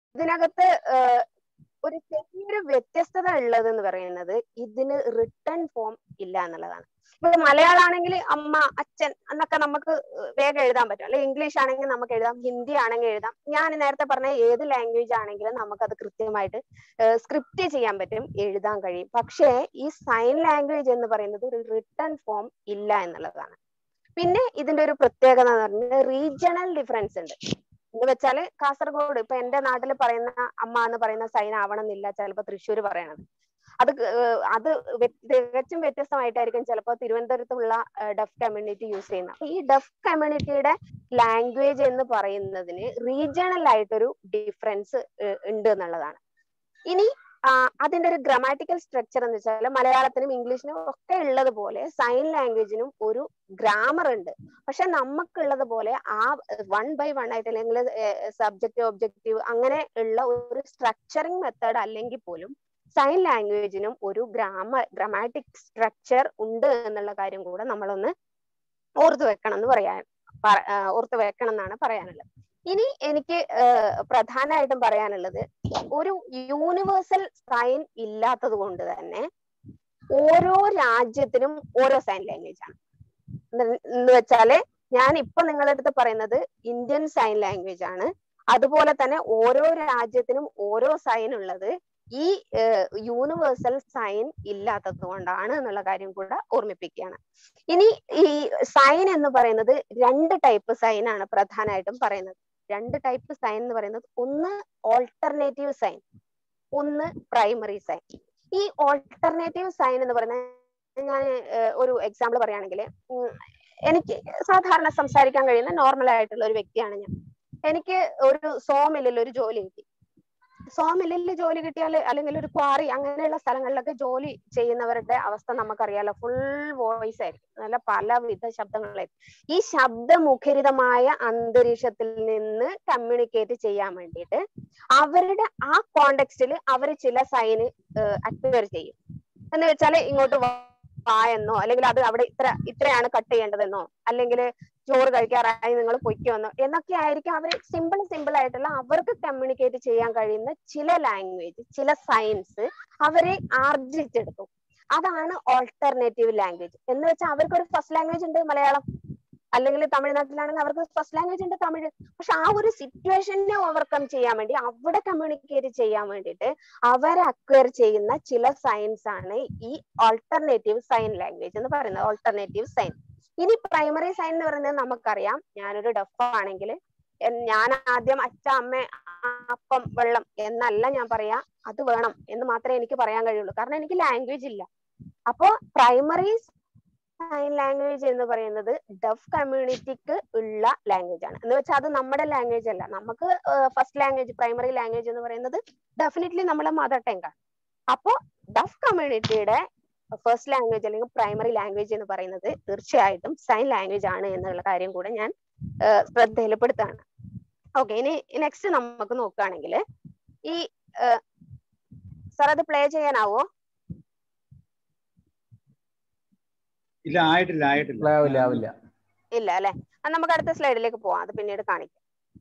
ഇതിനകത്ത് ഏഹ്, ഒരു ചെറിയൊരു വ്യത്യസ്തത ഉള്ളത് എന്ന് പറയുന്നത് ഇതിന് റിട്ടേൺ ഫോം ഇല്ല എന്നുള്ളതാണ് ഇപ്പൊ മലയാളമാണെങ്കിൽ അമ്മ അച്ഛൻ എന്നൊക്കെ നമുക്ക് വേഗം എഴുതാൻ പറ്റും അല്ലെങ്കിൽ ഇംഗ്ലീഷ് ആണെങ്കിൽ നമുക്ക് എഴുതാം ഹിന്ദി ആണെങ്കിൽ എഴുതാം ഞാൻ നേരത്തെ പറഞ്ഞ ഏത് ലാംഗ്വേജ് ആണെങ്കിലും നമുക്കത് കൃത്യമായിട്ട് സ്ക്രിപ്റ്റ് ചെയ്യാൻ പറ്റും എഴുതാൻ കഴിയും പക്ഷേ ഈ സൈൻ ലാംഗ്വേജ് എന്ന് പറയുന്നത് ഒരു റിട്ടേൺ ഫോം ഇല്ല എന്നുള്ളതാണ് പിന്നെ ഇതിന്റെ ഒരു പ്രത്യേകത എന്ന് പറഞ്ഞാൽ റീജിയണൽ ഡിഫറൻസ് ഉണ്ട് എന്ന് വെച്ചാല് കാസർഗോഡ് ഇപ്പൊ എന്റെ നാട്ടിൽ പറയുന്ന അമ്മ എന്ന് പറയുന്ന സൈൻ ആവണമെന്നില്ല ചിലപ്പോ തൃശ്ശൂർ പറയണത് അത് ക- ഏഹ് അത് വ്യ- തികച്ചും വ്യത്യസ്തമായിട്ടായിരിക്കും ചിലപ്പോൾ തിരുവനന്തപുരത്തുള്ള ഡഫ് കമ്മ്യൂണിറ്റി യൂസ് ചെയ്യുന്നത് അപ്പൊ ഈ ഡഫ് കമ്മ്യൂണിറ്റിയുടെ ലാംഗ്വേജ് എന്ന് പറയുന്നതിന് റീജിയണൽ ആയിട്ടൊരു ഡിഫറൻസ് ഉണ്ട് എന്നുള്ളതാണ് ഇനി ആ, അതിന്റെ ഒരു ഗ്രാമാറ്റിക്കൽ സ്ട്രക്ചർ എന്ന് വെച്ചാൽ മലയാളത്തിനും ഇംഗ്ലീഷിനും ഒക്കെ ഉള്ളത് പോലെ സൈൻ ലാംഗ്വേജിനും ഒരു ഗ്രാമർ ഉണ്ട് പക്ഷെ നമുക്കുള്ളത് പോലെ ആ വൺ ബൈ വൺ ആയിട്ട് അല്ലെങ്കിൽ സബ്ജക്റ്റ് ഒബ്ജക്റ്റീവ് അങ്ങനെ ഉള്ള ഒരു സ്ട്രക്ചറിങ് മെത്തേഡ് അല്ലെങ്കിൽ പോലും സൈൻ ലാംഗ്വേജിനും ഒരു ഗ്രാമ ഗ്രാമാറ്റിക് സ്ട്രക്ചർ ഉണ്ട് എന്നുള്ള കാര്യം കൂടെ നമ്മളൊന്ന് ഓർത്തു വെക്കണം എന്ന് പറയാൻ പറ- ആ, ഓർത്തു വെക്കണം എന്നാണ് പറയാനുള്ളത് ഇനി എനിക്ക് ഏഹ്, പ്രധാനമായിട്ടും പറയാനുള്ളത് ഒരു യൂണിവേഴ്സൽ സൈൻ ഇല്ലാത്തത് കൊണ്ട് തന്നെ ഓരോ രാജ്യത്തിനും ഓരോ സൈൻ ലാംഗ്വേജ് ആണ് എന്ന് എന്ന് വെച്ചാല് ഞാൻ ഇപ്പൊ നിങ്ങളുടെ അടുത്ത് പറയുന്നത് ഇന്ത്യൻ സൈൻ ലാംഗ്വേജ് ആണ് അതുപോലെ തന്നെ ഓരോ രാജ്യത്തിനും ഓരോ സൈൻ ഉള്ളത് ഈ യൂണിവേഴ്സൽ സൈൻ ഇല്ലാത്തത് കൊണ്ടാണ് എന്നുള്ള കാര്യം കൂടെ ഓർമ്മിപ്പിക്കുകയാണ് ഇനി ഈ സൈൻ എന്ന് പറയുന്നത് രണ്ട് ടൈപ്പ് സൈൻ ആണ് പ്രധാനമായിട്ടും പറയുന്നത് രണ്ട് ടൈപ്പ് സൈൻ എന്ന് പറയുന്നത് ഒന്ന് ഓൾട്ടർനേറ്റീവ് സൈൻ ഒന്ന് പ്രൈമറി സൈൻ ഈ ഓൾട്ടർനേറ്റീവ് സൈൻ എന്ന് പറയുന്നത് ഞാൻ ഒരു എക്സാമ്പിൾ പറയുകയാണെങ്കിൽ എനിക്ക് സാധാരണ സംസാരിക്കാൻ കഴിയുന്ന നോർമൽ ആയിട്ടുള്ള ഒരു വ്യക്തിയാണ് ഞാൻ എനിക്ക് ഒരു സോമില്ലിൽ ഒരു ജോലി കിട്ടി സോമില്ലിൽ ജോലി കിട്ടിയാൽ അല്ലെങ്കിൽ ഒരു ക്വാറി അങ്ങനെയുള്ള സ്ഥലങ്ങളിലൊക്കെ ജോലി ചെയ്യുന്നവരുടെ അവസ്ഥ നമുക്കറിയാലോ ഫുൾ വോയിസ് ആയിരിക്കും നല്ല പലവിധ ശബ്ദങ്ങളായിരിക്കും ഈ ശബ്ദമുഖരിതമായ അന്തരീക്ഷത്തിൽ നിന്ന് കമ്മ്യൂണിക്കേറ്റ് ചെയ്യാൻ വേണ്ടിയിട്ട് അവരുടെ ആ കോണ്ടെക്സ്റ്റിൽ അവർ ചില സൈന് അക്വയർ ചെയ്യും എന്ന് വെച്ചാൽ ഇങ്ങോട്ട് വാ എന്നോ അല്ലെങ്കിൽ അത് അവിടെ ഇത്ര ഇത്രയാണ് കട്ട് ചെയ്യേണ്ടതെന്നോ അല്ലെങ്കിൽ ചോറ് കഴിക്കാറായി നിങ്ങൾ പൊയ്ക്കുമെന്നോ എന്നൊക്കെ ആയിരിക്കും അവർ സിമ്പിൾ സിമ്പിൾ ആയിട്ടുള്ള അവർക്ക് കമ്മ്യൂണിക്കേറ്റ് ചെയ്യാൻ കഴിയുന്ന ചില ലാംഗ്വേജ് ചില സയൻസ് അവരെ ആർജിച്ചെടുക്കും അതാണ് ഓൾട്ടർനേറ്റീവ് ലാംഗ്വേജ് എന്ന് വെച്ചാൽ അവർക്ക് ഒരു ഫസ്റ്റ് ലാംഗ്വേജ് ഉണ്ട് മലയാളം അല്ലെങ്കിൽ തമിഴ്നാട്ടിലാണെങ്കിൽ അവർക്ക് ഫസ്റ്റ് ലാംഗ്വേജ് ഉണ്ട് തമിഴ് പക്ഷെ ആ ഒരു സിറ്റുവേഷനെ ഓവർകം ചെയ്യാൻ വേണ്ടി അവിടെ കമ്മ്യൂണിക്കേറ്റ് ചെയ്യാൻ വേണ്ടിയിട്ട് അവരെ അക്വയർ ചെയ്യുന്ന ചില സയൻസ് ആണ് ഈ ഓൾട്ടർനേറ്റീവ് സൈൻ ലാംഗ്വേജ് എന്ന് പറയുന്നത് ഓൾട്ടർനേറ്റീവ് സൈൻ ഇനി പ്രൈമറി സൈൻ എന്ന് പറയുന്നത് നമുക്കറിയാം ഞാനൊരു ഡഫ് ആണെങ്കിൽ ഞാൻ ആദ്യം അച്ഛ അമ്മ അപ്പം വെള്ളം എന്നല്ല ഞാൻ പറയാ അത് വേണം എന്ന് മാത്രമേ എനിക്ക് പറയാൻ കഴിയുള്ളൂ കാരണം എനിക്ക് ലാംഗ്വേജ് ഇല്ല അപ്പോ പ്രൈമറി സൈൻ ലാംഗ്വേജ് എന്ന് പറയുന്നത് ഡഫ് കമ്മ്യൂണിറ്റിക്ക് ഉള്ള ലാംഗ്വേജ് ആണ് എന്ന് വെച്ചാൽ അത് നമ്മുടെ ലാംഗ്വേജ് അല്ല നമുക്ക് ഫസ്റ്റ് ലാംഗ്വേജ് പ്രൈമറി ലാംഗ്വേജ് എന്ന് പറയുന്നത് ഡെഫിനറ്റ്ലി നമ്മുടെ മദർ ടങ് ആണ് അപ്പോ ഡഫ് കമ്മ്യൂണിറ്റിയുടെ ഫസ്റ്റ് ലാംഗ്വേജ് അല്ലെങ്കിൽ പ്രൈമറി ലാംഗ്വേജ് എന്ന് പറയുന്നത് തീർച്ചയായിട്ടും സൈൻ ലാംഗ്വേജ് ആണ് എന്നുള്ള കാര്യം കൂടെ ഞാൻ ശ്രദ്ധയിൽപ്പെടുത്താണ് ഓക്കെ ഇനി നെക്സ്റ്റ് നമുക്ക് നോക്കുകയാണെങ്കിൽ ഈ സാർ അത് പ്ലേ ചെയ്യാനാവോ ഇല്ല ആയിട്ടില്ല ആയിട്ടില്ല ആവില്ല ആവില്ല ഇല്ല അല്ലെ നമുക്ക് അടുത്ത സ്ലൈഡിലേക്ക് പോവാം അത് പിന്നീട് കാണിക്കാം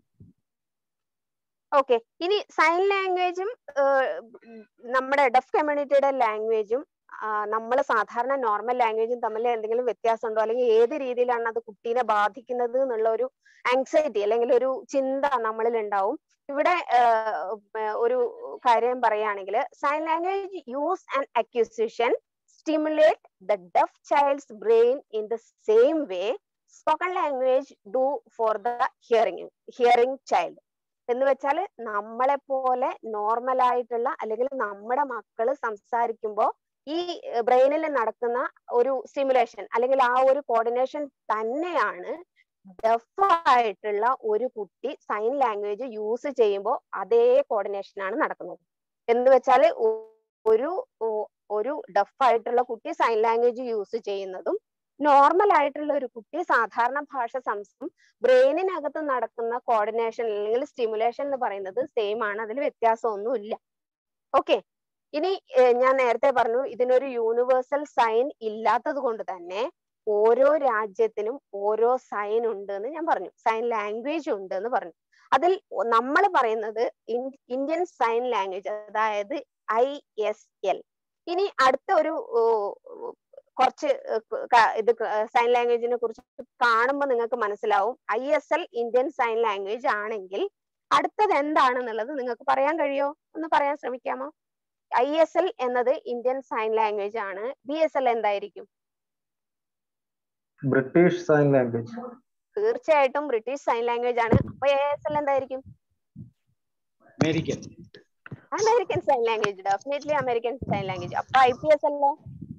ഓക്കെ ഇനി സൈൻ ലാംഗ്വേജും നമ്മുടെ ഡഫ് കമ്മ്യൂണിറ്റിയുടെ ലാംഗ്വേജും നമ്മൾ സാധാരണ നോർമൽ ലാംഗ്വേജും തമ്മിൽ എന്തെങ്കിലും വ്യത്യാസമുണ്ടോ അല്ലെങ്കിൽ ഏത് രീതിയിലാണ് അത് കുട്ടീനെ ബാധിക്കുന്നത് എന്നുള്ള ഒരു ആങ്സൈറ്റി അല്ലെങ്കിൽ ഒരു ചിന്ത നമ്മളിൽ ഉണ്ടാവും ഇവിടെ ഒരു കാര്യം പറയുകയാണെങ്കിൽ sign language use and acquisition stimulate the deaf child's brain in the same way spoken language do for the hearing hearing child എന്ന് വെച്ചാൽ നമ്മളെ പോലെ നോർമൽ ആയിട്ടുള്ള അല്ലെങ്കിൽ നമ്മുടെ മക്കള് സംസാരിക്കുമ്പോൾ ഈ ബ്രെയിനിൽ നടക്കുന്ന ഒരു സ്റ്റിമുലേഷൻ അല്ലെങ്കിൽ ആ ഒരു കോർഡിനേഷൻ തന്നെയാണ് ഡഫ് ആയിട്ടുള്ള ഒരു കുട്ടി സൈൻ ലാംഗ്വേജ് യൂസ് ചെയ്യുമ്പോൾ അതേ കോർഡിനേഷൻ ആണ് നടക്കുന്നത് എന്ന് വെച്ചാൽ ഒരു ഒരു ഡഫ് ആയിട്ടുള്ള കുട്ടി സൈൻ ലാംഗ്വേജ് യൂസ് ചെയ്യുന്നതും നോർമൽ ആയിട്ടുള്ള ഒരു കുട്ടി സാധാരണ ഭാഷ സംസം ബ്രെയിനിനകത്ത് നടക്കുന്ന കോർഡിനേഷൻ അല്ലെങ്കിൽ സ്റ്റിമുലേഷൻ എന്ന് പറയുന്നത് സെയിം ആണ് അതിൽ വ്യത്യാസമൊന്നും ഇല്ല ഓക്കെ ഇനി ഞാൻ നേരത്തെ പറഞ്ഞു ഇതിനൊരു യൂണിവേഴ്സൽ സൈൻ ഇല്ലാത്തത് കൊണ്ട് തന്നെ ഓരോ രാജ്യത്തിനും ഓരോ സൈൻ ഉണ്ട് എന്ന് ഞാൻ പറഞ്ഞു സൈൻ ലാംഗ്വേജ് ഉണ്ട് എന്ന് പറഞ്ഞു അതിൽ നമ്മൾ പറയുന്നത് ഇന്ത്യൻ സൈൻ ലാംഗ്വേജ് അതായത് ഐ എസ് എൽ ഇനി അടുത്ത ഒരു ഓ, കുറച്ച് ക- ഇത് സൈൻ ലാംഗ്വേജിനെ കുറിച്ച് കാണുമ്പോൾ നിങ്ങൾക്ക് മനസ്സിലാവും I S L Indian sign language ആണെങ്കിൽ അടുത്തത് എന്താണെന്നുള്ളത് നിങ്ങൾക്ക് പറയാൻ കഴിയോ ഒന്ന് പറയാൻ ശ്രമിക്കാമോ ഐ എസ് എൽ എന്നത് ഇന്ത്യൻ സൈൻ ലാംഗ്വേജ് ആണ് ബി എസ് എൽ എന്തായിരിക്കും ബ്രിട്ടീഷ് സൈൻ ലാംഗ്വേജ് തീർച്ചയായിട്ടും ബ്രിട്ടീഷ് സൈൻ ലാംഗ്വേജ് ആണ് അപ്പൊ എ എസ് എൽ എന്തായിരിക്കും American American sign language definitely American sign language അപ്പൊ ഐ പി എസ് അല്ലോ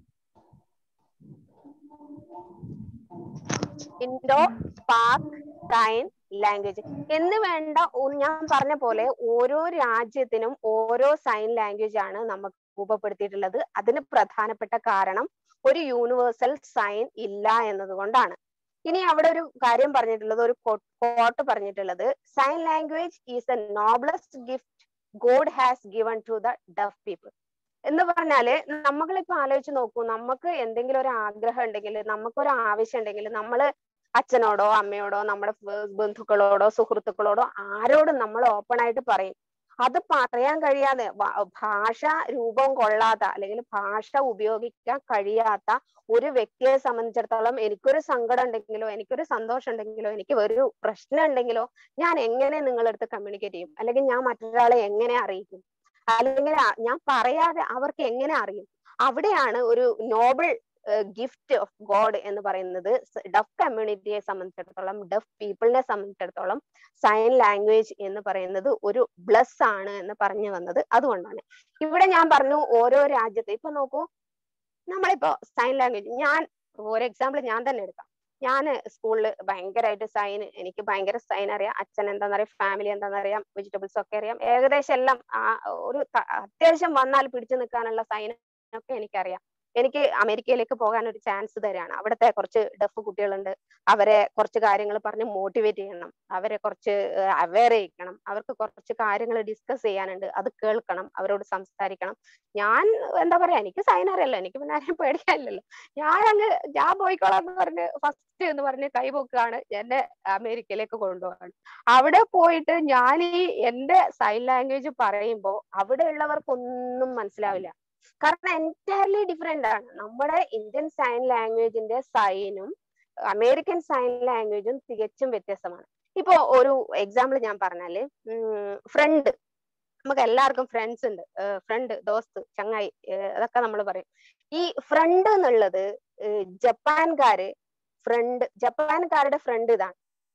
ഇൻഡോ പാക് സൈൻ ലാംഗ്വേജ് എന്ന് വേണ്ട ഒ- ഞാൻ പറഞ്ഞ പോലെ ഓരോ രാജ്യത്തിനും ഓരോ സൈൻ ലാംഗ്വേജ് ആണ് നമുക്ക് രൂപപ്പെടുത്തിയിട്ടുള്ളത് അതിന് പ്രധാനപ്പെട്ട കാരണം ഒരു യൂണിവേഴ്സൽ സൈൻ ഇല്ല എന്നതുകൊണ്ടാണ് ഇനി അവിടെ ഒരു കാര്യം പറഞ്ഞിട്ടുള്ളത് ഒരു കോട്ട് പറഞ്ഞിട്ടുള്ളത് sign language is a noblest gift God has given to the deaf people എന്ന് പറഞ്ഞാല് നമ്മളിപ്പോ ആലോചിച്ച് നോക്കൂ നമുക്ക് എന്തെങ്കിലും ഒരു ആഗ്രഹം ഉണ്ടെങ്കിൽ നമുക്കൊരു ആവശ്യം ഉണ്ടെങ്കിൽ നമ്മള് അച്ഛനോടോ അമ്മയോടോ നമ്മുടെ ബ- ബന്ധുക്കളോടോ സുഹൃത്തുക്കളോടോ ആരോടും നമ്മൾ ഓപ്പൺ ആയിട്ട് പറയും അത് പറയാൻ കഴിയാതെ വ- ഭാഷ രൂപം കൊള്ളാത്ത അല്ലെങ്കിൽ ഭാഷ ഉപയോഗിക്കാൻ കഴിയാത്ത ഒരു വ്യക്തിയെ സംബന്ധിച്ചിടത്തോളം എനിക്കൊരു സങ്കടം ഉണ്ടെങ്കിലോ എനിക്കൊരു സന്തോഷം ഉണ്ടെങ്കിലോ എനിക്ക് ഒരു പ്രശ്നം ഉണ്ടെങ്കിലോ ഞാൻ എങ്ങനെ നിങ്ങളുടെ അടുത്ത് കമ്മ്യൂണിക്കേറ്റ് ചെയ്യും അല്ലെങ്കിൽ ഞാൻ മറ്റൊരാളെ എങ്ങനെ അറിയിക്കും അല്ലെങ്കിൽ ആ- ഞാൻ പറയാതെ അവർക്ക് എങ്ങനെ അറിയും അവിടെയാണ് ഒരു നോബിൾ ഗിഫ്റ്റ് ഓഫ് ഗോഡ് എന്ന് പറയുന്നത് ഡഫ് കമ്മ്യൂണിറ്റിയെ സംബന്ധിച്ചിടത്തോളം ഡഫ് പീപ്പിളിനെ സംബന്ധിച്ചിടത്തോളം സൈൻ ലാംഗ്വേജ് എന്ന് പറയുന്നത് ഒരു ബ്ലസ് ആണ് എന്ന് പറഞ്ഞു വന്നത് അതുകൊണ്ടാണ് ഇവിടെ ഞാൻ പറഞ്ഞു ഓരോ രാജ്യത്ത് ഇപ്പൊ നോക്കൂ നമ്മളിപ്പോ സൈൻ ലാംഗ്വേജ് ഞാൻ ഒരു എക്സാമ്പിൾ ഞാൻ തന്നെ എടുക്കാം ഞാൻ സ്കൂളിൽ ഭയങ്കരമായിട്ട് സൈൻ എനിക്ക് ഭയങ്കര സൈൻ അറിയാം അച്ഛൻ എന്താണെന്നറിയാം ഫാമിലി എന്താണെന്നറിയാം വെജിറ്റബിൾസ് ഒക്കെ അറിയാം ഏകദേശം എല്ലാം ആ ഒരു ത- അത്യാവശ്യം വന്നാൽ പിടിച്ചു നിൽക്കാനുള്ള സൈൻ ഒക്കെ എനിക്കറിയാം എനിക്ക് അമേരിക്കയിലേക്ക് പോകാൻ ഒരു ചാൻസ് തരാണ് അവിടുത്തെ കുറച്ച് ഡഫ് കുട്ടികളുണ്ട് അവരെ കുറച്ച് കാര്യങ്ങൾ പറഞ്ഞ് മോട്ടിവേറ്റ് ചെയ്യണം അവരെ കുറച്ച് അവെയർ ചെയ്യിക്കണം അവർക്ക് കുറച്ച് കാര്യങ്ങൾ ഡിസ്കസ് ചെയ്യാനുണ്ട് അത് കേൾക്കണം അവരോട് സംസാരിക്കണം ഞാൻ എന്താ പറയാ എനിക്ക് സൈൻ അറിയല്ലോ എനിക്ക് പിന്നെ ആരെയും പേടിക്കാനില്ലല്ലോ ഞാൻ അങ്ങ് ഞാൻ പോയിക്കോളാം എന്ന് പറഞ്ഞ് ഫസ്റ്റ് എന്ന് പറഞ്ഞ് കൈപൊക്കാണ് എന്നെ അമേരിക്കയിലേക്ക് കൊണ്ടുപോകാണ് അവിടെ പോയിട്ട് ഞാൻ ഈ എന്റെ സൈൻ ലാംഗ്വേജ് പറയുമ്പോൾ അവിടെ ഉള്ളവർക്കൊന്നും മനസ്സിലാവില്ല കാരണം എൻറ്റയർലി ഡിഫറെന്റ് ആണ് നമ്മുടെ ഇന്ത്യൻ സൈൻ ലാംഗ്വേജിന്റെ സൈനും അമേരിക്കൻ സൈൻ ലാംഗ്വേജും തികച്ചും വ്യത്യസ്തമാണ് ഇപ്പൊ ഒരു എക്സാമ്പിൾ ഞാൻ പറഞ്ഞാല് ഫ്രണ്ട് നമുക്ക് എല്ലാവർക്കും ഫ്രണ്ട്സ് ഉണ്ട് ഫ്രണ്ട് ദോസ്ത് ചങ്ങായി ഏഹ് അതൊക്കെ നമ്മൾ പറയും ഈ ഫ്രണ്ട് എന്നുള്ളത് ഏഹ് ജപ്പാൻകാര് ഫ്രണ്ട് ജപ്പാൻകാരുടെ ഫ്രണ്ട് ഇതാണ്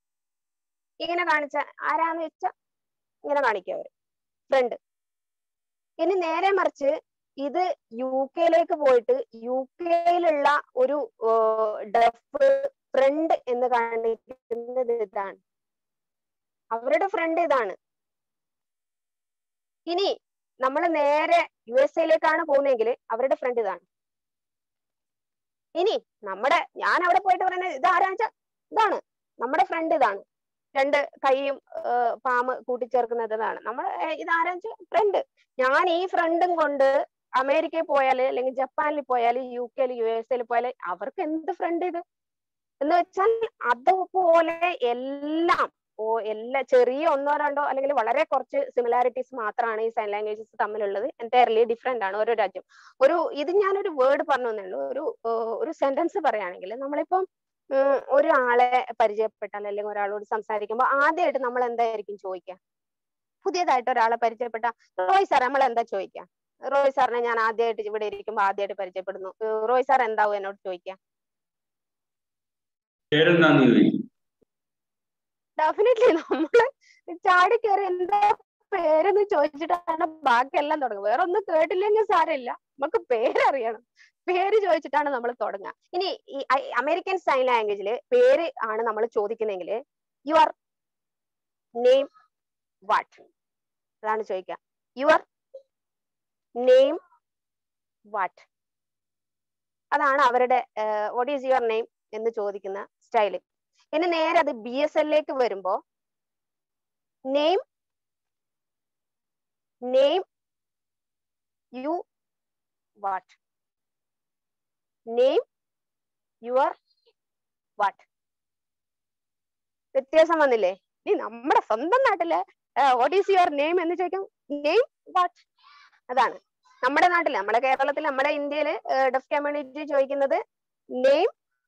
ഇങ്ങനെ കാണിച്ച ആരാന്ന് വെച്ച ഇങ്ങനെ കാണിക്കുക അവര് ഫ്രണ്ട് ഇനി നേരെ മറിച്ച് ഇത് യു കെയിലേക്ക് പോയിട്ട് യു കെയിലുള്ള ഒരു ഡഫ് ഫ്രണ്ട് എന്ന് കാണിക്കുന്നത് ഇതാണ് അവരുടെ ഫ്രണ്ട് ഇതാണ് ഇനി നമ്മൾ നേരെ യു എസ് എയിലേക്കാണ് പോകുന്നതെങ്കിൽ അവരുടെ ഫ്രണ്ട് ഇതാണ് ഇനി നമ്മുടെ ഞാൻ അവിടെ പോയിട്ട് പറയുന്നത് ഇതാരാന്ന് വെച്ചാ ഇതാണ് നമ്മുടെ ഫ്രണ്ട് ഇതാണ് രണ്ട് കൈയും പാമ്പ് കൂട്ടിച്ചേർക്കുന്നത് ഇതാണ് നമ്മുടെ ഇതാരാന്ന് വെച്ചാൽ ഫ്രണ്ട് ഞാൻ ഈ ഫ്രണ്ടും കൊണ്ട് അമേരിക്കയിൽ പോയാല് അല്ലെങ്കിൽ ജപ്പാനിൽ പോയാല് യു കെയിൽ യു എസ് എയിൽ പോയാല് അവർക്ക് എന്ത് ഫ്രണ്ട് ഇത് എന്ന് വെച്ചാൽ അതുപോലെ എല്ലാം ഓ എല്ലാ ചെറിയ ഒന്നോ രണ്ടോ അല്ലെങ്കിൽ വളരെ കുറച്ച് സിമിലാരിറ്റീസ് മാത്രമാണ് ഈ സൈൻ ലാംഗ്വേജസ് തമ്മിലുള്ളത് എൻറ്റയർലി ഡിഫറെന്റ് ആണ് ഓരോ രാജ്യം ഒരു ഇത് ഞാനൊരു വേർഡ് പറഞ്ഞു തന്നേ ഉള്ളൂ ഒരു ഒരു സെന്റൻസ് പറയുകയാണെങ്കിൽ നമ്മളിപ്പം ഒരാളെ പരിചയപ്പെട്ടാൽ അല്ലെങ്കിൽ ഒരാളോട് സംസാരിക്കുമ്പോൾ ആദ്യമായിട്ട് നമ്മൾ എന്തായിരിക്കും ചോദിക്കുക പുതിയതായിട്ട് ഒരാളെ പരിചയപ്പെട്ട റോയ് സാർ നമ്മൾ എന്താ ചോദിക്കുക റോയ് സാറിനെ ഞാൻ ആദ്യമായിട്ട് ഇവിടെ ഇരിക്കുമ്പോൾ ആദ്യമായിട്ട് പരിചയപ്പെടുന്നു റോയ് സാർ എന്താവും എന്നോട് ചോദിക്കുക ഡെഫിനറ്റ്ലി നമ്മള് ചാടി കയറി എന്താ പേരെന്ന് ചോദിച്ചിട്ടാണ് ബാക്കിയെല്ലാം തുടങ്ങുക വേറെ ഒന്നും കേട്ടില്ലെങ്കിൽ സാരമില്ല നമുക്ക് പേരറിയണം പേര് ചോദിച്ചിട്ടാണ് നമ്മൾ തുടങ്ങുക ഇനി ഈ അമേരിക്കൻ സൈൻ ലാംഗ്വേജിൽ പേര് ആണ് നമ്മൾ ചോദിക്കുന്നെങ്കിൽ യുവർ നെയിം വാട്ട് അതാണ് ചോദിക്കുക യുവർ നെയിം വാട്ട് അതാണ് അവരുടെ വാട്ട് ഈസ് യുവർ നെയിം എന്ന് ചോദിക്കുന്ന സ്റ്റൈല് ഇനി നേരെ അത് ബി എസ് എല്ലിലേക്ക് വരുമ്പോ name name you what name your what വ്യത്യാസം വന്നില്ലേ ഇനി നമ്മുടെ സ്വന്തം നാട്ടില് വാട്ട് ഈസ് യുവർ നെയിം എന്ന് ചോദിക്കും നെയിം വാട്ട് അതാണ് നമ്മുടെ നാട്ടിൽ നമ്മുടെ കേരളത്തിൽ നമ്മുടെ ഇന്ത്യയില് ഡെഫ് കമ്മ്യൂണിറ്റി ചോദിക്കുന്നത് നെയിം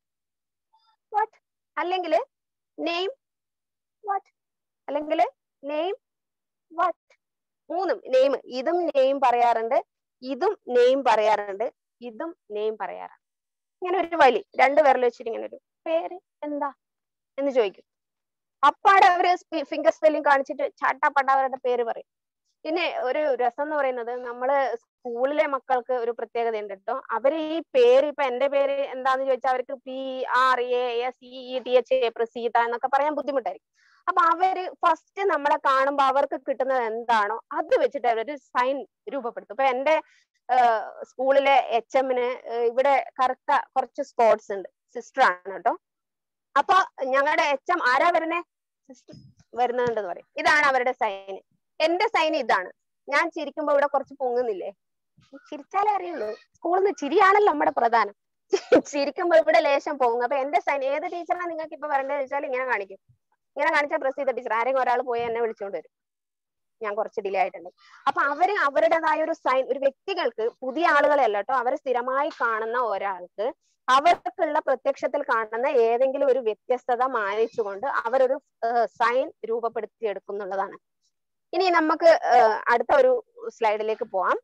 വാട്ട് അല്ലെങ്കിൽ നെയിം വാട്ട് അല്ലെങ്കിൽ നെയിം വാട്ട് മൂന്നും നെയിം ഇതും നെയിം പറയാറുണ്ട് ഇതും നെയിം പറയാറുണ്ട് ഇതും നെയിം പറയാറുണ്ട് ഇങ്ങനെ ഒരു വലി രണ്ട് വിരൽ വെച്ചിട്ട് ഇങ്ങനെ ഒരു പേര് എന്താ എന്ന് ചോദിക്കും അപ്പാടെ അവര് ഫിംഗർ സ്പെല്ലിംഗ് കാണിച്ചിട്ട് ചാട്ടാപ്പട്ട അവരുടെ പേര് പറയും പിന്നെ ഒരു രസം എന്ന് പറയുന്നത് നമ്മള് സ്കൂളിലെ മക്കൾക്ക് ഒരു പ്രത്യേകത ഉണ്ട് കേട്ടോ അവര് ഈ പേര് ഇപ്പൊ എന്റെ പേര് എന്താന്ന് ചോദിച്ചാൽ അവർക്ക് P R A S E T H A Praseetha എന്നൊക്കെ പറയാൻ ബുദ്ധിമുട്ടായിരിക്കും അപ്പൊ അവര് ഫസ്റ്റ് നമ്മളെ കാണുമ്പോ അവർക്ക് കിട്ടുന്നത് എന്താണോ അത് വെച്ചിട്ട് അവര് സൈൻ രൂപപ്പെടുത്തും ഇപ്പൊ എന്റെ സ്കൂളിലെ എച്ച് എമ്മിന് ഇവിടെ കറുത്ത കുറച്ച് സ്പോട്സ് ഉണ്ട് സിസ്റ്റർ ആണ് കേട്ടോ അപ്പൊ ഞങ്ങളുടെ എച്ച് എം ആരാ വരുന്നേ സിസ്റ്റർ വരുന്നുണ്ടെന്ന് പറയും ഇതാണ് അവരുടെ സൈൻ എന്റെ സൈൻ ഇതാണ് ഞാൻ ചിരിക്കുമ്പോ ഇവിടെ കുറച്ച് പൊങ്ങുന്നില്ലേ ചിരിച്ചാലേ അറിയുള്ളൂ സ്കൂളിൽ നിന്ന് ചിരിയാണല്ലോ നമ്മുടെ പ്രധാനം ചിരിക്കുമ്പോ ഇവിടെ ലേശം പൊങ്ങും അപ്പൊ എന്റെ സൈൻ ഏത് ടീച്ചറാണ് നിങ്ങൾക്ക് ഇപ്പൊ വരേണ്ടത് വെച്ചാൽ ഇങ്ങനെ കാണിക്കും ഇങ്ങനെ കാണിച്ചാൽ പ്രസ് ചെയ്ത ടീച്ചർ ആരെങ്കിലും ഒരാൾ പോയി എന്നെ വിളിച്ചുകൊണ്ട് വരും ഞാൻ കുറച്ച് ഡിലേ ആയിട്ടുണ്ട് അപ്പൊ അവര് അവരുടേതായ ഒരു സൈൻ ഒരു വ്യക്തികൾക്ക് പുതിയ ആളുകളല്ല കേട്ടോ അവർ സ്ഥിരമായി കാണുന്ന ഒരാൾക്ക് അവർക്കുള്ള പ്രത്യക്ഷത്തിൽ കാണുന്ന ഏതെങ്കിലും ഒരു വ്യത്യസ്തത മാനിച്ചുകൊണ്ട് അവരൊരു സൈൻ രൂപപ്പെടുത്തി എടുക്കുന്നുള്ളതാണ് ഇനി നമുക്ക് അടുത്ത ഒരു സ്ലൈഡിലേക്ക് പോവാം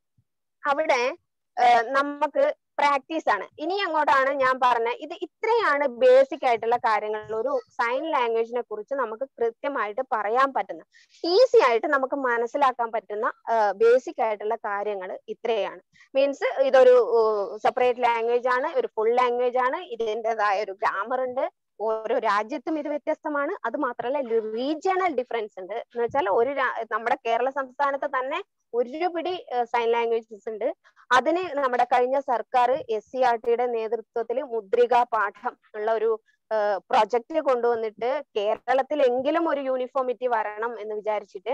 അവിടെ നമുക്ക് പ്രാക്ടീസ് ആണ് ഇനി അങ്ങോട്ടാണ് ഞാൻ പറഞ്ഞ ഇത് ഇത്രയാണ് ബേസിക് ആയിട്ടുള്ള കാര്യങ്ങൾ ഒരു സൈൻ ലാംഗ്വേജിനെ കുറിച്ച് നമുക്ക് കൃത്യമായിട്ട് പറയാൻ പറ്റുന്ന ഈസി ആയിട്ട് നമുക്ക് മനസ്സിലാക്കാൻ പറ്റുന്ന ബേസിക് ആയിട്ടുള്ള കാര്യങ്ങൾ ഇത്രയാണ് മീൻസ് ഇതൊരു സെപ്പറേറ്റ് ലാംഗ്വേജ് ആണ് ഒരു ഫുൾ ലാംഗ്വേജ് ആണ് ഇതിൻ്റെതായ ഒരു ഗ്രാമർ ഉണ്ട് ഓരോ രാജ്യത്തും ഇത് വ്യത്യസ്തമാണ് അത് മാത്രമല്ല റീജിയണൽ ഡിഫറൻസ് ഉണ്ട് എന്ന് വെച്ചാൽ ഒരു നമ്മുടെ കേരള സംസ്ഥാനത്ത് തന്നെ ഒരു പിടി സൈൻ ലാംഗ്വേജസ് ഉണ്ട് അതിന് നമ്മുടെ കഴിഞ്ഞ സർക്കാർ എസ് സി ആർ ടിയുടെ നേതൃത്വത്തിൽ മുദ്രിക പാഠം ഉള്ള ഒരു പ്രൊജക്ട് കൊണ്ടുവന്നിട്ട് കേരളത്തിലെങ്കിലും ഒരു യൂണിഫോമിറ്റി വരണം എന്ന് വിചാരിച്ചിട്ട്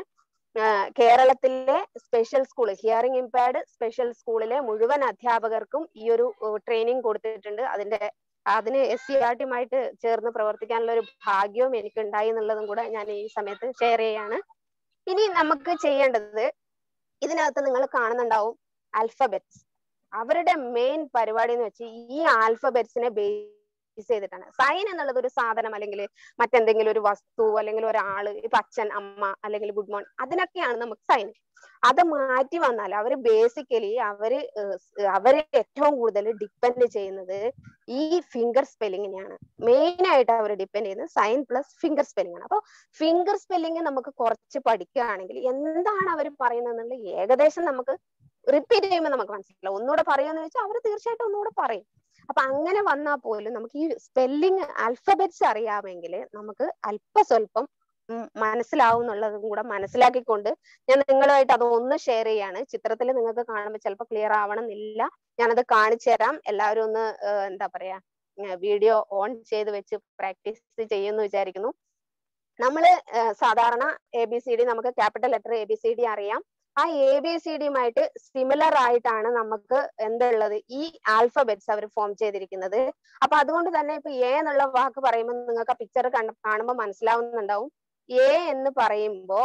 കേരളത്തിലെ special school hearing impaired special സ്കൂളിലെ മുഴുവൻ അധ്യാപകർക്കും ഈ ഒരു ട്രെയിനിങ് കൊടുത്തിട്ടുണ്ട് അതിന്റെ അതിന് എസ് സി ആർ ടിയുമായിട്ട് ചേർന്ന് പ്രവർത്തിക്കാനുള്ള ഒരു ഭാഗ്യവും എനിക്ക് ഉണ്ടായി എന്നുള്ളതും കൂടെ ഞാൻ ഈ സമയത്ത് ഷെയർ ചെയ്യാണ് ഇനി നമുക്ക് ചെയ്യേണ്ടത് ഇതിനകത്ത് നിങ്ങൾ കാണുന്നുണ്ടാവും ആൽഫബറ്റ്സ് അവരുടെ മെയിൻ പരിപാടി എന്ന് വെച്ച് ഈ ആൽഫബറ്റ്സിനെ ബേസ് ചെയ്തിട്ടാണ് സൈൻ എന്നുള്ളത് ഒരു സാധനം അല്ലെങ്കിൽ മറ്റെന്തെങ്കിലും ഒരു വസ്തു അല്ലെങ്കിൽ ഒരാള് ഇപ്പൊ അച്ഛൻ അമ്മ അല്ലെങ്കിൽ ഗുഡ് മോർണിംഗ് അതിനൊക്കെയാണ് നമുക്ക് സൈൻ അത് മാറ്റി വന്നാൽ അവര് ബേസിക്കലി അവര് അവര് ഏറ്റവും കൂടുതൽ ഡിപ്പെൻഡ് ചെയ്യുന്നത് ഈ ഫിംഗർ സ്പെല്ലിങ്ങിനെയാണ് മെയിൻ ആയിട്ട് അവർ ഡിപ്പെൻഡ് ചെയ്യുന്നത് സൈൻ പ്ലസ് ഫിംഗർ സ്പെല്ലിംഗ് ആണ് അപ്പൊ ഫിംഗർ സ്പെല്ലിംഗ് നമുക്ക് കുറച്ച് പഠിക്കുകയാണെങ്കിൽ എന്താണ് അവർ പറയുന്നത് എന്നുള്ളത് ഏകദേശം നമുക്ക് റിപ്പീറ്റ് ചെയ്യുമ്പോൾ നമുക്ക് മനസ്സിലാവും ഒന്നുകൂടെ പറയുമെന്ന് വെച്ചാൽ അവർ തീർച്ചയായിട്ടും ഒന്നുകൂടെ പറയും അപ്പൊ അങ്ങനെ വന്നാൽ പോലും നമുക്ക് ഈ സ്പെല്ലിംഗ് ആൽഫബറ്റ്സ് അറിയാമെങ്കിൽ നമുക്ക് അല്പസ്വല്പം മനസ്സിലാവും എന്നുള്ളതും കൂടെ മനസ്സിലാക്കിക്കൊണ്ട് ഞാൻ നിങ്ങളുമായിട്ട് അത് ഒന്ന് ഷെയർ ചെയ്യാണ് ചിത്രത്തിൽ നിങ്ങൾക്ക് കാണുമ്പോൾ ചിലപ്പോൾ ക്ലിയർ ആവണമെന്നില്ല ഞാനത് കാണിച്ചു തരാം എല്ലാവരും ഒന്ന് എന്താ പറയാ വീഡിയോ ഓൺ ചെയ്ത് വെച്ച് പ്രാക്ടീസ് ചെയ്യുമെന്ന് വിചാരിക്കുന്നു നമ്മള് സാധാരണ എ ബി സി ഡി നമുക്ക് capital letter A B C D അറിയാം ആ എ ബി സി ഡിയുമായിട്ട് സിമിലർ ആയിട്ടാണ് നമുക്ക് എന്തുള്ളത് ഈ ആൽഫബറ്റ്സ് അവർ ഫോം ചെയ്തിരിക്കുന്നത് അപ്പൊ അതുകൊണ്ട് തന്നെ ഇപ്പൊ എ എന്നുള്ള വാക്ക് പറയുമ്പോൾ നിങ്ങൾക്ക് ആ പിക്ചർ കാണുമ്പോൾ മനസ്സിലാവുന്നുണ്ടാവും എ എന്ന് പറയുമ്പോ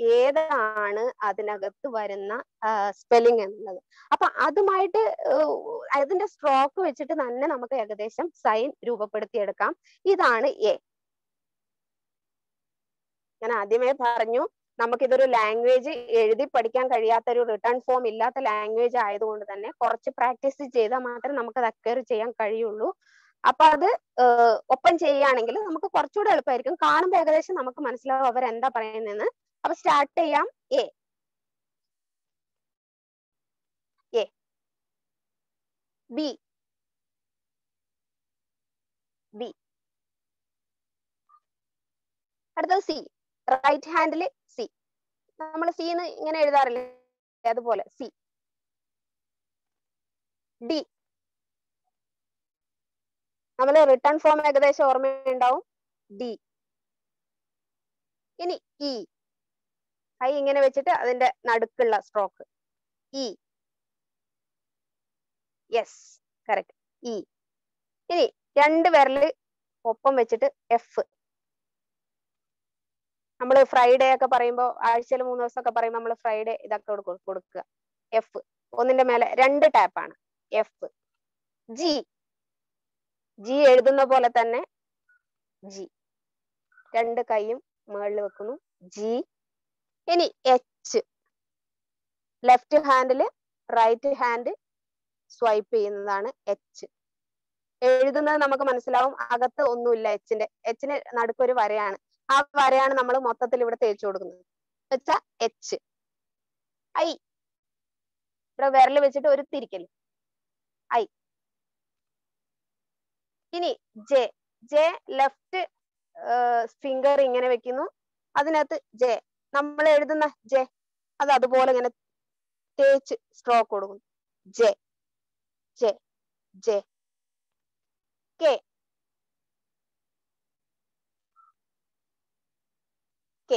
ഏതാണ് അതിനകത്ത് വരുന്ന സ്പെല്ലിംഗ് എന്നുള്ളത് അപ്പൊ അതുമായിട്ട് അതിന്റെ സ്ട്രോക്ക് വെച്ചിട്ട് തന്നെ നമുക്ക് ഏകദേശം സൈൻ രൂപപ്പെടുത്തിയെടുക്കാം ഇതാണ് എ ഞാൻ ആദ്യമേ പറഞ്ഞു നമുക്കിതൊരു ലാംഗ്വേജ് എഴുതി പഠിക്കാൻ കഴിയാത്ത ഒരു റിട്ടേൺ ഫോം ഇല്ലാത്ത ലാംഗ്വേജ് ആയതുകൊണ്ട് തന്നെ കുറച്ച് പ്രാക്ടീസ് ചെയ്താൽ മാത്രമേ നമുക്ക് അത് അക്വയർ ചെയ്യാൻ കഴിയുള്ളൂ അപ്പൊ അത് ഒപ്പം ചെയ്യുകയാണെങ്കിൽ നമുക്ക് കുറച്ചുകൂടെ എളുപ്പമായിരിക്കും കാണുമ്പോൾ ഏകദേശം നമുക്ക് മനസ്സിലാവും അവരെന്താ പറയുന്നതെന്ന് അപ്പൊ സ്റ്റാർട്ട് ചെയ്യാം എ എ ബി ബി അടുത്തത് സി റൈറ്റ് ഹാൻഡിൽ സി നമ്മൾ സിന്ന് ഇങ്ങനെ എഴുതാറില്ലേ അതുപോലെ സി ഡി നമ്മൾ റിട്ടേൺ ഫോം ഏകദേശം ഓർമ്മയുണ്ടാവും ഡി ഇനി ഇ കൈ ഇങ്ങനെ വെച്ചിട്ട് അതിന്റെ നടുക്കുള്ള stroke E yes correct E ഇനി രണ്ട് വിരല് ഒപ്പം വെച്ചിട്ട് എഫ് നമ്മൾ ഫ്രൈഡേ ഒക്കെ പറയുമ്പോൾ ആഴ്ചയിൽ മൂന്ന് ദിവസം ഒക്കെ പറയുമ്പോൾ നമ്മൾ ഫ്രൈഡേ ഇതൊക്കെ കൊടുക്ക- കൊടുക്കുക എഫ് ഒന്നിന്റെ മേലെ രണ്ട് ടാപ്പാണ് എഫ് ജി ജി എഴുതുന്ന പോലെ തന്നെ ജി രണ്ട് കൈയും മുകളിൽ വെക്കുന്നു ജി ഇനി എച്ച് ലെഫ്റ്റ് ഹാൻഡില് റൈറ്റ് ഹാൻഡ് സ്വൈപ്പ് ചെയ്യുന്നതാണ് എച്ച് എഴുതുന്നത് നമുക്ക് മനസ്സിലാവും അകത്ത് ഒന്നുമില്ല എച്ചിന്റെ എച്ചിന് നടുക്കൊരു വരയാണ് ആ വരയാണ് നമ്മൾ മൊത്തത്തിൽ ഇവിടെ തേച്ചു കൊടുക്കുന്നത് വെച്ചാ എച്ച് ഐ ഇവിടെ വിരൽ വെച്ചിട്ട് ഒരു തിരിക്കല് ഐ ഇനി ജെ ജെ ലെഫ്റ്റ് ഫിംഗർ ഇങ്ങനെ വെക്കുന്നു അതിനകത്ത് ജെ നമ്മൾ എഴുതുന്ന ജെ അത് അതുപോലെ ഇങ്ങനെ തേച്ച് സ്ട്രോക്ക് കൊടുക്കുന്നു J J J K K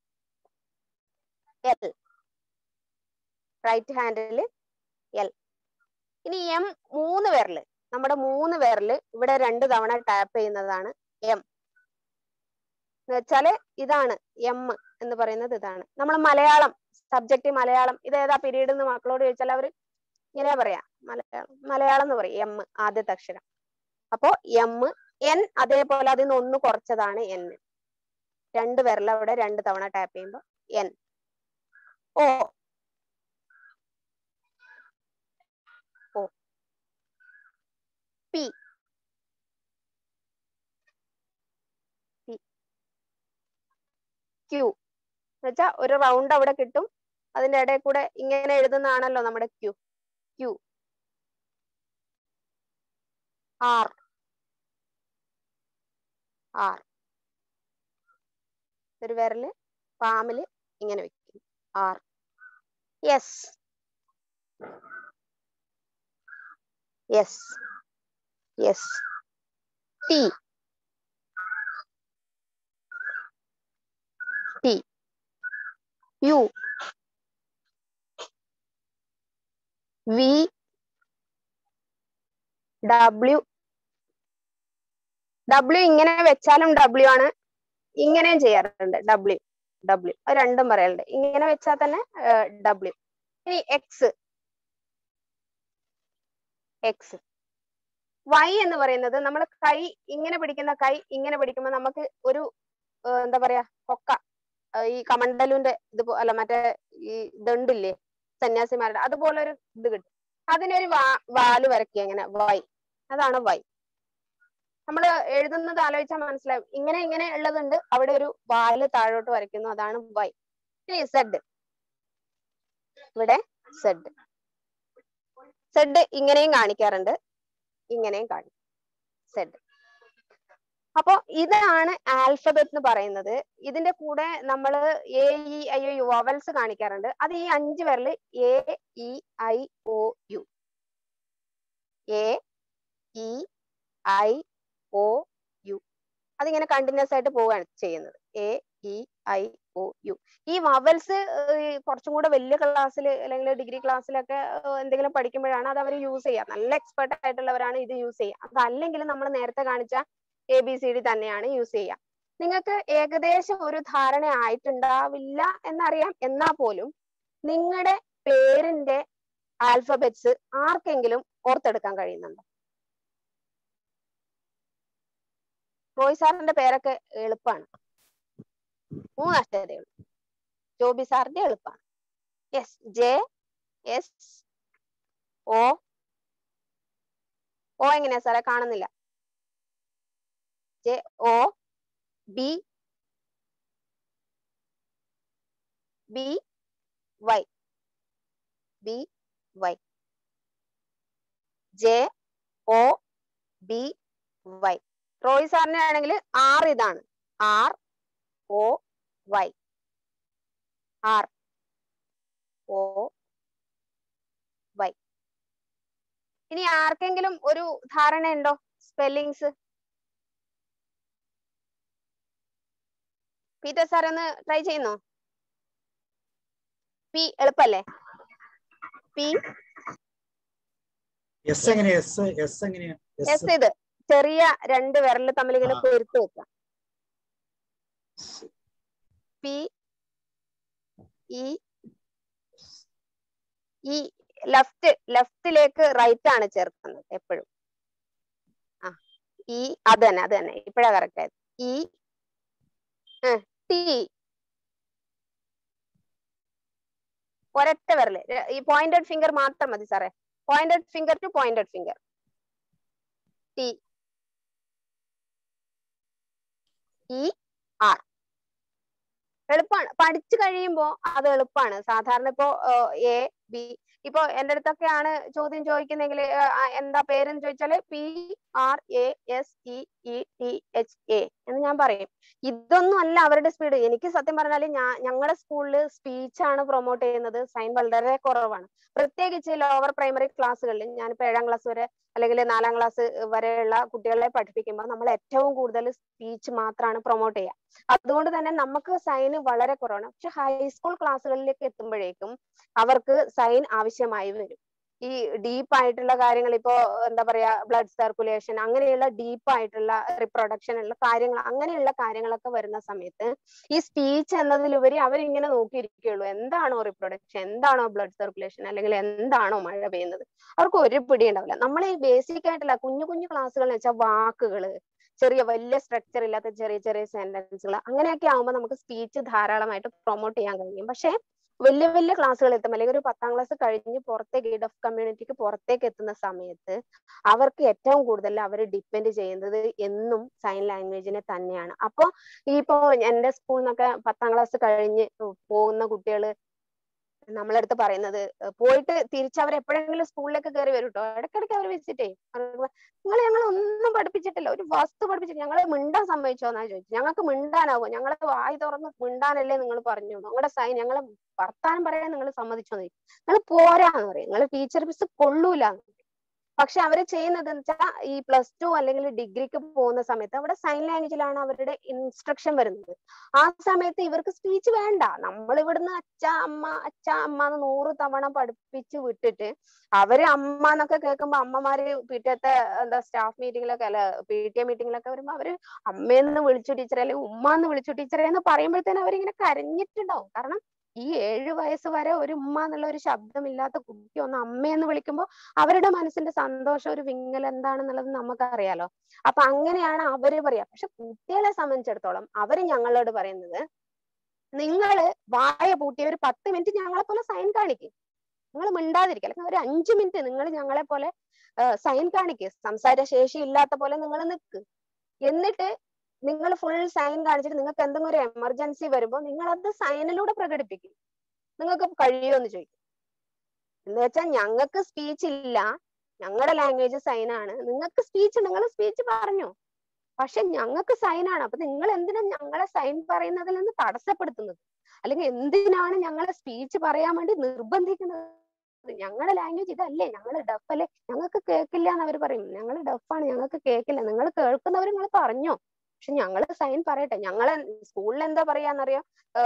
L right ഹാൻഡിൽ എൽ ഇനി എം മൂന്ന് വിരല് നമ്മുടെ മൂന്ന് വിരല് ഇവിടെ രണ്ട് തവണ ടാപ്പ് ചെയ്യുന്നതാണ് എം എന്ന് വെച്ചാല് ഇതാണ് എം എന്ന് പറയുന്നത് ഇതാണ് നമ്മൾ മലയാളം സബ്ജക്ട് മലയാളം ഇത് ഏതാ പീരീഡ് എന്ന് മക്കളോട് ചോദിച്ചാൽ അവര് ഇങ്ങനെ പറയാ മലയാളം മലയാളം എന്ന് പറയും എം ആദ്യത്തെ അക്ഷരം അപ്പോ എം എൻ അതേപോലെ അതിൽ നിന്ന് ഒന്ന് കുറച്ചതാണ് എൻ രണ്ട് വിരൽ അവിടെ രണ്ട് തവണ ടാപ്പ് ചെയ്യുമ്പോൾ N O O P P Q എന്നുവെച്ചാ ഒരു റൗണ്ട് അവിടെ കിട്ടും അതിന്റെ ഇടയിൽ കൂടെ ഇങ്ങനെ എഴുതുന്നതാണല്ലോ നമ്മുടെ ക്യൂ ക്യൂ ആർ ആർ ഒരു വിരല് പാമില് ഇങ്ങനെ വെക്കും R yes yes yes T T U V W W ഇങ്ങനെ വെച്ചാലും ഡബ്ല്യു ആണ് ഇങ്ങനെയും ചെയ്യാറുണ്ട് ഡബ്ല്യു ഡബ്ല്യു അത് രണ്ടും പറയാറുണ്ട് ഇങ്ങനെ വെച്ചാൽ തന്നെ ഡബ്ല്യു ഇനി എക്സ് എക്സ് വൈ എന്ന് പറയുന്നത് നമ്മൾ കൈ ഇങ്ങനെ പിടിക്കുന്ന കൈ ഇങ്ങനെ പിടിക്കുമ്പോൾ നമുക്ക് ഒരു ഏർ എന്താ പറയാ കൊക്ക ഏർ ഈ കമണ്ടലുവിന്റെ ഇത് പോ- അല്ല മറ്റേ ഈ ദണ്ടില്ലേ സന്യാസിമാരുടെ അതുപോലെ ഒരു ഇത് കിട്ടും അതിനൊരു വാ വാല് വരയ്ക്കുക ഇങ്ങനെ വൈ അതാണ് വൈ നമ്മൾ എഴുതുന്നത് ആലോചിച്ചാൽ മനസ്സിലാവും ഇങ്ങനെ ഇങ്ങനെ ഉള്ളതുണ്ട് അവിടെ ഒരു വാല് താഴോട്ട് വരയ്ക്കുന്നു അതാണ് വൈ ഇനി സെഡ് ഇവിടെ സെഡ് സെഡ് ഇങ്ങനെയും കാണിക്കാറുണ്ട് ഇങ്ങനെയും കാണിക്കും സെഡ് അപ്പൊ ഇതാണ് ആൽഫബറ്റ് എന്ന് പറയുന്നത് ഇതിന്റെ കൂടെ നമ്മൾ A E I O U vowels കാണിക്കാറുണ്ട് അത് ഈ അഞ്ച് പേരില് A E I O U A E I O U അതിങ്ങനെ കണ്ടിന്യൂസ് ആയിട്ട് പോവുകയാണ് ചെയ്യുന്നത് A E I O U ഈ വവൽസ് കുറച്ചും കൂടെ വലിയ ക്ലാസ്സിൽ അല്ലെങ്കിൽ ഡിഗ്രി ക്ലാസ്സിലൊക്കെ എന്തെങ്കിലും പഠിക്കുമ്പോഴാണ് അത് അവർ യൂസ് ചെയ്യുക നല്ല എക്സ്പെർട്ട് ആയിട്ടുള്ളവരാണ് ഇത് യൂസ് ചെയ്യുക അതല്ലെങ്കിൽ നമ്മൾ നേരത്തെ കാണിച്ച എ ബി സി ഡി തന്നെയാണ് യൂസ് ചെയ്യുക നിങ്ങൾക്ക് ഏകദേശം ഒരു ധാരണ ആയിട്ടുണ്ടാവില്ല എന്നറിയാം എന്നാൽ പോലും നിങ്ങളുടെ പേരിന്റെ ആൽഫബറ്റ്സ് ആർക്കെങ്കിലും ഓർത്തെടുക്കാൻ കഴിയുന്നുണ്ടോ റോയ് സാറിന്റെ പേരൊക്കെ എളുപ്പമാണ് മൂന്ന് അക്ഷരതേ ഉള്ളൂ ജോബി സാറിന്റെ എളുപ്പമാണ് yes J S O O എങ്ങനെയാ സാറേ കാണുന്നില്ല J O B B Y B Y J O B Y Roy സാറിന്റെ ആണെങ്കിൽ ആർ ഇതാണ് R O Y R O Y ഇനി ആർക്കെങ്കിലും ഒരു ധാരണയുണ്ടോ സ്പെല്ലിങ്സ് പീറ്റർ സാർ ഒന്ന് ട്രൈ ചെയ്യുന്നോ പി എളുപ്പല്ലേ പി എസ് എങ്ങനെയാ എസ് എസ് എങ്ങനെയാ എസ് ഇത് ചെറിയ രണ്ട് വിരല് തമ്മിൽ ഇങ്ങനെ ആ. കൊരുത്ത് വെക്കാം പി ഈ ഈ ലെഫ്റ്റ് ലെഫ്റ്റിലേക്ക് റൈറ്റ് ആണ് ചേർക്കുന്നത് എപ്പോഴും ആ ഈ അത് തന്നെ അത് തന്നെ ഇപ്പഴാ കറക്റ്റ് ആയത് ഈ ടി ഒരൊറ്റ വിരല് ര- ഈ പോയിന്റഡ് ഫിംഗർ മാത്രം മതി സാറേ pointed finger two pointed finger T E R എളുപ്പമാണ് പഠിച്ചു കഴിയുമ്പോ അത് എളുപ്പമാണ് സാധാരണ ഇപ്പോ എ ബി ഇപ്പൊ എന്റെ അടുത്തൊക്കെയാണ് ചോദ്യം ചോദിക്കുന്നെങ്കിൽ എന്താ പേരെന്ന് ചോദിച്ചാല് P R A S T E T H A എന്ന് ഞാൻ പറയും ഇതൊന്നും അല്ല അവരുടെ സ്പീഡ് എനിക്ക് സത്യം പറഞ്ഞാല് ഞാൻ ഞങ്ങളുടെ സ്കൂളിൽ സ്പീച്ച് ആണ് പ്രൊമോട്ട് ചെയ്യുന്നത് സൈൻ വളരെ കുറവാണ് പ്രത്യേകിച്ച് ലോവർ പ്രൈമറി ക്ലാസ്സുകളിൽ ഞാനിപ്പോ ഏഴാം ക്ലാസ് വരെ അല്ലെങ്കിൽ നാലാം ക്ലാസ് വരെയുള്ള കുട്ടികളെ പഠിപ്പിക്കുമ്പോൾ നമ്മൾ ഏറ്റവും കൂടുതൽ സ്പീച്ച് മാത്രമാണ് പ്രൊമോട്ട് ചെയ്യുക അതുകൊണ്ട് തന്നെ നമുക്ക് സൈന് വളരെ കുറവാണ് പക്ഷെ ഹൈസ്കൂൾ ക്ലാസ്സുകളിലേക്ക് എത്തുമ്പോഴേക്കും അവർക്ക് സൈൻ ആവശ്യമായി വരും ഈ ഡീപ്പ് ആയിട്ടുള്ള കാര്യങ്ങൾ ഇപ്പോ എന്താ പറയാ ബ്ലഡ് സർക്കുലേഷൻ അങ്ങനെയുള്ള ഡീപ്പ് ആയിട്ടുള്ള റിപ്രൊഡക്ഷൻ ഉള്ള കാര്യങ്ങൾ അങ്ങനെയുള്ള കാര്യങ്ങളൊക്കെ വരുന്ന സമയത്ത് ഈ സ്പീച്ച് എന്നതിലുപരി അവരിങ്ങനെ നോക്കിയിരിക്കുകയുള്ളൂ എന്താണോ റിപ്രൊഡക്ഷൻ എന്താണോ ബ്ലഡ് സർക്കുലേഷൻ അല്ലെങ്കിൽ എന്താണോ മഴ പെയ്യുന്നത് അവർക്ക് ഒരു പിടി ഉണ്ടാവില്ല നമ്മൾ ഈ ബേസിക് ആയിട്ടുള്ള കുഞ്ഞു കുഞ്ഞു ക്ലാസ്സുകൾ വെച്ചാൽ വാക്കുകള് ചെറിയ വലിയ സ്ട്രക്ചർ ഇല്ലാത്ത ചെറിയ ചെറിയ സെന്റൻസുകൾ അങ്ങനെയൊക്കെ ആകുമ്പോൾ നമുക്ക് സ്പീച്ച് ധാരാളമായിട്ട് പ്രൊമോട്ട് ചെയ്യാൻ കഴിയും പക്ഷെ വലിയ വലിയ ക്ലാസ്സുകൾ എത്തും അല്ലെങ്കിൽ ഒരു പത്താം ക്ലാസ് കഴിഞ്ഞ് പുറത്തേക്ക് ഈ ഡഫ് കമ്മ്യൂണിറ്റിക്ക് പുറത്തേക്ക് എത്തുന്ന സമയത്ത് അവർക്ക് ഏറ്റവും കൂടുതൽ അവർ ഡിപ്പെൻഡ് ചെയ്യുന്നത് എന്നും സൈൻ ലാംഗ്വേജിനെ തന്നെയാണ് അപ്പൊ ഈ ഇപ്പോ എന്റെ സ്കൂളിൽ നിന്നൊക്കെ പത്താം ക്ലാസ് കഴിഞ്ഞ് പോകുന്ന കുട്ടികള് നമ്മളടുത്ത് പറയുന്നത് ഏഹ് പോയിട്ട് തിരിച്ച് അവർ എപ്പോഴെങ്കിലും സ്കൂളിലേക്ക് കയറി വരും കേട്ടോ ഇടയ്ക്കിടയ്ക്ക് അവർ വിസിറ്റ് ചെയ്യും നിങ്ങൾ ഞങ്ങൾ ഒന്നും പഠിപ്പിച്ചിട്ടില്ല ഒരു വസ്തു പഠിപ്പിച്ചിട്ട് ഞങ്ങളെ മിണ്ടാൻ സമ്മതിച്ചോന്നാ ചോദിച്ചു ഞങ്ങൾക്ക് മിണ്ടാനാവോ ഞങ്ങളെ വായി തുറന്ന് മിണ്ടാനല്ലേ നിങ്ങൾ പറഞ്ഞു നിങ്ങളുടെ സൈൻ ഞങ്ങളെ വർത്താനം പറയാൻ നിങ്ങൾ സമ്മതിച്ചോന്ന് ചോദിച്ചു നിങ്ങൾ പോരാന്ന് പറയും നിങ്ങൾ ടീച്ചർ മിസ് കൊള്ളൂല പക്ഷെ അവര് ചെയ്യുന്നത് വെച്ചാൽ ഈ പ്ലസ് ടു അല്ലെങ്കിൽ ഡിഗ്രിക്ക് പോകുന്ന സമയത്ത് അവിടെ സൈൻ ലാംഗ്വേജിലാണ് അവരുടെ ഇൻസ്ട്രക്ഷൻ വരുന്നത് ആ സമയത്ത് ഇവർക്ക് സ്പീച്ച് വേണ്ട നമ്മൾ ഇവിടുന്ന് അച്ഛ അമ്മ അച്ഛ അമ്മ എന്ന് നൂറ് തവണ പഠിപ്പിച്ച് വിട്ടിട്ട് അവര് അമ്മ എന്നൊക്കെ കേൾക്കുമ്പോ അമ്മമാര് പിറ്റത്തെ എന്താ സ്റ്റാഫ് മീറ്റിങ്ങിലൊക്കെ അല്ല പി ടി എ മീറ്റിങ്ങിലൊക്കെ വരുമ്പോ അവര് അമ്മയെന്ന് വിളിച്ചു ടീച്ചറെ അല്ലെങ്കിൽ ഉമ്മ എന്ന് വിളിച്ചു ടീച്ചറെ എന്ന് പറയുമ്പോഴത്തേനും അവരിങ്ങനെ കരഞ്ഞിട്ടുണ്ടാവും കാരണം ഈ ഏഴു വയസ്സ് വരെ ഒരു ഉമ്മ എന്നുള്ള ഒരു ശബ്ദമില്ലാത്ത കുട്ടി ഒന്ന് അമ്മയെന്ന് വിളിക്കുമ്പോൾ അവരുടെ മനസ്സിന്റെ സന്തോഷം ഒരു വിങ്ങൽ എന്താണെന്നുള്ളത് നമുക്കറിയാലോ അപ്പൊ അങ്ങനെയാണ് അവര് പറയാ പക്ഷെ കുട്ടികളെ സംബന്ധിച്ചിടത്തോളം അവര് ഞങ്ങളോട് പറയുന്നത് നിങ്ങള് വായ പൂട്ടി ഒരു പത്ത് മിനിറ്റ് ഞങ്ങളെ പോലെ സൈൻ കാണിക്കും നിങ്ങൾ മിണ്ടാതിരിക്കുക അല്ലെങ്കിൽ ഒരു അഞ്ചു മിനിറ്റ് നിങ്ങൾ ഞങ്ങളെ പോലെ സൈൻ കാണിക്കുക സംസാര ശേഷി ഇല്ലാത്ത പോലെ നിങ്ങൾ നിൽക്ക് എന്നിട്ട് നിങ്ങൾ ഫുൾ സൈൻ കാണിച്ചിട്ട് നിങ്ങൾക്ക് എന്തെങ്കിലും ഒരു എമർജൻസി വരുമ്പോൾ നിങ്ങൾ അത് സൈനിലൂടെ പ്രകടിപ്പിക്കും നിങ്ങൾക്ക് കഴിയുമോ എന്ന് ചോദിക്കും എന്ന് വെച്ചാൽ ഞങ്ങൾക്ക് സ്പീച്ച് ഇല്ല ഞങ്ങളുടെ ലാംഗ്വേജ് സൈൻ ആണ് നിങ്ങൾക്ക് സ്പീച്ച് നിങ്ങൾ സ്പീച്ച് പറഞ്ഞു പക്ഷെ ഞങ്ങൾക്ക് സൈൻ ആണ് അപ്പൊ നിങ്ങൾ എന്തിനാ ഞങ്ങളെ സൈൻ പറയുന്നതിൽ നിന്ന് തടസ്സപ്പെടുത്തുന്നത് അല്ലെങ്കിൽ എന്തിനാണ് ഞങ്ങളെ സ്പീച്ച് പറയാൻ വേണ്ടി നിർബന്ധിക്കുന്നത് ഞങ്ങളുടെ ലാംഗ്വേജ് ഇതല്ലേ ഞങ്ങൾ ഡഫ് അല്ലേ ഞങ്ങൾക്ക് കേൾക്കില്ല എന്ന് അവർ പറയും ഞങ്ങൾ ഡഫാണ് ഞങ്ങൾക്ക് കേൾക്കില്ല നിങ്ങൾ കേൾക്കുന്നവർ നിങ്ങൾ പറഞ്ഞോ പക്ഷെ ഞങ്ങൾ സൈൻ പറയട്ടെ ഞങ്ങളെ സ്കൂളിൽ എന്താ പറയാന്നറിയോ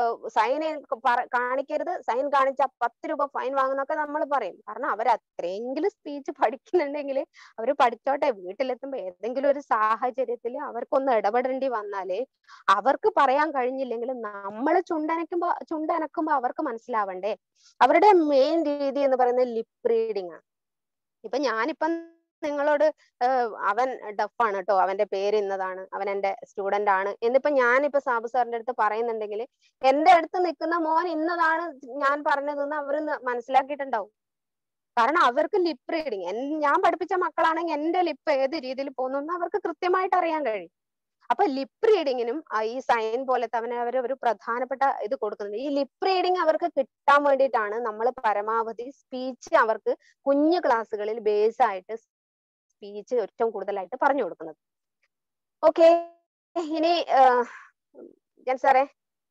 സൈൻ കാണിക്കരുത് സൈൻ കാണിച്ച പത്ത് രൂപ ഫൈൻ വാങ്ങുന്നൊക്കെ നമ്മൾ പറയും കാരണം അവർ അത്രയെങ്കിലും സ്പീച്ച് പഠിക്കുന്നുണ്ടെങ്കിൽ അവർ പഠിച്ചോട്ടെ വീട്ടിലെത്തുമ്പോ ഏതെങ്കിലും ഒരു സാഹചര്യത്തിൽ അവർക്കൊന്ന് ഇടപെടേണ്ടി വന്നാല് അവർക്ക് പറയാൻ കഴിഞ്ഞില്ലെങ്കിൽ നമ്മൾ ചുണ്ടനക്കുമ്പോ ചുണ്ടനക്കുമ്പോ അവർക്ക് മനസ്സിലാവണ്ടേ അവരുടെ മെയിൻ രീതി എന്ന് പറയുന്നത് ലിപ് റീഡിംഗ് ആണ് ഇപ്പൊ ഞാനിപ്പം നിങ്ങളോട് അവൻ ഡഫാണ് കേട്ടോ അവന്റെ പേര് ഇന്നതാണ് അവൻ എന്റെ സ്റ്റുഡന്റ് ആണ് എന്നിപ്പോ ഞാനിപ്പോ സാബു സാറിന്റെ അടുത്ത് പറയുന്നുണ്ടെങ്കിൽ എന്റെ അടുത്ത് നിൽക്കുന്ന മോൻ ഇന്നതാണ് ഞാൻ പറഞ്ഞതെന്ന് അവർ മനസ്സിലാക്കിയിട്ടുണ്ടാവും കാരണം അവർക്ക് ലിപ്പ് റീഡിങ് ഞാൻ പഠിപ്പിച്ച മക്കളാണെങ്കിൽ എന്റെ ലിപ്പ് ഏത് രീതിയിൽ പോകുന്നു അവർക്ക് കൃത്യമായിട്ട് അറിയാൻ കഴിയും അപ്പൊ ലിപ്പ് റീഡിങ്ങിനും ഈ സൈൻ പോലത്തെ അവന് അവർ ഒരു പ്രധാനപ്പെട്ട ഇത് കൊടുക്കുന്നുണ്ട് ഈ ലിപ്പ് റീഡിങ് അവർക്ക് കിട്ടാൻ വേണ്ടിയിട്ടാണ് നമ്മൾ പരമാവധി സ്പീച്ച് അവർക്ക് കുഞ്ഞു ക്ലാസ്സുകളിൽ ബേസ് ആയിട്ട് സ്പീച്ച് ഏറ്റവും കൂടുതലായിട്ട് പറഞ്ഞു കൊടുക്കുന്നത് ഓക്കെ ഇനി ഞാൻ സാറേ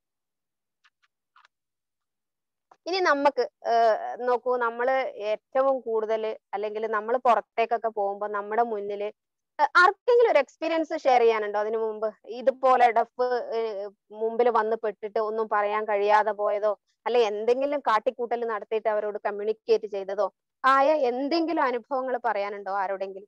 ഇനി നമുക്ക് നോക്കൂ നമ്മള് ഏറ്റവും കൂടുതൽ അല്ലെങ്കിൽ നമ്മൾ പുറത്തേക്കൊക്കെ പോകുമ്പോൾ നമ്മുടെ മുന്നിൽ ആർക്കെങ്കിലും ഒരു എക്സ്പീരിയൻസ് ഷെയർ ചെയ്യാനുണ്ടോ അതിനു മുമ്പ് ഇതുപോലെ ഡഫ് മുമ്പിൽ വന്ന് പെട്ടിട്ട് ഒന്നും പറയാൻ കഴിയാതെ പോയതോ അല്ലെ എന്തെങ്കിലും കാട്ടിക്കൂട്ടൽ നടത്തിയിട്ട് അവരോട് കമ്മ്യൂണിക്കേറ്റ് ചെയ്തതോ ആയ എന്തെങ്കിലും അനുഭവങ്ങൾ പറയാനുണ്ടോ ആരോടെങ്കിലും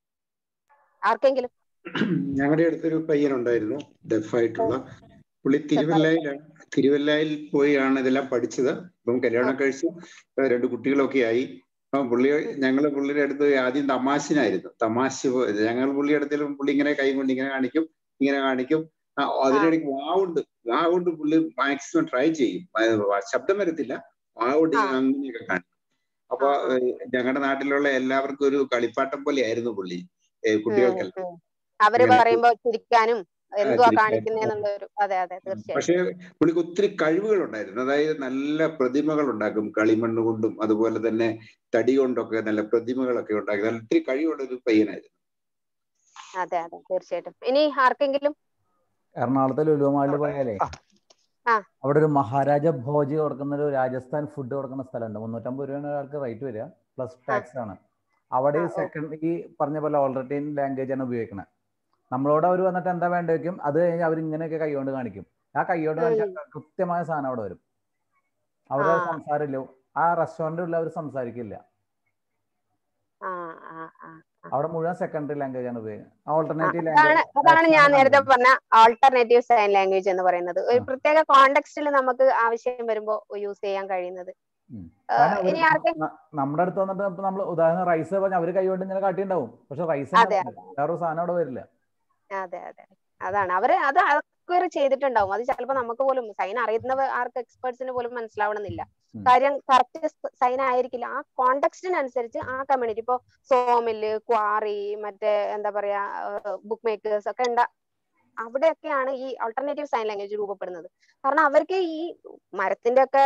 ആർക്കെങ്കിലും ഞങ്ങളുടെ അടുത്തൊരു പയ്യനുണ്ടായിരുന്നു ഡെഫായിട്ടുള്ള പുള്ളി തിരുവല്ലയിലാണ് തിരുവല്ലയിൽ പോയാണ് ഇതെല്ലാം പഠിച്ചത് ഇപ്പം കല്യാണം കഴിച്ചു ഇപ്പൊ രണ്ട് കുട്ടികളൊക്കെ ആയി അപ്പം പുള്ളി ഞങ്ങൾ പുള്ളിയുടെ അടുത്ത് ആദ്യം തമാശനായിരുന്നു തമാശ പോ- ഞങ്ങൾ പുള്ളിയുടെ അടുത്തേലും പുള്ളി ഇങ്ങനെ കൈ കൊണ്ട് ഇങ്ങനെ കാണിക്കും ഇങ്ങനെ കാണിക്കും ആ, അതിനിടയ്ക്ക് വാവുണ്ട് വാവുണ്ട് പുള്ളി മാക്സിമം ട്രൈ ചെയ്യും ആ, ശബ്ദം വരത്തില്ല വാവുണ്ട് ആ. അങ്ങനെയൊക്കെ കാണിക്കും അപ്പൊ ആ, ആ. ഞങ്ങളുടെ നാട്ടിലുള്ള എല്ലാവർക്കും ഒരു കളിപ്പാട്ടം പോലെയായിരുന്നു പുള്ളി ഏ, കുട്ടികൾക്കെല്ലാം ഉം, ഉം. അവര് ഇങ്ങനെ പറയുമ്പോ ചിരിക്കാനും എന്തുവാ ചിരിക്കാനും. കാണിക്കുന്നേന്നുള്ള ഒരു അതെ അതെ തീർച്ചയായും പക്ഷേ പുള്ളിക്ക് ഒത്തിരി കഴിവുകളുണ്ടായിരുന്നു അതായത് നല്ല പ്രതിമകൾ ഉണ്ടാക്കും കളിമണ്ണ് കൊണ്ടും അതുപോലെ തന്നെ തടി കൊണ്ടൊക്കെ നല്ല പ്രതിമകളൊക്കെ ഉണ്ടാക്കി നല്ല ഒത്തിരി കഴിവുള്ള ഒരു പയ്യനായിരുന്നു അതെ അതെ തീർച്ചയായിട്ടും ഇനി ആർക്കെങ്കിലും എറണാകുളത്തെ ലുലു മാളിൽ പോയാലേ ആ. അവിടെ ഒരു മഹാരാജ ഭോജ് കൊടുക്കുന്ന ഒരു രാജസ്ഥാൻ ഫുഡ് കൊടുക്കുന്ന സ്ഥലമുണ്ട് മുന്നൂറ്റമ്പത് രൂപയാണ് ഒരാൾക്ക് റേറ്റ് വരിക പ്ലസ് ടാക്സ് ആണ് അവിടെ ആ, ഓ. സെക്കൻഡ് ഈ പറഞ്ഞ പോലെ ഓൾറെഡി ലാംഗ്വേജ് ആണ് ഉപയോഗിക്കുന്നത് നമ്മളോട് അവർ വന്നിട്ട് എന്താ വേണ്ട വെക്കും അത് കഴിഞ്ഞ് അവർ ഇങ്ങനെയൊക്കെ കൈകൊണ്ട് കാണിക്കും ആ കൈകൊണ്ട് കാണിച്ചാൽ കൃത്യമായ സാധനം അവിടെ വരും അവരുടെ ആ. സംസാരമില്ല ആ റെസ്റ്റോറൻറ്റിൽ അവർ സംസാരിക്കില്ല ആ ആ ആ അവിടെ മുഴുവൻ സെക്കൻഡറി ലാംഗ്വേജ് ആണ് ഉപയോഗിക്കുന്നത് ഓൾട്ടർനേറ്റീവ് അതാണ് ലാംഗ്വേജ് അതാണ് ഞാൻ നേരത്തെ പറഞ്ഞ ആൾട്ടർനേറ്റീവ് സൈൻ ലാംഗ്വേജ് എന്ന് പറയുന്നത് ഒരു ആ. പ്രത്യേക കോണ്ടെക്സ്റ്റിൽ നമുക്ക് ആവശ്യം വരുമ്പോ യൂസ് ചെയ്യാൻ കഴിയുന്നത് ഉം. ആ, കാരണം അവര് ഇനി ആർക്കെ ന- നമ്മുടെ അടുത്ത് വന്നിട്ട് ഇപ്പൊ നമ്മൾ ഉദാഹരണം റൈസ് പറഞ്ഞ അവര് കൈകൊണ്ട് ഇങ്ങനെ കാട്ടിണ്ടാവും പക്ഷെ റൈസ് അതെ, വേറൊരു സാധനം അവിടെ വരില്ല അതെ അതെ അതാണ് അവര് അത് അക്വയർ ചെയ്തിട്ടുണ്ടാവും അത് ചിലപ്പോ നമുക്ക് പോലും സൈൻ അറിയുന്ന ആർക്ക് എക്സ്പേർട്സിന് പോലും മനസ്സിലാവണമെന്നില്ല ഉം. കാര്യം കറക്റ്റ് സൈൻ ആയിരിക്കില്ല ആ കോണ്ടെക്സ്റ്റിനനുസരിച്ച് ആ കമ്മ്യൂണിറ്റി ഇപ്പോ സോമില് ക്വാറി മറ്റേ എന്താ പറയാ ബുക്ക് മേക്കേഴ്സ് ഒക്കെ ഉണ്ടാ അവിടെയൊക്കെയാണ് ഈ ഓൾട്ടർനേറ്റീവ് സൈൻ ലാംഗ്വേജ് രൂപപ്പെടുന്നത് കാരണം അവർക്ക് ഈ മരത്തിന്റെ ഒക്കെ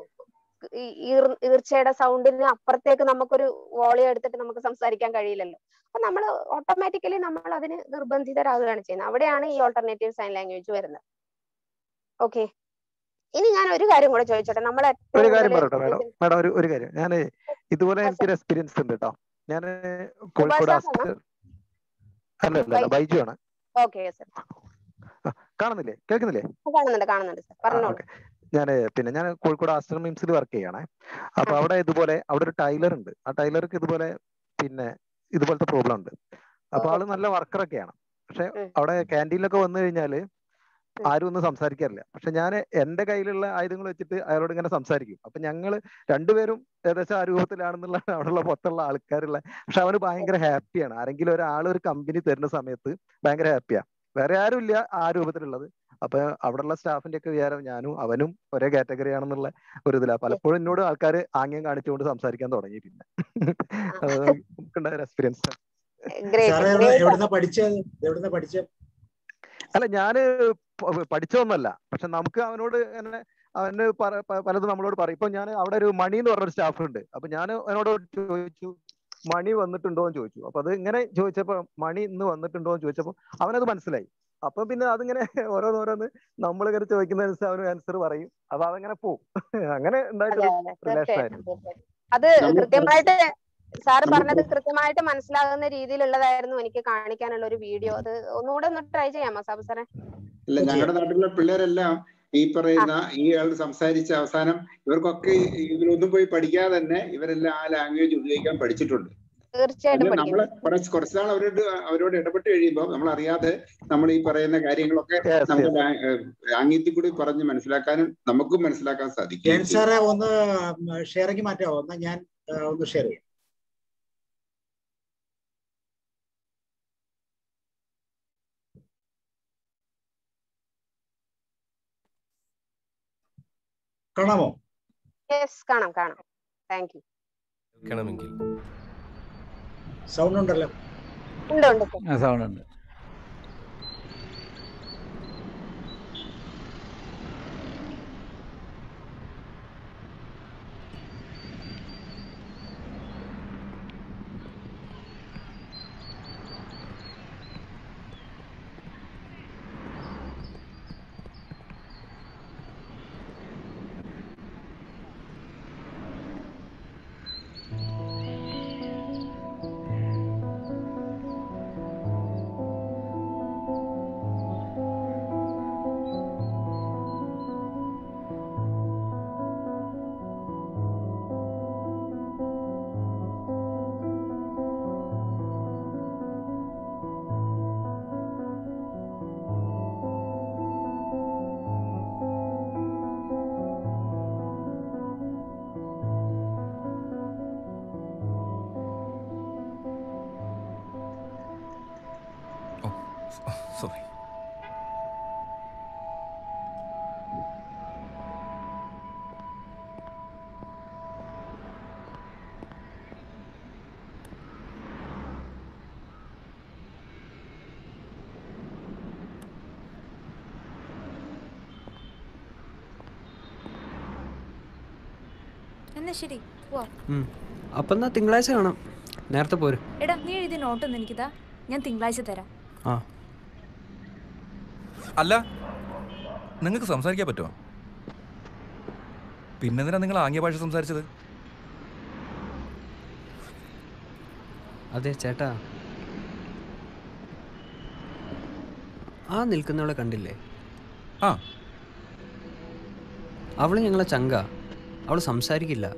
ഈ ഈർ- ഈർച്ചയുടെ സൗണ്ടിന് അപ്പുറത്തേക്ക് നമുക്കൊരു വോളി എടുത്തിട്ട് നമുക്ക് സംസാരിക്കാൻ കഴിയില്ലല്ലോ അപ്പൊ നമ്മൾ ഓട്ടോമാറ്റിക്കലി നമ്മൾ അതിന് നിർബന്ധിതരാകുകയാണ് ചെയ്യുന്നത് അവിടെയാണ് ഈ ഓൾട്ടർനേറ്റീവ് സൈൻ ലാംഗ്വേജ് വരുന്നത് ഓക്കെ ഇനി ഞാൻ ഒരു കാര്യം കൂടെ ചോദിച്ചോട്ടെ നമ്മൾ ഏറ്റവും ഒരു കാര്യം കൂടുതൽ പറയട്ടെ മാഡം മാഡം ഒരു ഒരു കാര്യം ഞാൻ ഇതുപോലെ ആ, എനിക്കൊരു എക്സ്പീരിയൻസ് ഉണ്ട് കേട്ടോ ഞാൻ കോഴിക്കോട് ഉപാസാണോ? ആസ്റ്റർ അല്ല അല്ല അല്ല ബൈജു ആണ് ഓക്കെ സർ കാണുന്നില്ലേ കേൾക്കുന്നില്ലേ കാണുന്നുണ്ട് കാണുന്നുണ്ട് സർ പറഞ്ഞോളൂ ഓക്കെ ഞാൻ പിന്നെ ഞാൻ കോഴിക്കോട് ആസ്റ്റർ മിംസിൽ വർക്ക് ചെയ്യണേ അപ്പൊ അവിടെ ഇതുപോലെ അവിടെ ഒരു ടൈലർ ഉണ്ട് ആ ടൈലർക്ക് ഇതുപോലെ പിന്നെ ഇതുപോലത്തെ പ്രോബ്ലം ഉണ്ട് അപ്പൊ ആള് നല്ല വർക്കറൊക്കെയാണ് പക്ഷെ ഉം. അവിടെ ക്യാൻറ്റീനിലൊക്കെ വന്നു കഴിഞ്ഞാല് ആരും ഒന്നും സംസാരിക്കാറില്ല പക്ഷെ ഞാൻ എന്റെ കയ്യിലുള്ള ആയുധങ്ങൾ വെച്ചിട്ട് അയാളോട് ഇങ്ങനെ സംസാരിക്കും അപ്പൊ ഞങ്ങള് രണ്ടുപേരും ഏകദേശം ആ രൂപത്തിലാണെന്നുള്ള അവിടെയുള്ള മൊത്തമുള്ള ആൾക്കാരുള്ള പക്ഷെ അവന് ഭയങ്കര ഹാപ്പിയാണ് ആരെങ്കിലും ഒരാൾ ഒരു കമ്പനി തരുന്ന സമയത്ത് ഭയങ്കര ഹാപ്പിയാ വേറെ ആരും ഇല്ല ആ രൂപത്തിലുള്ളത് അപ്പൊ അവിടെയുള്ള സ്റ്റാഫിന്റെ ഒക്കെ വിചാരം ഞാനും അവനും ഒരേ കാറ്റഗറി ആണെന്നുള്ള ഒരു ഇതിലാ പലപ്പോഴും എന്നോട് ആൾക്കാർ ആംഗ്യം കാണിച്ചുകൊണ്ട് സംസാരിക്കാൻ തുടങ്ങി പിന്നെ അത് നമുക്കുണ്ടായ ഒരു എക്സ്പീരിയൻസ് സാറേ ഗ്രേറ്റ് എവിടുന്ന പഠിച്ചത് എവിടുന്ന പഠിച്ച അല്ല ഞാന് പ- പഠിച്ചതൊന്നല്ല പക്ഷെ നമുക്ക് അവനോട് അങ്ങനെ അവന് പറ- പ- പലതും നമ്മളോട് പറയും ഇപ്പൊ ഞാൻ അവിടെ ഒരു മണി എന്ന് പറഞ്ഞൊരു സ്റ്റാഫ് ഉണ്ട് അപ്പൊ ഞാൻ അവനോട് ചോദിച്ചു മണി വന്നിട്ടുണ്ടോ എന്ന് ചോദിച്ചു അപ്പൊ അത് ഇങ്ങനെ ചോദിച്ചപ്പോ മണി ഇന്ന് വന്നിട്ടുണ്ടോ എന്ന് ചോദിച്ചപ്പോ അവനത് മനസ്സിലായി അപ്പൊ പിന്നെ അതിങ്ങനെ ഓരോന്നോരോന്ന് നമ്മളിങ്ങനെ ചോദിക്കുന്നതനുസരിച്ച് അവന് ആൻസർ പറയും അപ്പൊ അതങ്ങനെ പോവും അങ്ങനെ അതെ ഉണ്ടായിട്ടൊരു അതെ relation തീർച്ചയായിട്ടും ആയിരുന്നു. തീർച്ചയായിട്ടും അത് നമ്മൾ കൃത്യമായിട്ട് സാറ് നമ്മൾ പറഞ്ഞത് കൃത്യമായിട്ട് മനസ്സിലാകുന്ന രീതിയിലുള്ളതായിരുന്നു എനിക്ക് കാണിക്കാനുള്ള ഒരു വീഡിയോ അത് ഒന്നുകൂടെ ഒന്ന് ട്രൈ ചെയ്യാമോ സാബു സാറേ ഇല്ല ഞങ്ങളുടെ നാട്ടിലുള്ള പിള്ളേരെല്ലാം ഈ പറയുന്ന ഈ ആൾ സംസാരിച്ച അവസാനം ഇവർക്കൊക്കെ ഈ- ഇവരൊന്നും പോയി പഠിക്കാതെ തന്നെ ഇവരെല്ലാം ആ ലാംഗ്വേജ് ഉപയോഗിക്കാൻ പഠിച്ചിട്ടുണ്ട് തീർച്ചയായിട്ടും അത് നമ്മള് പഠിക്കും കുറച്ച് കുറച്ചുനാൾ അവരോട് അവരോട് ഇടപെട്ട് കഴിയുമ്പോൾ നമ്മൾ അറിയാതെ നമ്മൾ ഈ പറയുന്ന കാര്യങ്ങളൊക്കെ Yes, നമുക്ക് yes. ലാ- ഏഹ് ആംഗ്യത്തിൽ കൂടി പറഞ്ഞ് മനസ്സിലാക്കാനും നമുക്കും മനസ്സിലാക്കാൻ സാധിക്കും ജയൻ സാറെ ഒന്ന് ഷെയറിങ് മാറ്റാമോ എന്നാ ഞാൻ ആ, ഒന്ന് ഷെയർ ചെയ്യാം കാണാമോ യെസ് കാണാം കാണാം താങ്ക് യു കേൾക്കണമെങ്കിൽ സൗണ്ട് ഉണ്ടല്ലോ ഉണ്ട് ഉണ്ട് സർ സൗണ്ട് ഉണ്ട് സോറി എന്നാ ശരി പോവാ ഉം. അപ്പം എന്നാ തിങ്കളാഴ്ച കാണാം നേരത്തെ പോരും എടാ നീ എഴുതിയ നോട്ടൊന്ന് എനിക്കിതാ ഞാൻ തിങ്കളാഴ്ച തരാം ആ അല്ല നിങ്ങൾക്ക് സംസാരിക്കാൻ പറ്റുമോ പിന്നെന്തിനാ നിങ്ങൾ ആംഗ്യ ഭാഷ സംസാരിച്ചത് അതെ ചേട്ടാ ആ നിൽക്കുന്നവളെ കണ്ടില്ലേ ആ അവള് ഞങ്ങളെ ചങ്ക അവള് സംസാരിക്കില്ല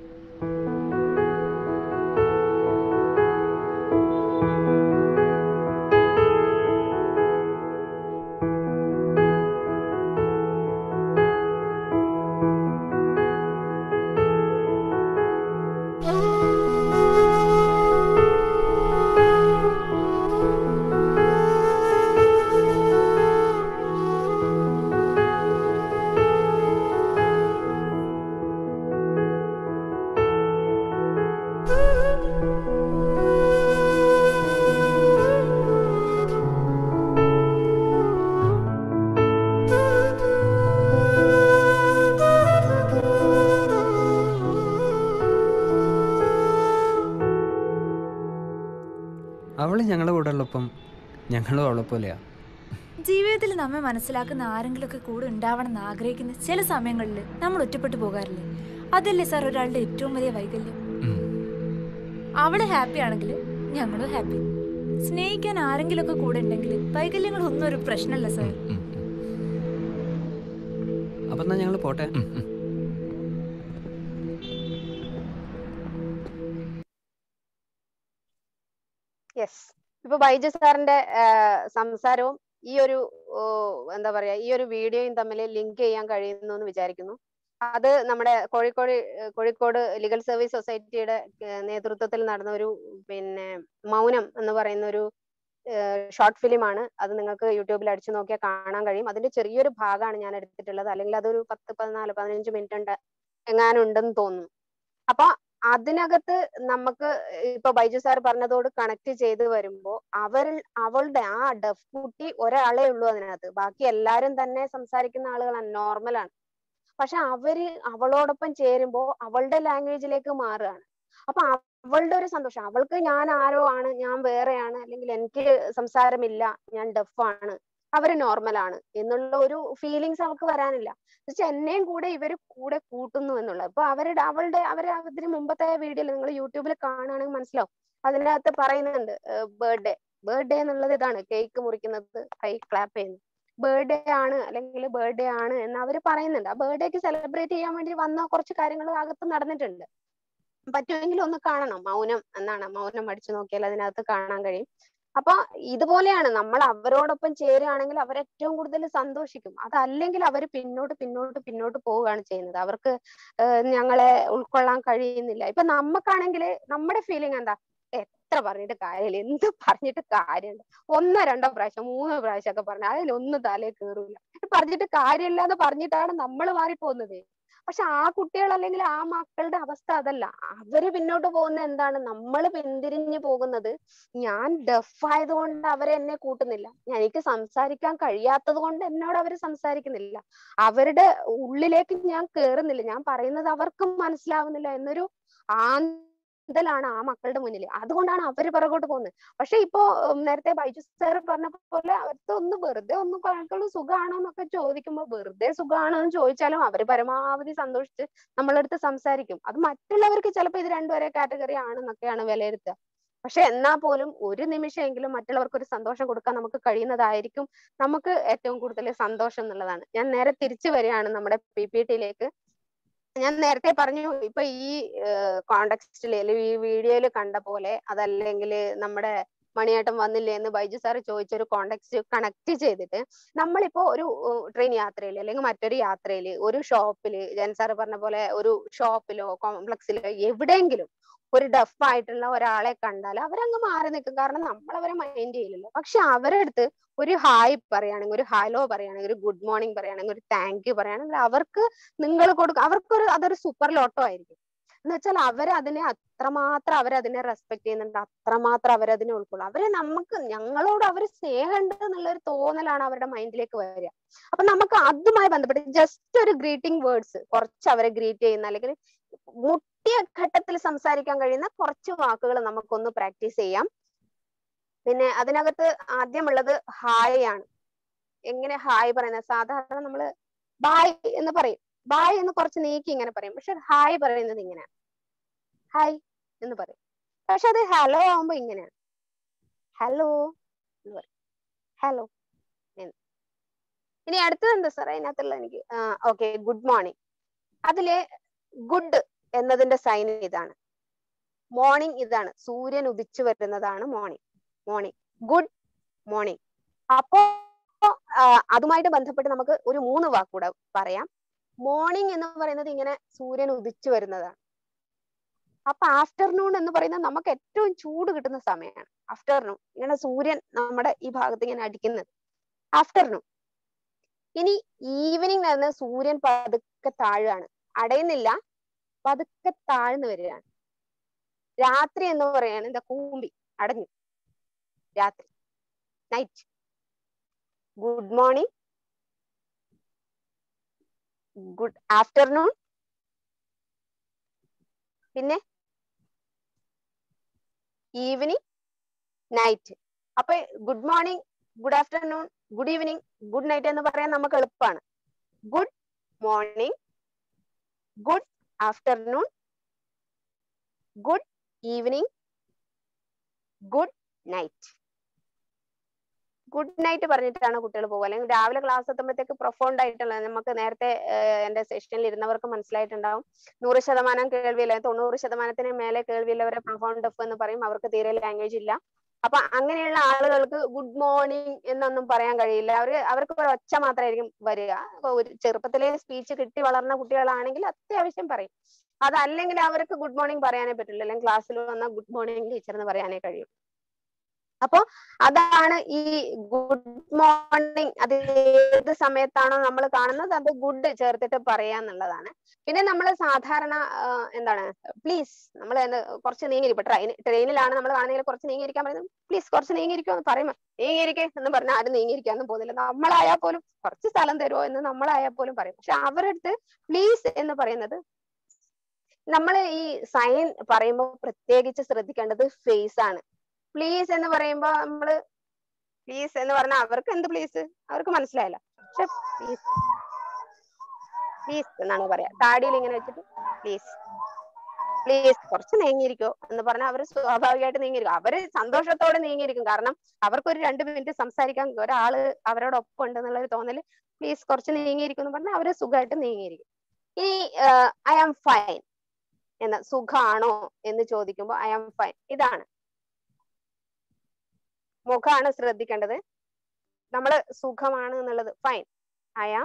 അവള് ഞങ്ങളുടെ കൂടെ ഉള്ളപ്പം ഞങ്ങളും അവളെ പോലെയാ ജീവിതത്തിൽ നമ്മെ മനസ്സിലാക്കുന്ന ആരെങ്കിലുമൊക്കെ കൂടെ ഉണ്ടാവണം എന്ന് ആഗ്രഹിക്കുന്ന ചില സമയങ്ങളിൽ നമ്മൾ ഒറ്റപ്പെട്ടു പോകാറില്ലേ അതല്ലേ സാർ ഒരാളുടെ ഏറ്റവും വലിയ വൈകല്യം ഉം. അവള് ഹാപ്പി ആണെങ്കിൽ ഞങ്ങളും ഹാപ്പി സ്നേഹിക്കാൻ ആരെങ്കിലുമൊക്കെ കൂടെ ഉണ്ടെങ്കിൽ വൈകല്യങ്ങളൊന്നും ഒരു പ്രശ്നമല്ല സാർ ഉം, ഉം, അപ്പം എന്നാ ഞങ്ങൾ പോട്ടെ ഉം, ഉം. യെസ് ഇപ്പൊ ബൈജു സാറിന്റെ ആഹ്, സംസാരവും ഈ ഒരു ഓ, എന്താ പറയാ ഈ ഒരു വീഡിയോയും തമ്മിൽ ലിങ്ക് ചെയ്യാൻ കഴിയുന്നു എന്ന് വിചാരിക്കുന്നു അത് നമ്മുടെ കോഴിക്കോട് ഏഹ്, കോഴിക്കോട് ലീഗൽ സർവീസ് സൊസൈറ്റിയുടെ ഏഹ്, നേതൃത്വത്തിൽ നടന്ന ഒരു പിന്നെ മൗനം എന്ന് പറയുന്ന ഒരു ഷോർട്ട് ഫിലിം ആണ് അത് നിങ്ങൾക്ക് യൂട്യൂബിൽ അടിച്ചു നോക്കിയാൽ കാണാൻ കഴിയും അതിന്റെ ചെറിയൊരു ഭാഗമാണ് ഞാൻ എടുത്തിട്ടുള്ളത് അല്ലെങ്കിൽ അതൊരു പത്ത് പതിനാല് പതിനഞ്ച് മിനിറ്റ് ഉണ്ട് എങ്ങാനും ഉണ്ടെന്ന് തോന്നുന്നു അപ്പൊ അതിനകത്ത് നമുക്ക് ഇപ്പൊ ബൈജു സാർ പറഞ്ഞതോട് കണക്ട് ചെയ്ത് വരുമ്പോ അവർ അവളുടെ ആ ഡഫ് കുട്ടി ഒരാളേ ഉള്ളൂ അതിനകത്ത് ബാക്കി എല്ലാരും തന്നെ സംസാരിക്കുന്ന ആളുകളാണ് നോർമലാണ് പക്ഷെ അവര് അവളോടൊപ്പം ചേരുമ്പോ അവളുടെ ലാംഗ്വേജിലേക്ക് മാറുകയാണ് അപ്പൊ അവളുടെ ഒരു സന്തോഷം അവൾക്ക് ഞാൻ ആരോ ആണ് ഞാൻ വേറെയാണ് അല്ലെങ്കിൽ എനിക്ക് സംസാരമില്ല ഞാൻ ഡഫ് ആണ് അവര് നോർമൽ ആണ് എന്നുള്ള ഒരു ഫീലിങ്സ് അവൾക്ക് വരാനില്ല എന്നുവെച്ചാൽ എന്നെയും കൂടെ ഇവര് കൂടെ കൂട്ടുന്നു എന്നുള്ളത് അപ്പൊ അവരുടെ അവളുടെ അവര് അതിന് മുമ്പത്തെ വീഡിയോയിൽ നിങ്ങൾ യൂട്യൂബിൽ കാണുകയാണെങ്കിൽ മനസ്സിലാവും അതിനകത്ത് പറയുന്നുണ്ട് ബർത്ത്ഡേ ബർത്ത്ഡേ എന്നുള്ളത് ഇതാണ് കേക്ക് മുറിക്കുന്നത് കൈ ക്ലാപ്പ് ചെയ്യുന്നത് ബർത്ത്ഡേ ആണ് അല്ലെങ്കിൽ ബർത്ത്ഡേ ആണ് എന്ന് അവര് പറയുന്നുണ്ട് ആ ബർത്ത്ഡേക്ക് സെലിബ്രേറ്റ് ചെയ്യാൻ വേണ്ടി വന്ന കുറച്ച് കാര്യങ്ങൾ അകത്ത് നടന്നിട്ടുണ്ട് പറ്റുമെങ്കിൽ ഒന്ന് കാണണം മൗനം എന്നാണ് മൗനം അടിച്ചു നോക്കിയാൽ അതിനകത്ത് കാണാൻ കഴിയും അപ്പൊ ഇതുപോലെയാണ് നമ്മൾ അവരോടൊപ്പം ചേരുകയാണെങ്കിൽ അവർ ഏറ്റവും കൂടുതൽ സന്തോഷിക്കും അതല്ലെങ്കിൽ അവർ പിന്നോട്ട് പിന്നോട്ട് പിന്നോട്ട് പോവുകയാണ് ചെയ്യുന്നത് അവർക്ക് ഏഹ് ഞങ്ങളെ ഉൾക്കൊള്ളാൻ കഴിയുന്നില്ല ഇപ്പൊ നമുക്കാണെങ്കിൽ നമ്മുടെ ഫീലിംഗ് എന്താ എത്ര പറഞ്ഞിട്ട് കാര്യമില്ല എന്ത് പറഞ്ഞിട്ട് കാര്യമുണ്ട് ഒന്നോ രണ്ടോ പ്രാവശ്യം മൂന്നോ പ്രാവശ്യം ഒക്കെ പറഞ്ഞാൽ അതിലൊന്നും തലയിൽ കയറൂല പറഞ്ഞിട്ട് കാര്യമില്ല എന്ന് പറഞ്ഞിട്ടാണ് നമ്മൾ മാറിപ്പോകുന്നത് പക്ഷെ ആ കുട്ടികൾ അല്ലെങ്കിൽ ആ മക്കളുടെ അവസ്ഥ അതല്ല അവര് പിന്നോട്ട് പോകുന്ന എന്താണ് നമ്മൾ പിന്തിരിഞ്ഞു പോകുന്നത് ഞാൻ ഡഫ് ആയതുകൊണ്ട് അവരെ എന്നെ കൂട്ടുന്നില്ല എനിക്ക് സംസാരിക്കാൻ കഴിയാത്തത് കൊണ്ട് എന്നോട് അവര് സംസാരിക്കുന്നില്ല അവരുടെ ഉള്ളിലേക്ക് ഞാൻ കേറുന്നില്ല ഞാൻ പറയുന്നത് അവർക്ക് മനസ്സിലാവുന്നില്ല എന്നൊരു ആന്തലാണ് ആ മക്കളുടെ മുന്നിൽ അതുകൊണ്ടാണ് അവര് പിറകോട്ട് പോകുന്നത് പക്ഷെ ഇപ്പോ ഉം, നേരത്തെ ബൈജു സാർ പറഞ്ഞ പോലെ അവർക്ക് ഒന്ന് വെറുതെ ഒന്ന് മക്കള് സുഖാണോ എന്നൊക്കെ ചോദിക്കുമ്പോ വെറുതെ സുഖാണോ എന്ന് ചോദിച്ചാലും അവര് പരമാവധി സന്തോഷിച്ച് നമ്മളടുത്ത് സംസാരിക്കും അത് മറ്റുള്ളവർക്ക് ചിലപ്പോ ഇത് രണ്ടും ഒരേ കാറ്റഗറി ആണെന്നൊക്കെയാണ് വിലയിരുത്തുക പക്ഷെ എന്നാ പോലും ഒരു നിമിഷമെങ്കിലും മറ്റുള്ളവർക്ക് ഒരു സന്തോഷം കൊടുക്കാൻ നമുക്ക് കഴിയുന്നതായിരിക്കും നമുക്ക് ഏറ്റവും കൂടുതൽ സന്തോഷം എന്നുള്ളതാണ് ഞാൻ നേരെ തിരിച്ചു വരികയാണ് നമ്മുടെ പി പി ടിയിലേക്ക് ഞാൻ നേരത്തെ പറഞ്ഞു ഇപ്പൊ ഈ കോണ്ടെക്സ്റ്റിൽ അല്ലെങ്കിൽ ഈ വീഡിയോയിൽ കണ്ട പോലെ അതല്ലെങ്കിൽ നമ്മുടെ മണിയേട്ടൻ വന്നില്ലേ എന്ന് ബൈജു സാർ ചോദിച്ച ഒരു കോണ്ടെക്സ്റ്റ് കണക്ട് ചെയ്തിട്ട് നമ്മളിപ്പോ ഒരു ട്രെയിൻ യാത്രയിൽ അല്ലെങ്കിൽ മറ്റൊരു യാത്രയിൽ ഒരു ഷോപ്പിൽ ജയൻ സാർ പറഞ്ഞ പോലെ ഒരു ഷോപ്പിലോ കോംപ്ലക്സിലോ എവിടെയെങ്കിലും ഒരു ഡഫ് ആയിട്ടുള്ള ഒരാളെ കണ്ടാൽ അവരങ്ങ് മാറി നിൽക്കും കാരണം നമ്മൾ അവരെ മൈൻഡ് ചെയ്യില്ലല്ലോ പക്ഷെ അവരുടെ അടുത്ത് ഒരു ഹായ് പറയുകയാണെങ്കിൽ ഒരു ഹലോ പറയുകയാണെങ്കിൽ ഒരു ഗുഡ് മോർണിംഗ് പറയുകയാണെങ്കിൽ ഒരു താങ്ക് യു പറയുകയാണെങ്കിൽ അവർക്ക് നിങ്ങൾ കൊടുക്കും അവർക്കൊരു അതൊരു സൂപ്പർ ലോട്ടോ ആയിരിക്കും എന്ന് വെച്ചാൽ അവരതിനെ അത്രമാത്രം അവരതിനെ റെസ്പെക്ട് ചെയ്യുന്നുണ്ട് അത്രമാത്രം അവരതിനെ ഉൾക്കൊള്ളും അവരെ നമുക്ക് ഞങ്ങളോട് അവർ സ്നേഹമുണ്ട് എന്നുള്ള ഒരു തോന്നലാണ് അവരുടെ മൈൻഡിലേക്ക് വരിക അപ്പൊ നമുക്ക് അതുമായി ബന്ധപ്പെട്ട് ജസ്റ്റ് ഒരു ഗ്രീറ്റിംഗ് വേർഡ്സ് കുറച്ച് അവരെ ഗ്രീറ്റ് ചെയ്യുന്ന അല്ലെങ്കിൽ മുട്ടിയ ഘട്ടത്തിൽ സംസാരിക്കാൻ കഴിയുന്ന കുറച്ച് വാക്കുകൾ നമുക്കൊന്ന് പ്രാക്ടീസ് ചെയ്യാം പിന്നെ അതിനകത്ത് ആദ്യമുള്ളത് ഹായ് ആണ് എങ്ങനെ ഹായ് പറയുന്നത് സാധാരണ നമ്മള് ബായ് എന്ന് പറയും ബായ് എന്ന് കുറച്ച് നീക്കി ഇങ്ങനെ പറയും പക്ഷെ ഹായ് പറയുന്നത് ഇങ്ങനെയാണ് ഹായ് എന്ന് പറയും പക്ഷെ അത് ഹലോ ആവുമ്പോ ഇങ്ങനെയാണ് ഹലോ എന്ന് പറയും ഹലോ എന്ന് ഇനി അടുത്തത് എന്താ സാറേ അതിനകത്തുള്ള എനിക്ക് ഓക്കെ ഗുഡ് മോർണിംഗ് അതില് ഗുഡ് എന്നതിന്റെ സൈൻ ഇതാണ് മോർണിംഗ് ഇതാണ് സൂര്യൻ ഉദിച്ചു വരുന്നതാണ് മോർണിംഗ് മോർണിംഗ് ഗുഡ് മോർണിംഗ് അപ്പോ ആ, അതുമായിട്ട് ബന്ധപ്പെട്ട് നമുക്ക് ഒരു മൂന്ന് വാക്കൂടെ പറയാം മോർണിംഗ് എന്ന് പറയുന്നത് ഇങ്ങനെ സൂര്യൻ ഉദിച്ചു വരുന്നതാണ് അപ്പൊ ആഫ്റ്റർനൂൺ എന്ന് പറയുന്നത് നമുക്ക് ഏറ്റവും ചൂട് കിട്ടുന്ന സമയമാണ് ആഫ്റ്റർനൂൺ ഇങ്ങനെ സൂര്യൻ നമ്മുടെ ഈ ഭാഗത്ത് ഇങ്ങനെ അടിക്കുന്നത് ആഫ്റ്റർനൂൺ ഇനി ഈവനിങ് എന്ന് സൂര്യൻ പതുക്കെ താഴുകയാണ് അടയുന്നില്ല പതുക്കെ താഴ്ന്നു വരികയാണ് രാത്രി എന്ന് പറയാണ് എന്താ കൂമ്പി അടഞ്ഞു രാത്രി night good morning good afternoon പിന്നെ ഈവനിങ് നൈറ്റ് അപ്പൊ good morning good afternoon good evening good night എന്ന് പറയാൻ നമുക്ക് എളുപ്പമാണ് good morning good afternoon good evening good night good night പറഞ്ഞിട്ടാണ് കുട്ടികൾ പോകുക അല്ലെങ്കിൽ രാവിലെ ക്ലാസ് എത്തുമ്പോഴത്തേക്ക് പ്രൊഫൗണ്ട് ആയിട്ടുള്ള നമുക്ക് നേരത്തെ ഏഹ്, എന്റെ സെഷനിൽ ഇരുന്നവർക്ക് മനസ്സിലായിട്ടുണ്ടാവും നൂറ് ശതമാനം കേൾവിയില്ല തൊണ്ണൂറ് ശതമാനത്തിന് മേലെ കേൾവിയുള്ളവരെ പ്രൊഫൗണ്ട് ഡെഫ് എന്ന് പറയും അവർക്ക് തീരെ ലാംഗ്വേജ് ഇല്ല അപ്പൊ അങ്ങനെയുള്ള ആളുകൾക്ക് ഗുഡ് മോർണിംഗ് എന്നൊന്നും പറയാൻ കഴിയില്ല അവര് അവർക്ക് ഒരു ഒച്ച മാത്രമായിരിക്കും വരിക അപ്പൊ ഒരു ചെറുപ്പത്തിലെ സ്പീച്ച് കിട്ടി വളർന്ന കുട്ടികളാണെങ്കിൽ അത്യാവശ്യം പറയും അതല്ലെങ്കിൽ അവർക്ക് ഗുഡ് മോർണിംഗ് പറയാനേ പറ്റില്ല അല്ലെങ്കിൽ ക്ലാസ്സിൽ വന്ന ഗുഡ് മോർണിംഗ് ടീച്ചർ എന്ന് പറയാനേ കഴിയും അപ്പൊ അതാണ് ഈ ഗുഡ് മോർണിംഗ് അത് ഏത് സമയത്താണോ നമ്മൾ കാണുന്നത് അത് ഗുഡ് ചേർത്തിട്ട് പറയാന്നുള്ളതാണ് പിന്നെ നമ്മൾ സാധാരണ ആ, എന്താണ് പ്ലീസ് നമ്മൾ കുറച്ച് നീങ്ങിരിക്കും ട്രെയിൻ ട്രെയിനിലാണ് നമ്മൾ കാണുന്നതിൽ കുറച്ച് നീങ്ങിയിരിക്കാൻ പറയുന്നത് പ്ലീസ് കുറച്ച് നീങ്ങിയിരിക്കുമോ എന്ന് പറയുമ്പോൾ നീങ്ങിയിരിക്കേ എന്ന് പറഞ്ഞാൽ ആരും നീങ്ങിയിരിക്കാന്നും പോകുന്നില്ല നമ്മളായാൽ പോലും കുറച്ച് സ്ഥലം തരുമോ എന്ന് നമ്മളായാൽ പോലും പറയും പക്ഷെ അവരുടെ അടുത്ത് പ്ലീസ് എന്ന് പറയുന്നത് നമ്മൾ ഈ സൈൻ പറയുമ്പോൾ പ്രത്യേകിച്ച് ശ്രദ്ധിക്കേണ്ടത് ഫേസ് ആണ് പ്ലീസ് എന്ന് പറയുമ്പോ നമ്മള് പ്ലീസ് എന്ന് പറഞ്ഞാൽ അവർക്ക് എന്ത് പ്ലീസ് അവർക്ക് മനസ്സിലായില്ല പക്ഷെ പ്ലീസ് പ്ലീസ് എന്നാണ് പറയാ താടിയിൽ ഇങ്ങനെ വെച്ചിട്ട് പ്ലീസ് പ്ലീസ് കുറച്ച് നീങ്ങിയിരിക്കോ എന്ന് പറഞ്ഞാൽ അവര് സ്വാഭാവികമായിട്ട് നീങ്ങിയിരിക്കും അവര് സന്തോഷത്തോടെ നീങ്ങിയിരിക്കും കാരണം അവർക്ക് ഒരു രണ്ട് മിനിറ്റ് സംസാരിക്കാൻ ഒരാള് അവരോടൊപ്പം ഉണ്ട് എന്നുള്ള ഒരു തോന്നല് പ്ലീസ് കുറച്ച് നീങ്ങിയിരിക്കും എന്ന് പറഞ്ഞാൽ അവര് സുഖമായിട്ട് നീങ്ങിയിരിക്കും ഇനി ഐ ആം ഫൈൻ എന്ന സുഖാണോ എന്ന് ചോദിക്കുമ്പോൾ ഐ ആം ഫൈൻ ഇതാണ് മുഖമാണ് ശ്രദ്ധിക്കേണ്ടത് നമ്മള് സുഖമാണ് എന്നുള്ളത് fine I am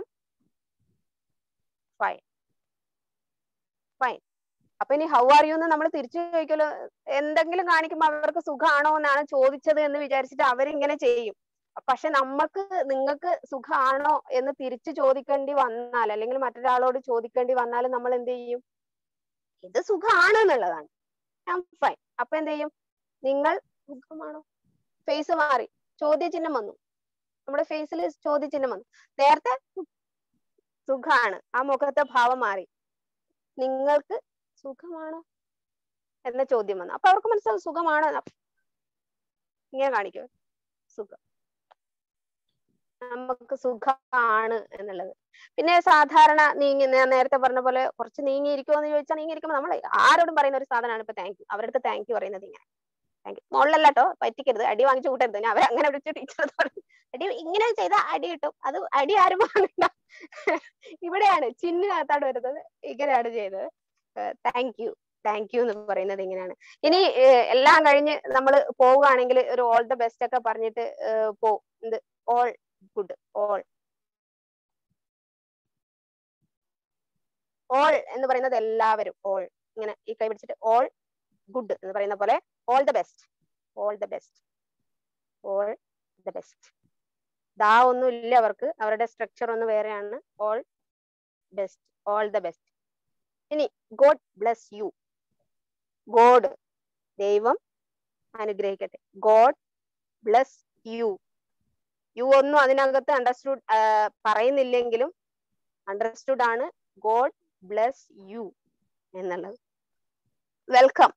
fine fine അപ്പൊ ഇനി ഹൗ ആർ യു എന്ന് നമ്മൾ തിരിച്ചു ചോദിക്കല്ലോ എന്തെങ്കിലും കാണിക്കുമ്പോൾ അവർക്ക് സുഖാണോ എന്നാണ് ചോദിച്ചത് എന്ന് വിചാരിച്ചിട്ട് അവരിങ്ങനെ ചെയ്യും പക്ഷെ നമുക്ക് നിങ്ങൾക്ക് സുഖാണോ എന്ന് തിരിച്ചു ചോദിക്കേണ്ടി വന്നാൽ അല്ലെങ്കിൽ മറ്റൊരാളോട് ചോദിക്കേണ്ടി വന്നാൽ നമ്മൾ എന്ത് ചെയ്യും ഇത് സുഖാണ് എന്നുള്ളതാണ് ഫൈൻ അപ്പൊ എന്ത് ചെയ്യും നിങ്ങൾ സുഖമാണോ ഫേസ് മാറി ചോദ്യചിഹ്നം വന്നു നമ്മുടെ ഫേസിൽ ചോദ്യചിഹ്നം വന്നു നേരത്തെ സുഖാണ് ആ മുഖത്തെ ഭാവം മാറി നിങ്ങൾക്ക് സുഖമാണോ എന്ന ചോദ്യം വന്നു അപ്പൊ അവർക്ക് മനസ്സിലാവും സുഖമാണോ എന്ന്. ഇങ്ങനെ കാണിക്കോ സുഖം നമുക്ക് സുഖമാണ് എന്നുള്ളത് പിന്നെ സാധാരണ നീങ്ങി ഞാൻ നേരത്തെ പറഞ്ഞ പോലെ കുറച്ച് നീങ്ങിയിരിക്കുമോ എന്ന് ചോദിച്ചാൽ നീങ്ങിയിരിക്കുമ്പോൾ നമ്മൾ ആരോടും പറയുന്ന ഒരു സാധനമാണ് ഇപ്പൊ താങ്ക് യു അവരുടെ അടുത്ത് താങ്ക് യു പറയുന്നത് ഇങ്ങനെ താങ്ക് യു മുകളിലല്ല കേട്ടോ പറ്റിക്കരുത് അടി വാങ്ങിച്ചു കൂട്ടരുത് ഞാൻ അവരെ അങ്ങനെ വിളിച്ചു ടീച്ചർ പറഞ്ഞു അടി ഇങ്ങനെ ചെയ്താൽ അടി കിട്ടും അത് അടി ആരും വാങ്ങണ്ട ഇവിടെയാണ് ചിഹ്നകത്താണ് വരുന്നത് ഇങ്ങനെയാണ് ചെയ്തത് താങ്ക് യു താങ്ക് യു എന്ന് പറയുന്നത് ഇങ്ങനെയാണ് ഇനി ഏഹ്, എല്ലാം കഴിഞ്ഞ് നമ്മൾ പോവുകയാണെങ്കിൽ ഒരു ഓൾ ദ ബെസ്റ്റ് ഒക്കെ പറഞ്ഞിട്ട് ഏഹ്, പോവും എന്ത് ഓൾ ഗുഡ് ഓൾ ഓൾ എന്ന് പറയുന്നത് എല്ലാവരും ഓൾ ഇങ്ങനെ ഈ കൈ പിടിച്ചിട്ട് ഓൾ ഗുഡ് എന്ന് പറയുന്ന പോലെ all the best all the best all the best ദാ ഒന്നും ഇല്ല അവർക്ക് അവരുടെ സ്ട്രക്ചർ ഒന്ന് വേറെയാണ് all best all the best ഇനി ഗോഡ് ബ്ലെസ് യു ഗോഡ് ദൈവം അനുഗ്രഹിക്കട്ടെ ഗോഡ് ബ്ലെസ് യു യു ഒന്നും അതിനകത്ത് അണ്ടർസ്റ്റുഡ് പറയുന്നില്ലെങ്കിലും അണ്ടർസ്റ്റുഡ് ആണ് ഗോഡ് ബ്ലെസ് യു എന്നുള്ളത് വെൽക്കം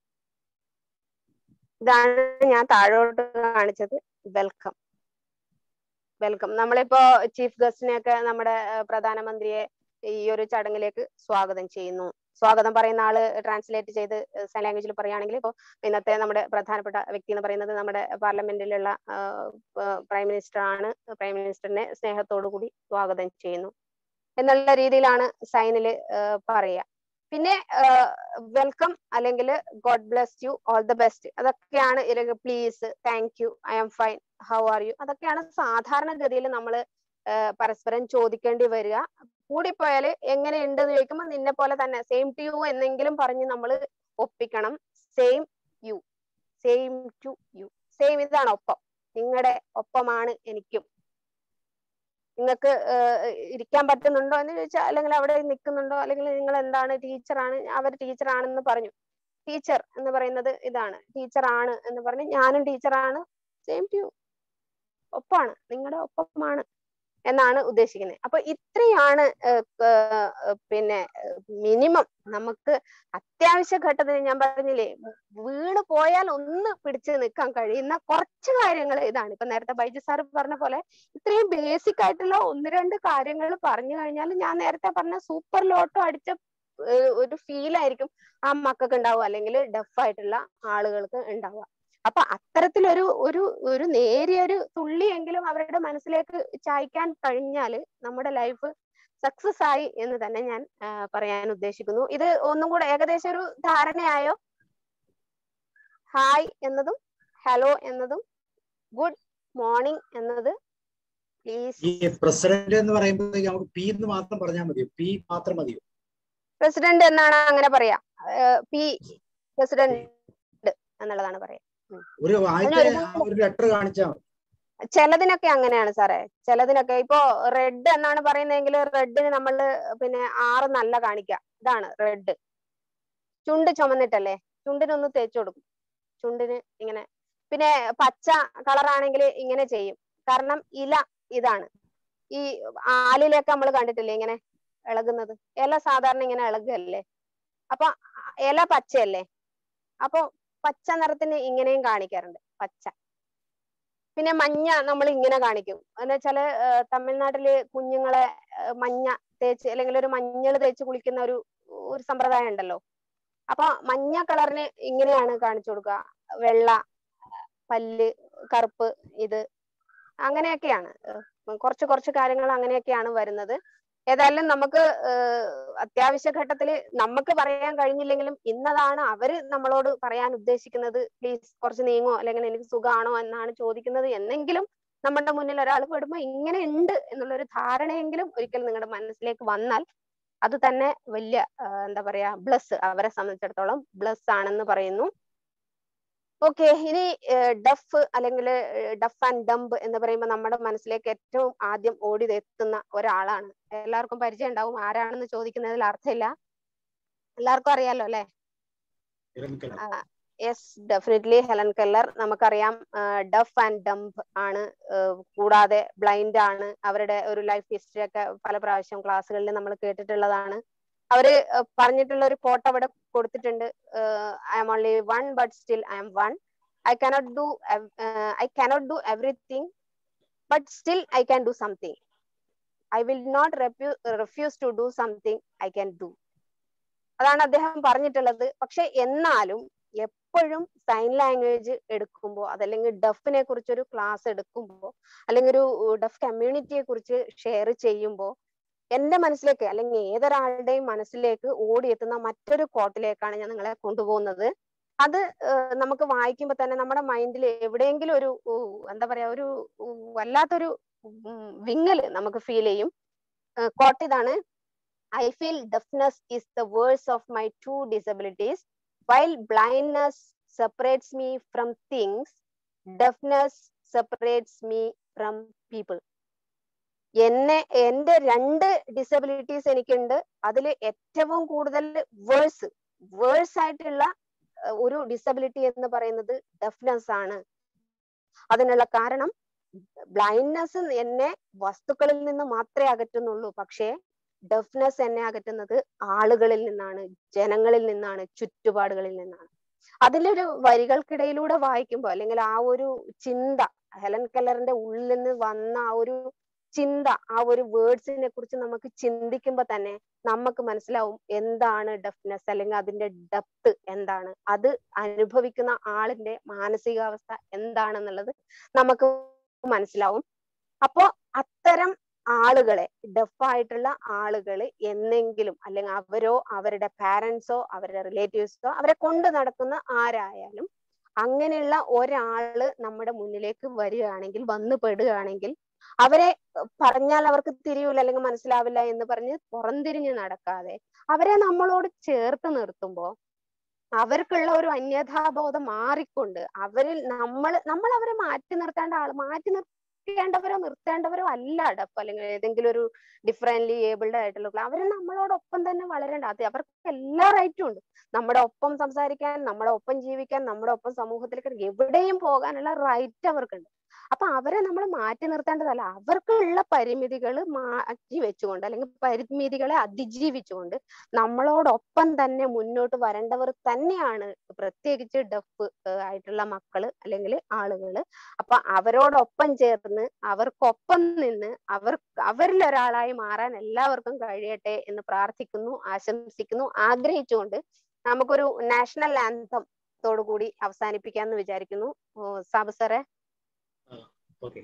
ഇതാണ് ഞാൻ താഴോട്ട് കാണിച്ചത് വെൽക്കം വെൽക്കം നമ്മളിപ്പോ ചീഫ് ഗസ്റ്റിനെയൊക്കെ നമ്മുടെ ഏഹ്, പ്രധാനമന്ത്രിയെ ഈ ഒരു ചടങ്ങിലേക്ക് സ്വാഗതം ചെയ്യുന്നു സ്വാഗതം പറയുന്ന ആള് ട്രാൻസ്ലേറ്റ് ചെയ്ത് സൈൻ ലാംഗ്വേജിൽ പറയുകയാണെങ്കിൽ ഇപ്പോൾ ഇന്നത്തെ നമ്മുടെ പ്രധാനപ്പെട്ട വ്യക്തി എന്ന് പറയുന്നത് നമ്മുടെ പാർലമെന്റിലുള്ള പ്രൈം മിനിസ്റ്റർ ആണ് പ്രൈം മിനിസ്റ്ററിനെ സ്നേഹത്തോടു കൂടി സ്വാഗതം ചെയ്യുന്നു എന്നുള്ള രീതിയിലാണ് സൈനില് പറയുക പിന്നെ വെൽക്കം അല്ലെങ്കിൽ God bless you all the best അതൊക്കെയാണ് please thank you I am fine how are you അതൊക്കെയാണ് സാധാരണഗതിയിൽ നമ്മൾ പരസ്പരം ചോദിക്കേണ്ടി വരിക കൂടിപ്പോയാല് എങ്ങനെയുണ്ട് എന്ന് ചോദിക്കുമ്പോൾ നിന്നെ പോലെ തന്നെ സെയിം ടു യു എന്നെങ്കിലും പറഞ്ഞ് നമ്മൾ ഒപ്പിക്കണം same you same to you same ഇതാണ് ഒപ്പം നിങ്ങളുടെ ഒപ്പമാണ് എനിക്കും നിങ്ങൾക്ക് ഇരിക്കാൻ പറ്റുന്നുണ്ടോ എന്ന് ചോദിച്ചാൽ അല്ലെങ്കിൽ അവിടെ നിൽക്കുന്നുണ്ടോ അല്ലെങ്കിൽ നിങ്ങൾ എന്താണ് ടീച്ചറാണ് അവർ ടീച്ചറാണെന്ന് പറഞ്ഞു ടീച്ചർ എന്ന് പറയുന്നത് ഇതാണ് ടീച്ചർ ആണ് എന്ന് പറഞ്ഞ് ഞാനും ടീച്ചറാണ് സെയിം ടു ഒപ്പാണ് നിങ്ങളുടെ ഒപ്പമാണ് എന്നാണ് ഉദ്ദേശിക്കുന്നത് അപ്പൊ ഇത്രയാണ് പിന്നെ മിനിമം നമുക്ക് അത്യാവശ്യ ഘട്ടത്തിൽ ഞാൻ പറഞ്ഞില്ലേ വീണ് പോയാൽ ഒന്ന് പിടിച്ചു നിൽക്കാൻ കഴിയുന്ന കുറച്ച് കാര്യങ്ങൾ ഇതാണ് ഇപ്പൊ നേരത്തെ ബൈജു സാർ പറഞ്ഞ പോലെ ഇത്രയും ബേസിക് ആയിട്ടുള്ള ഒന്ന് രണ്ട് കാര്യങ്ങൾ പറഞ്ഞു കഴിഞ്ഞാൽ ഞാൻ നേരത്തെ പറഞ്ഞ സൂപ്പർ ലോട്ടോ അടിച്ച ഒരു ഫീൽ ആയിരിക്കും ആ മക്കൾക്ക് ഉണ്ടാവുക അല്ലെങ്കിൽ ഡഫ് ആയിട്ടുള്ള ആളുകൾക്ക് ഉണ്ടാവുക അപ്പൊ അത്തരത്തിലൊരു ഒരു ഒരു നേരിയ ഒരു തുള്ളിയെങ്കിലും അവരുടെ മനസ്സിലേക്ക് ചായ്ക്കാൻ കഴിഞ്ഞാല് നമ്മുടെ ലൈഫ് സക്സസ് ആയി എന്ന് തന്നെ ഞാൻ പറയാൻ ഉദ്ദേശിക്കുന്നു ഇത് ഒന്നും കൂടെ ഏകദേശം ഒരു ധാരണയായോ ഹായ് എന്നതും ഹലോ എന്നതും ഗുഡ് മോർണിംഗ് എന്നത് പ്ലീസ് ഈ പ്രസിഡന്റ് എന്ന് പറയുമ്പോഴത്തേക്ക് നമുക്ക് പി എന്ന് മാത്രം പറഞ്ഞാൽ മതിയോ പി മാത്രം മതിയോ പ്രസിഡന്റ് എന്നാണ് അങ്ങനെ പറയാ പി പ്രസിഡന്റ് എന്നുള്ളതാണ് പറയാ ഒരു ആദ്യത്തെ ഒരു ലെറ്റർ കാണിച്ചാൽ മതി ചിലതിനൊക്കെ അങ്ങനെയാണ് സാറേ ചിലതിനൊക്കെ ഇപ്പോ റെഡ് എന്നാണ് പറയുന്നതെങ്കിൽ റെഡിന് നമ്മൾ പിന്നെ ആറ് നല്ല കാണിക്കാം ഇതാണ് റെഡ് ചുണ്ട് ചുമന്നിട്ടല്ലേ ചുണ്ടിനൊന്ന് തേച്ചു കൊടുക്കും ചുണ്ടിന് ഇങ്ങനെ പിന്നെ പച്ച കളറാണെങ്കിൽ ഇങ്ങനെ ചെയ്യും കാരണം ഇല ഇതാണ് ഈ ആലിലൊക്കെ നമ്മൾ കണ്ടിട്ടില്ലേ ഇങ്ങനെ ഇളകുന്നത് ഇല സാധാരണ ഇങ്ങനെ ഇളകല്ലേ അപ്പൊ ഇല പച്ചയല്ലേ അപ്പൊ പച്ച നിറത്തിന് ഇങ്ങനെയും കാണിക്കാറുണ്ട് പച്ച പിന്നെ മഞ്ഞ നമ്മൾ ഇങ്ങനെ കാണിക്കും എന്ന് വെച്ചാല് തമിഴ്നാട്ടില് കുഞ്ഞുങ്ങളെ മഞ്ഞ തേച്ച് അല്ലെങ്കിൽ ഒരു മഞ്ഞൾ തേച്ച് കുളിക്കുന്ന ഒരു ഒരു സമ്പ്രദായം ഉണ്ടല്ലോ അപ്പൊ മഞ്ഞ കളറിന് ഇങ്ങനെയാണ് കാണിച്ചു കൊടുക്കുക വെള്ള പല്ല് കറുപ്പ് ഇത് അങ്ങനെയൊക്കെയാണ് കുറച്ച് കുറച്ച് കാര്യങ്ങൾ അങ്ങനെയൊക്കെയാണ് വരുന്നത് ഏതായാലും നമുക്ക് അത്യാവശ്യ ഘട്ടത്തിൽ നമുക്ക് പറയാൻ കഴിഞ്ഞില്ലെങ്കിലും ഇന്നതാണ് അവര് നമ്മളോട് പറയാൻ ഉദ്ദേശിക്കുന്നത് പ്ലീസ് കുറച്ച് നീങ്ങോ അല്ലെങ്കിൽ എനിക്ക് സുഖമാണോ എന്നാണ് ചോദിക്കുന്നത് എന്നെങ്കിലും നമ്മുടെ മുന്നിൽ ഒരാൾ പെടുമ്പോൾ ഇങ്ങനെ ഉണ്ട് എന്നുള്ളൊരു ധാരണയെങ്കിലും ഒരിക്കൽ നിങ്ങളുടെ മനസ്സിലേക്ക് വന്നാൽ അത് തന്നെ വലിയ എന്താ പറയാ ബ്ലസ് അവരെ സംബന്ധിച്ചിടത്തോളം ബ്ലസ് ആണെന്ന് പറയുന്നു ഓക്കെ ഇനി ഡഫ് അല്ലെങ്കിൽ ഡഫ് ആൻഡ് ഡംബ് എന്ന് പറയുമ്പോൾ നമ്മുടെ മനസ്സിലേക്ക് ഏറ്റവും ആദ്യം ഓടി എത്തുന്ന ഒരാളാണ് എല്ലാവർക്കും പരിചയം ഉണ്ടാവും ആരാണെന്ന് ചോദിക്കുന്നതിൽ അർത്ഥമില്ല എല്ലാവർക്കും അറിയാലോ അല്ലെ യെസ് ഡെഫിനറ്റ്ലി ഹെലൻ കെല്ലർ നമുക്കറിയാം ഡഫ് ആൻഡ് ഡംബ് ആണ് കൂടാതെ ബ്ലൈൻഡ് ആണ് അവരുടെ ഒരു ലൈഫ് ഹിസ്റ്ററി ഒക്കെ പല പ്രാവശ്യം ക്ലാസ്സുകളിൽ നമ്മൾ കേട്ടിട്ടുള്ളതാണ് അവര് പറഞ്ഞിട്ടുള്ള ഒരു കോട്ട് അവിടെ കൊടുത്തിട്ടുണ്ട് I'm only one but still I'm one I cannot do I cannot do everything but still I can do something I will not refuse to do something I can do അതാണ് അദ്ദേഹം പറഞ്ഞിട്ടുള്ളത് പക്ഷെ എന്നാലും എപ്പോഴും sign language എടുക്കുമ്പോൾ അതല്ലെങ്കിൽ ഡഫിനെ കുറിച്ച് ഒരു ക്ലാസ് എടുക്കുമ്പോൾ അല്ലെങ്കിൽ ഒരു ഡഫ് കമ്മ്യൂണിറ്റിയെ കുറിച്ച് ഷെയർ ചെയ്യുമ്പോൾ എന്റെ മനസ്സിലേക്ക് അല്ലെങ്കിൽ ഏതൊരാളുടെയും മനസ്സിലേക്ക് ഓടിയെത്തുന്ന മറ്റൊരു കോട്ടിലേക്കാണ് ഞാൻ നിങ്ങളെ കൊണ്ടുപോകുന്നത് അത് നമുക്ക് വായിക്കുമ്പോൾ തന്നെ നമ്മുടെ മൈൻഡിൽ എവിടെയെങ്കിലും ഒരു എന്താ പറയാ ഒരു വല്ലാത്തൊരു വിങ്ങല് നമുക്ക് ഫീൽ ചെയ്യും കോട്ട് ഇതാണ് I feel deafness is the worse of my two disabilities while blindness separates me from things deafness separates me from people എന്നെ എന്റെ രണ്ട് ഡിസബിലിറ്റീസ് എനിക്കുണ്ട് അതിൽ ഏറ്റവും കൂടുതൽ വേഴ്സ് വേഴ്സ് ആയിട്ടുള്ള അഹ് ഒരു ഡിസബിലിറ്റി എന്ന് പറയുന്നത് ഡെഫ്നെസ് ആണ് അതിനുള്ള കാരണം ബ്ലൈൻഡ്നെസ് എന്നെ വസ്തുക്കളിൽ നിന്ന് മാത്രമേ അകറ്റുന്നുള്ളൂ പക്ഷേ ഡെഫ്നെസ് എന്നെ അകറ്റുന്നത് ആളുകളിൽ നിന്നാണ് ജനങ്ങളിൽ നിന്നാണ് ചുറ്റുപാടുകളിൽ നിന്നാണ് അതിലൊരു വരികൾക്കിടയിലൂടെ വായിക്കുമ്പോൾ അല്ലെങ്കിൽ ആ ഒരു ചിന്ത ഹെലൻ കെല്ലറിന്റെ ഉള്ളിൽ നിന്ന് വന്ന ആ ഒരു ചിന്ത ആ ഒരു വേർഡ്സിനെ കുറിച്ച് നമുക്ക് ചിന്തിക്കുമ്പോൾ തന്നെ നമുക്ക് മനസ്സിലാവും എന്താണ് ഡെഫ്നെസ് അല്ലെങ്കിൽ അതിന്റെ ഡെപ്ത് എന്താണ് അത് അനുഭവിക്കുന്ന ആളിന്റെ മാനസികാവസ്ഥ എന്താണെന്നുള്ളത് നമുക്ക് മനസ്സിലാവും അപ്പോ അത്തരം ആളുകളെ ഡെഫായിട്ടുള്ള ആളുകൾ എന്നെങ്കിലും അല്ലെങ്കിൽ അവരോ അവരുടെ പാരന്റ്സോ അവരുടെ റിലേറ്റീവ്സോ അവരെ കൊണ്ട് നടക്കുന്ന ആരായാലും അങ്ങനെയുള്ള ഒരാള് നമ്മുടെ മുന്നിലേക്ക് വരികയാണെങ്കിൽ വന്നു പെടുകയാണെങ്കിൽ അവരെ പറഞ്ഞാൽ അവർക്ക് തിരിയൂല അല്ലെങ്കിൽ മനസ്സിലാവില്ല എന്ന് പറഞ്ഞ് പുറംതിരിഞ്ഞ് നടക്കാതെ അവരെ നമ്മളോട് ചേർത്ത് നിർത്തുമ്പോ അവർക്കുള്ള ഒരു അന്യഥാബോധം മാറിക്കൊണ്ട് അവരിൽ നമ്മൾ നമ്മൾ അവരെ മാറ്റി നിർത്തേണ്ട ആൾ മാറ്റി നിർത്തേണ്ടവരോ നിർത്തേണ്ടവരോ അല്ല ഡപ്പ് അല്ലെങ്കിൽ ഏതെങ്കിലും ഒരു ഡിഫറെന്റ്ലി ഏബിൾഡ് ആയിട്ടുള്ള അവരെ നമ്മളോടൊപ്പം തന്നെ വളരേണ്ട അത് അവർക്ക് എല്ലാ റൈറ്റും ഉണ്ട് നമ്മുടെ ഒപ്പം സംസാരിക്കാൻ നമ്മുടെ ഒപ്പം ജീവിക്കാൻ നമ്മുടെ ഒപ്പം സമൂഹത്തിലേക്ക് എവിടെയും പോകാനുള്ള റൈറ്റ് അവർക്കുണ്ട് അപ്പൊ അവരെ നമ്മൾ മാറ്റി നിർത്തേണ്ടതല്ല അവർക്കുള്ള പരിമിതികൾ മാറ്റി വെച്ചുകൊണ്ട് അല്ലെങ്കിൽ പരിമിതികളെ അതിജീവിച്ചുകൊണ്ട് നമ്മളോടൊപ്പം തന്നെ മുന്നോട്ട് വരേണ്ടവർ തന്നെയാണ് പ്രത്യേകിച്ച് ഡഫ് ആയിട്ടുള്ള മക്കള് അല്ലെങ്കിൽ ആളുകള് അപ്പൊ അവരോടൊപ്പം ചേർന്ന് അവർക്കൊപ്പം നിന്ന് അവർ അവരിൽ ഒരാളായി മാറാൻ എല്ലാവർക്കും കഴിയട്ടെ എന്ന് പ്രാർത്ഥിക്കുന്നു ആശംസിക്കുന്നു ആഗ്രഹിച്ചുകൊണ്ട് നമുക്കൊരു നാഷണൽ ആന്തം കൂടി അവസാനിപ്പിക്കാന്ന് വിചാരിക്കുന്നു ഓ, സാബു സാറേ ഓക്കെ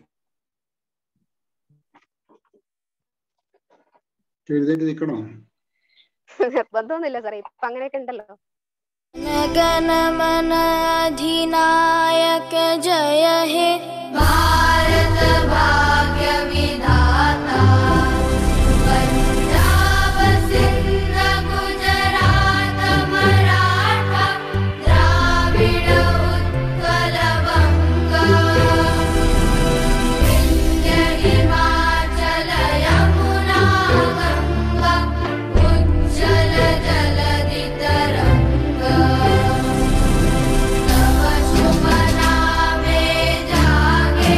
എഴുന്നേറ്റ് നിൽക്കണോ നിർബന്ധമൊന്നുമില്ല സാറേ ഇപ്പൊ അങ്ങനെയൊക്കെ ഉണ്ടല്ലോ गणमन अधिनायक जय हे भारत भाग्य विधाता पंजाब सिंध गुजरात मराठा द्राविड उत्कल बंग विंध्य हिमाचल यमुना गंगा उज्जल जलधि तरंगा तव शुभ नामे जागे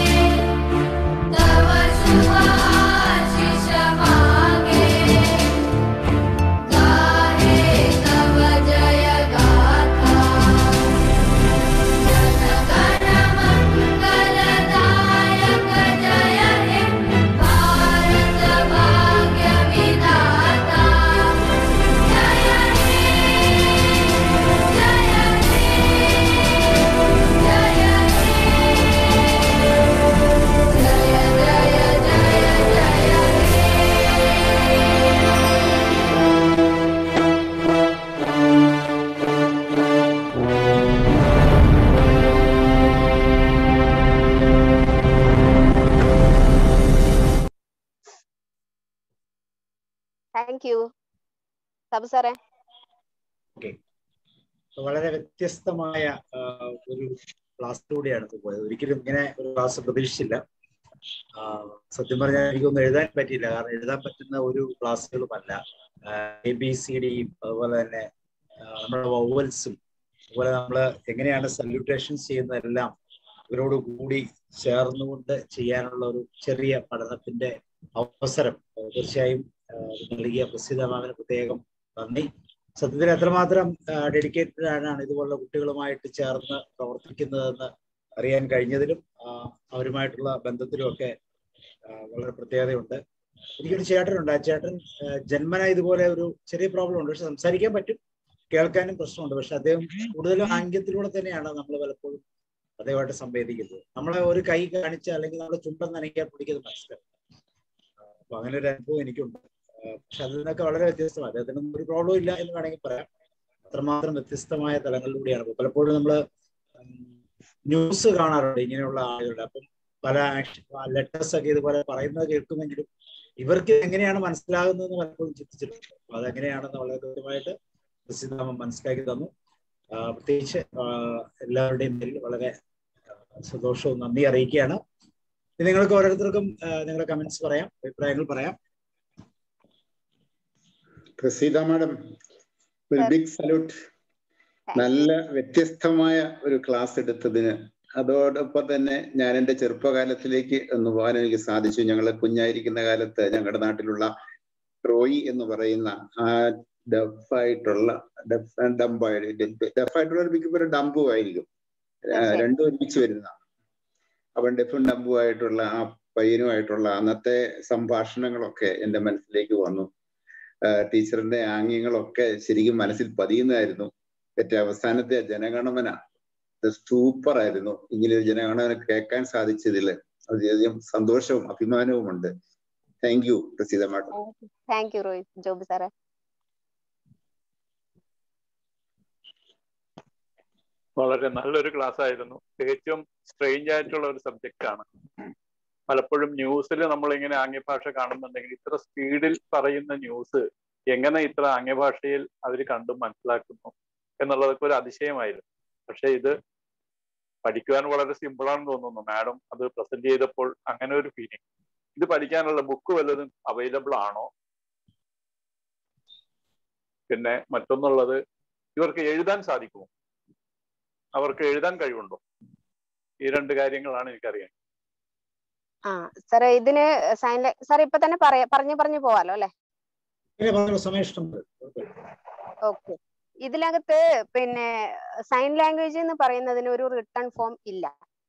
तव शुभ आशीष मागे गाहे तव जय गाथा जन गण मंगलदायक जय हे भारत भाग्य विधाता जय हे जय हे जय हे जय जय जय താങ്ക് യു സാബു സാറേ ഓക്കെ വളരെ വ്യത്യസ്തമായ ആ, ഒരു ക്ലാസ്സിലൂടെയാണ് ഇത് പോയത് ഒരിക്കലും ഇങ്ങനെ ഒരു ക്ലാസ് പ്രതീക്ഷിച്ചില്ല ആ, സത്യം പറഞ്ഞാൽ എനിക്കൊന്നും എഴുതാൻ പറ്റിയില്ല കാരണം എഴുതാൻ പറ്റുന്ന ഒരു ക്ലാസ്സുകളുമല്ല എ ബി സി ഡിയും അതുപോലെ തന്നെ ആ, നമ്മുടെ വൗവൽസും അതുപോലെ നമ്മൾ എങ്ങനെയാണ് സല്യൂട്ടേഷൻസ് ചെയ്യുന്നതെല്ലാം ഇവരോട് കൂടി ചേർന്നുകൊണ്ട് ചെയ്യാനുള്ള ഒരു ചെറിയ പഠനത്തിന്റെ അവസരം ആ, തീർച്ചയായും ആ, ഇത് നൽകിയ പ്രസിദ്ധ മാമിന് പ്രത്യേകം നന്ദി സത്യത്തിൽ എത്രമാത്രം ഡെഡിക്കേറ്റഡ് ആണ് ഇതുപോലുള്ള കുട്ടികളുമായിട്ട് ചേർന്ന് പ്രവർത്തിക്കുന്നതെന്ന് അറിയാൻ കഴിഞ്ഞതിലും ആ, അവരുമായിട്ടുള്ള ബന്ധത്തിലും ഒക്കെ ആ, വളരെ പ്രത്യേകതയുണ്ട് എനിക്കൊരു ചേട്ടനുണ്ട് ആ ചേട്ടൻ ആ, ജന്മന ഇതുപോലെ ഒരു ചെറിയ പ്രോബ്ലം ഉണ്ട് പക്ഷെ സംസാരിക്കാൻ പറ്റും കേൾക്കാനും പ്രശ്നമുണ്ട് പക്ഷെ അദ്ദേഹം കൂടുതലും ആംഗ്യത്തിലൂടെ തന്നെയാണ് നമ്മൾ പലപ്പോഴും അദ്ദേഹമായിട്ട് സംവേദിക്കുന്നത് നമ്മളെ ഒരു കൈ കാണിച്ച അല്ലെങ്കിൽ നമ്മുടെ ചുണ്ടൻ നനയ്ക്കാൻ പിടിക്കുന്നത് മനസ്സിലാവും ആ, അപ്പൊ അങ്ങനെ ഒരു അനുഭവം എനിക്കുണ്ട് ആ, പക്ഷെ അതിൽ നിന്നൊക്കെ വളരെ വ്യത്യസ്തമാണ് അദ്ദേഹത്തിനൊന്നും ഒരു പ്രോബ്ലം ഇല്ല എന്ന് വേണമെങ്കിൽ പറയാം അത്രമാത്രം വ്യത്യസ്തമായ തലങ്ങളിലൂടെയാണ് ഇപ്പൊ പലപ്പോഴും നമ്മള് ന്യൂസ് കാണാറുണ്ട് ഇങ്ങനെയുള്ള ആളുകളുടെ അപ്പം പല ലെറ്റേഴ്സ് ഒക്കെ ഇതുപോലെ പറയുന്നത് കേൾക്കുമെങ്കിലും ഇവർക്ക് എങ്ങനെയാണ് മനസ്സിലാകുന്നതെന്ന് പലപ്പോഴും ചിന്തിച്ചിട്ടുണ്ട് അപ്പൊ അതെങ്ങനെയാണെന്ന് വളരെ കൃത്യമായിട്ട് പ്രസിദ്ധാമം മനസ്സിലാക്കി തന്നു ആ, പ്രത്യേകിച്ച് ആ, എല്ലാവരുടെയും പേരിൽ വളരെ ആ, സന്തോഷവും നന്ദി അറിയിക്കുകയാണ് ഇനി നിങ്ങൾക്ക് ഓരോരുത്തർക്കും ആ, നിങ്ങളുടെ കമന്റ്സ് പറയാം അഭിപ്രായങ്ങൾ പറയാം പ്രസീത മാഡം ഒരു Sir. ബിഗ് സല്യൂട്ട് നല്ല വ്യത്യസ്തമായ ഒരു ക്ലാസ് എടുത്തതിന് അതോടൊപ്പം തന്നെ ഞാൻ എൻ്റെ ചെറുപ്പകാലത്തിലേക്ക് ഒന്ന് പോകാൻ എനിക്ക് സാധിച്ചു ഞങ്ങൾ കുഞ്ഞായിരിക്കുന്ന കാലത്ത് ഞങ്ങളുടെ നാട്ടിലുള്ള റോയി എന്ന് പറയുന്ന ആ ഡഫായിട്ടുള്ള ഡഫ് ഡംബായിട്ട് ഡഫായിട്ടുള്ള ഒരു മിക്കപ്പോഴും ഡംബു ആയിരിക്കും ആ, തീർച്ചയായും. രണ്ടും ഒരുമിച്ച് വരുന്നതാണ് അവൻ ഡെഫും ഡംബുമായിട്ടുള്ള ആ പയ്യനുമായിട്ടുള്ള അന്നത്തെ സംഭാഷണങ്ങളൊക്കെ എൻ്റെ മനസ്സിലേക്ക് വന്നു ആ, ടീച്ചറിന്റെ ആംഗ്യങ്ങളൊക്കെ ശരിക്കും മനസ്സിൽ പതിയുന്നതായിരുന്നു ഏറ്റവും അവസാനത്തെ ജനഗണമന സൂപ്പർ ആയിരുന്നു ഇങ്ങനെ ഒരു ജനഗണമന കേൾക്കാൻ സാധിച്ചതിൽ വളരെയധികം സന്തോഷവും അഭിമാനവുമുണ്ട് thank you Praseetha madam thank you Rohit Joby സാറേ വളരെ നല്ലൊരു ക്ലാസ് ആയിരുന്നു തികച്ചും സ്ട്രെയിഞ്ച് ആയിട്ടുള്ള ഒരു സബ്ജക്റ്റ് ആണ് പലപ്പോഴും ന്യൂസിൽ നമ്മൾ ഇങ്ങനെ ആംഗ്യഭാഷ കാണുന്നുണ്ടെങ്കിൽ ഇത്ര സ്പീഡിൽ പറയുന്ന ന്യൂസ് എങ്ങനെ ഇത്ര ആംഗ്യഭാഷയിൽ അവർ കണ്ടും മനസ്സിലാക്കുന്നു എന്നുള്ളതൊക്കെ ഒരു അതിശയമായിരുന്നു പക്ഷെ ഇത് പഠിക്കുവാൻ വളരെ സിമ്പിൾ ആണെന്ന് തോന്നുന്നു മാഡം അത് പ്രസന്റ് ചെയ്തപ്പോൾ അങ്ങനെ ഒരു ഫീലിംഗ് ഇത് പഠിക്കാനുള്ള ബുക്ക് വല്ലതും അവൈലബിൾ ആണോ പിന്നെ മറ്റൊന്നുള്ളത് ഇവർക്ക് എഴുതാൻ സാധിക്കുമോ അവർക്ക് എഴുതാൻ കഴിവുണ്ടോ ഈ രണ്ട് കാര്യങ്ങളാണ് എനിക്കറിയാൻ ആ സാറേ ഇതിന് സൈൻ സാർ ഇപ്പൊ തന്നെ പറയാ പറഞ്ഞു പറഞ്ഞു പോവാലോ അല്ലെ ഇങ്ങനെ പറഞ്ഞ സമയം ഇഷ്ടം പോലെ. ഓക്കെ ഇതിനകത്ത് പിന്നെ സൈൻ ലാംഗ്വേജ് എന്ന് പറയുന്നതിന് ഒരു റിട്ടേൺ ഫോം ഇല്ല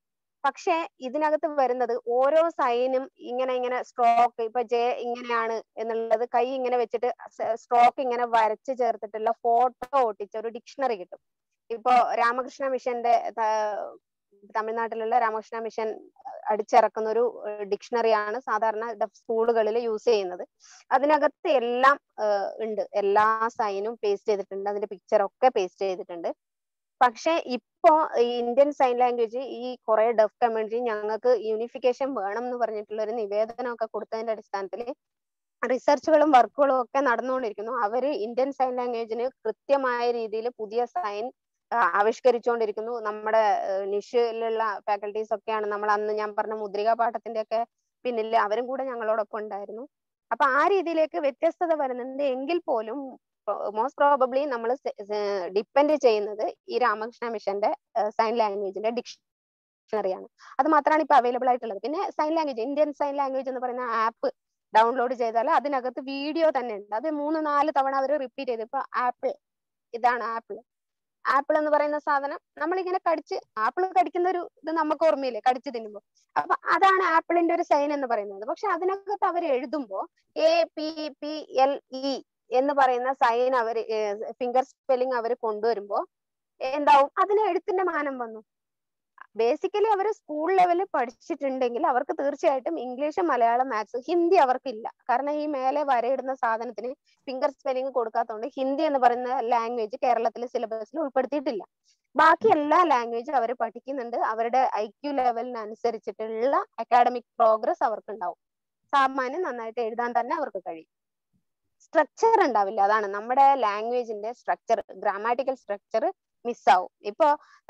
പക്ഷെ ഇതിനകത്ത് വരുന്നത് ഓരോ സൈനും ഇങ്ങനെ ഇങ്ങനെ സ്ട്രോക്ക് ഇപ്പൊ ജെ ഇങ്ങനെയാണ് എന്നുള്ളത് കൈ ഇങ്ങനെ വെച്ചിട്ട് സ്ട്രോക്ക് ഇങ്ങനെ വരച്ച് ചേർത്തിട്ടുള്ള ഫോട്ടോ ഒട്ടിച്ച ഒരു ഡിക്ഷണറി കിട്ടും ഇപ്പോ രാമകൃഷ്ണ മിഷന്റെ ത- തമിഴ്നാട്ടിലുള്ള രാമകൃഷ്ണ മിഷൻ അടിച്ചിറക്കുന്ന ഒരു ഡിക്ഷണറിയാണ് സാധാരണ സ്കൂളുകളിൽ യൂസ് ചെയ്യുന്നത് അതിനകത്ത് എല്ലാം ഏഹ് ഉണ്ട് എല്ലാ സൈനും പേസ്റ്റ് ചെയ്തിട്ടുണ്ട് അതിന്റെ പിക്ചർ ഒക്കെ പേസ്റ്റ് ചെയ്തിട്ടുണ്ട് പക്ഷെ ഇപ്പോ ഈ ഇന്ത്യൻ സൈൻ ലാംഗ്വേജ് ഈ കുറെ ഡെഫ് കമ്മ്യൂണിറ്റി ഞങ്ങൾക്ക് യൂണിഫിക്കേഷൻ വേണം എന്ന് പറഞ്ഞിട്ടുള്ള ഒരു നിവേദനമൊക്കെ കൊടുത്തതിന്റെ അടിസ്ഥാനത്തിൽ റിസർച്ചുകളും വർക്കുകളും ഒക്കെ നടന്നുകൊണ്ടിരിക്കുന്നു അവര് ഇന്ത്യൻ സൈൻ ലാംഗ്വേജിന് കൃത്യമായ രീതിയിൽ പുതിയ സൈൻ ആവിഷ്കരിച്ചുകൊണ്ടിരിക്കുന്നു നമ്മുടെ ഏഹ് നിഷിലുള്ള ഫാക്കൽറ്റീസ് ഒക്കെയാണ് നമ്മൾ അന്ന് ഞാൻ പറഞ്ഞ മുദ്രിക പാഠത്തിന്റെ ഒക്കെ പിന്നിൽ അവരും കൂടെ ഞങ്ങളോടൊപ്പം ഉണ്ടായിരുന്നു അപ്പൊ ആ രീതിയിലേക്ക് വ്യത്യസ്തത വരുന്നുണ്ട് എങ്കിൽ പോലും മോസ്റ്റ് പ്രോബബ്ലി നമ്മൾ ഡിപ്പെൻഡ് ചെയ്യുന്നത് ഈ രാമകൃഷ്ണ മിഷന്റെ സൈൻ ലാംഗ്വേജിന്റെ ഡിക്ഷണറിയാണ് അത് മാത്രമാണ് ഇപ്പൊ അവൈലബിൾ ആയിട്ടുള്ളത് പിന്നെ sign language Indian sign language എന്ന് പറയുന്ന ആപ്പ് ഡൗൺലോഡ് ചെയ്താൽ അതിനകത്ത് വീഡിയോ തന്നെ ഉണ്ട് അത് മൂന്ന് നാല് തവണ അവർ റിപ്പീറ്റ് ചെയ്ത് ഇപ്പൊ ആപ്പിൾ ഇതാണ് ആപ്പിൾ ആപ്പിൾ എന്ന് പറയുന്ന സാധനം നമ്മളിങ്ങനെ കടിച്ച് ആപ്പിൾ കടിക്കുന്ന ഒരു ഇത് നമുക്ക് ഓർമ്മയില്ലേ കടിച്ച് തിന്നുമ്പോൾ അപ്പൊ അതാണ് ആപ്പിളിന്റെ ഒരു സൈൻ എന്ന് പറയുന്നത് പക്ഷെ അതിനകത്ത് അവർ എഴുതുമ്പോ A P P L E എന്ന് പറയുന്ന സൈൻ അവർ ഫിംഗർ സ്പെല്ലിംഗ് അവർ കൊണ്ടുവരുമ്പോ എന്താവും അതിന് എഴുത്തിന്റെ മാനം വന്നു ബേസിക്കലി അവർ സ്കൂൾ ലെവലിൽ പഠിച്ചിട്ടുണ്ടെങ്കിൽ അവർക്ക് തീർച്ചയായിട്ടും ഇംഗ്ലീഷ് മലയാളം മാത്സ് ഹിന്ദി അവർക്കില്ല കാരണം ഈ മേലെ വരയിടുന്ന സാധനത്തിന് ഫിംഗർ സ്പെല്ലിംഗ് കൊടുക്കാത്തതുകൊണ്ട് ഹിന്ദി എന്ന് പറയുന്ന ലാംഗ്വേജ് കേരളത്തിലെ സിലബസിൽ ഉൾപ്പെടുത്തിയിട്ടില്ല ബാക്കി എല്ലാ ലാംഗ്വേജും അവർ പഠിക്കുന്നുണ്ട് അവരുടെ ഐ ക്യു ലെവലിനനുസരിച്ചിട്ടുള്ള അക്കാഡമിക് പ്രോഗ്രസ് അവർക്ക് ഉണ്ടാവും സാമാന്യം നന്നായിട്ട് എഴുതാൻ തന്നെ അവർക്ക് കഴിയും സ്ട്രക്ചർ ഉണ്ടാവില്ല അതാണ് നമ്മുടെ ലാംഗ്വേജിന്റെ സ്ട്രക്ചർ ഗ്രാമാറ്റിക്കൽ സ്ട്രക്ചർ മിസ്സാവും ഇപ്പൊ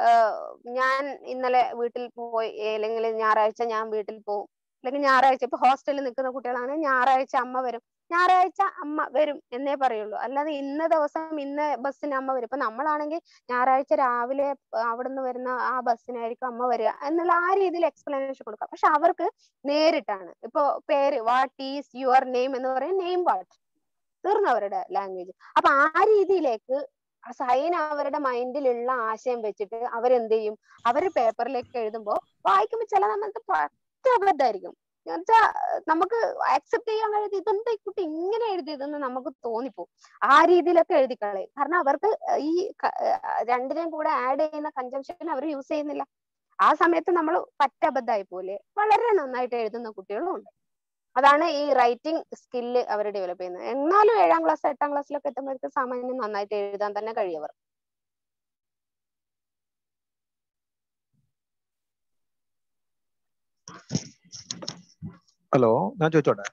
ഞാൻ ഇന്നലെ വീട്ടിൽ പോയി അല്ലെങ്കിൽ ഞായറാഴ്ച ഞാൻ വീട്ടിൽ പോകും അല്ലെങ്കിൽ ഞായറാഴ്ച ഇപ്പൊ ഹോസ്റ്റലിൽ നിൽക്കുന്ന കുട്ടികളാണെങ്കിൽ ഞായറാഴ്ച അമ്മ വരും ഞായറാഴ്ച അമ്മ വരും എന്നേ പറയുള്ളൂ അല്ലാതെ ഇന്ന ദിവസം ഇന്ന ബസ്സിന് അമ്മ വരും ഇപ്പൊ നമ്മളാണെങ്കിൽ ഞായറാഴ്ച രാവിലെ അവിടുന്ന് വരുന്ന ആ ബസ്സിനായിരിക്കും അമ്മ വരിക എന്നുള്ള ആ രീതിയിൽ എക്സ്പ്ലനേഷൻ കൊടുക്കാം പക്ഷെ അവർക്ക് നേരിട്ടാണ് ഇപ്പൊ പേര് വാട്ട് ഈസ് യുവർ നെയിം എന്ന് പറയും നെയിം വാട്ട് തീർന്നു അവരുടെ ലാംഗ്വേജ് അപ്പൊ ആ രീതിയിലേക്ക് സൈൻ അവരുടെ മൈൻഡിലുള്ള ആശയം വെച്ചിട്ട് അവരെന്ത് ചെയ്യും അവര് പേപ്പറിലേക്ക് എഴുതുമ്പോൾ വായിക്കുമ്പോൾ ചില നമുക്ക് പറ്റ അബദ്ധമായിരിക്കും എന്നുവെച്ചാ നമുക്ക് അക്സെപ്റ്റ് ചെയ്യാൻ കഴിയാതെ ഇതെന്താ ഈ കുട്ടി ഇങ്ങനെ എഴുതിയതെന്ന് നമുക്ക് തോന്നിപ്പോ ആ രീതിയിലൊക്കെ എഴുതി കളയും കാരണം അവർക്ക് ഈ രണ്ടിനെയും കൂടെ ആഡ് ചെയ്യുന്ന കൺജംഷൻ അവർ യൂസ് ചെയ്യുന്നില്ല ആ സമയത്ത് നമ്മൾ പറ്റ അബദ്ധമായി പോലെ വളരെ നന്നായിട്ട് എഴുതുന്ന കുട്ടികളും ഉണ്ട് അതാണ് ഈ റൈറ്റിംഗ് സ്കില്ല് അവർ ഡെവലപ്പ് ചെയ്യുന്നത് എന്നാലും ഏഴാം ക്ലാസ് എട്ടാം ക്ലാസ്സിലൊക്കെ എത്തുമ്പോഴേക്ക് സാമാന്യം നന്നായിട്ട് എഴുതാൻ തന്നെ കഴിയവർ ഹലോ ഞാൻ ചോദിച്ചോട്ടെ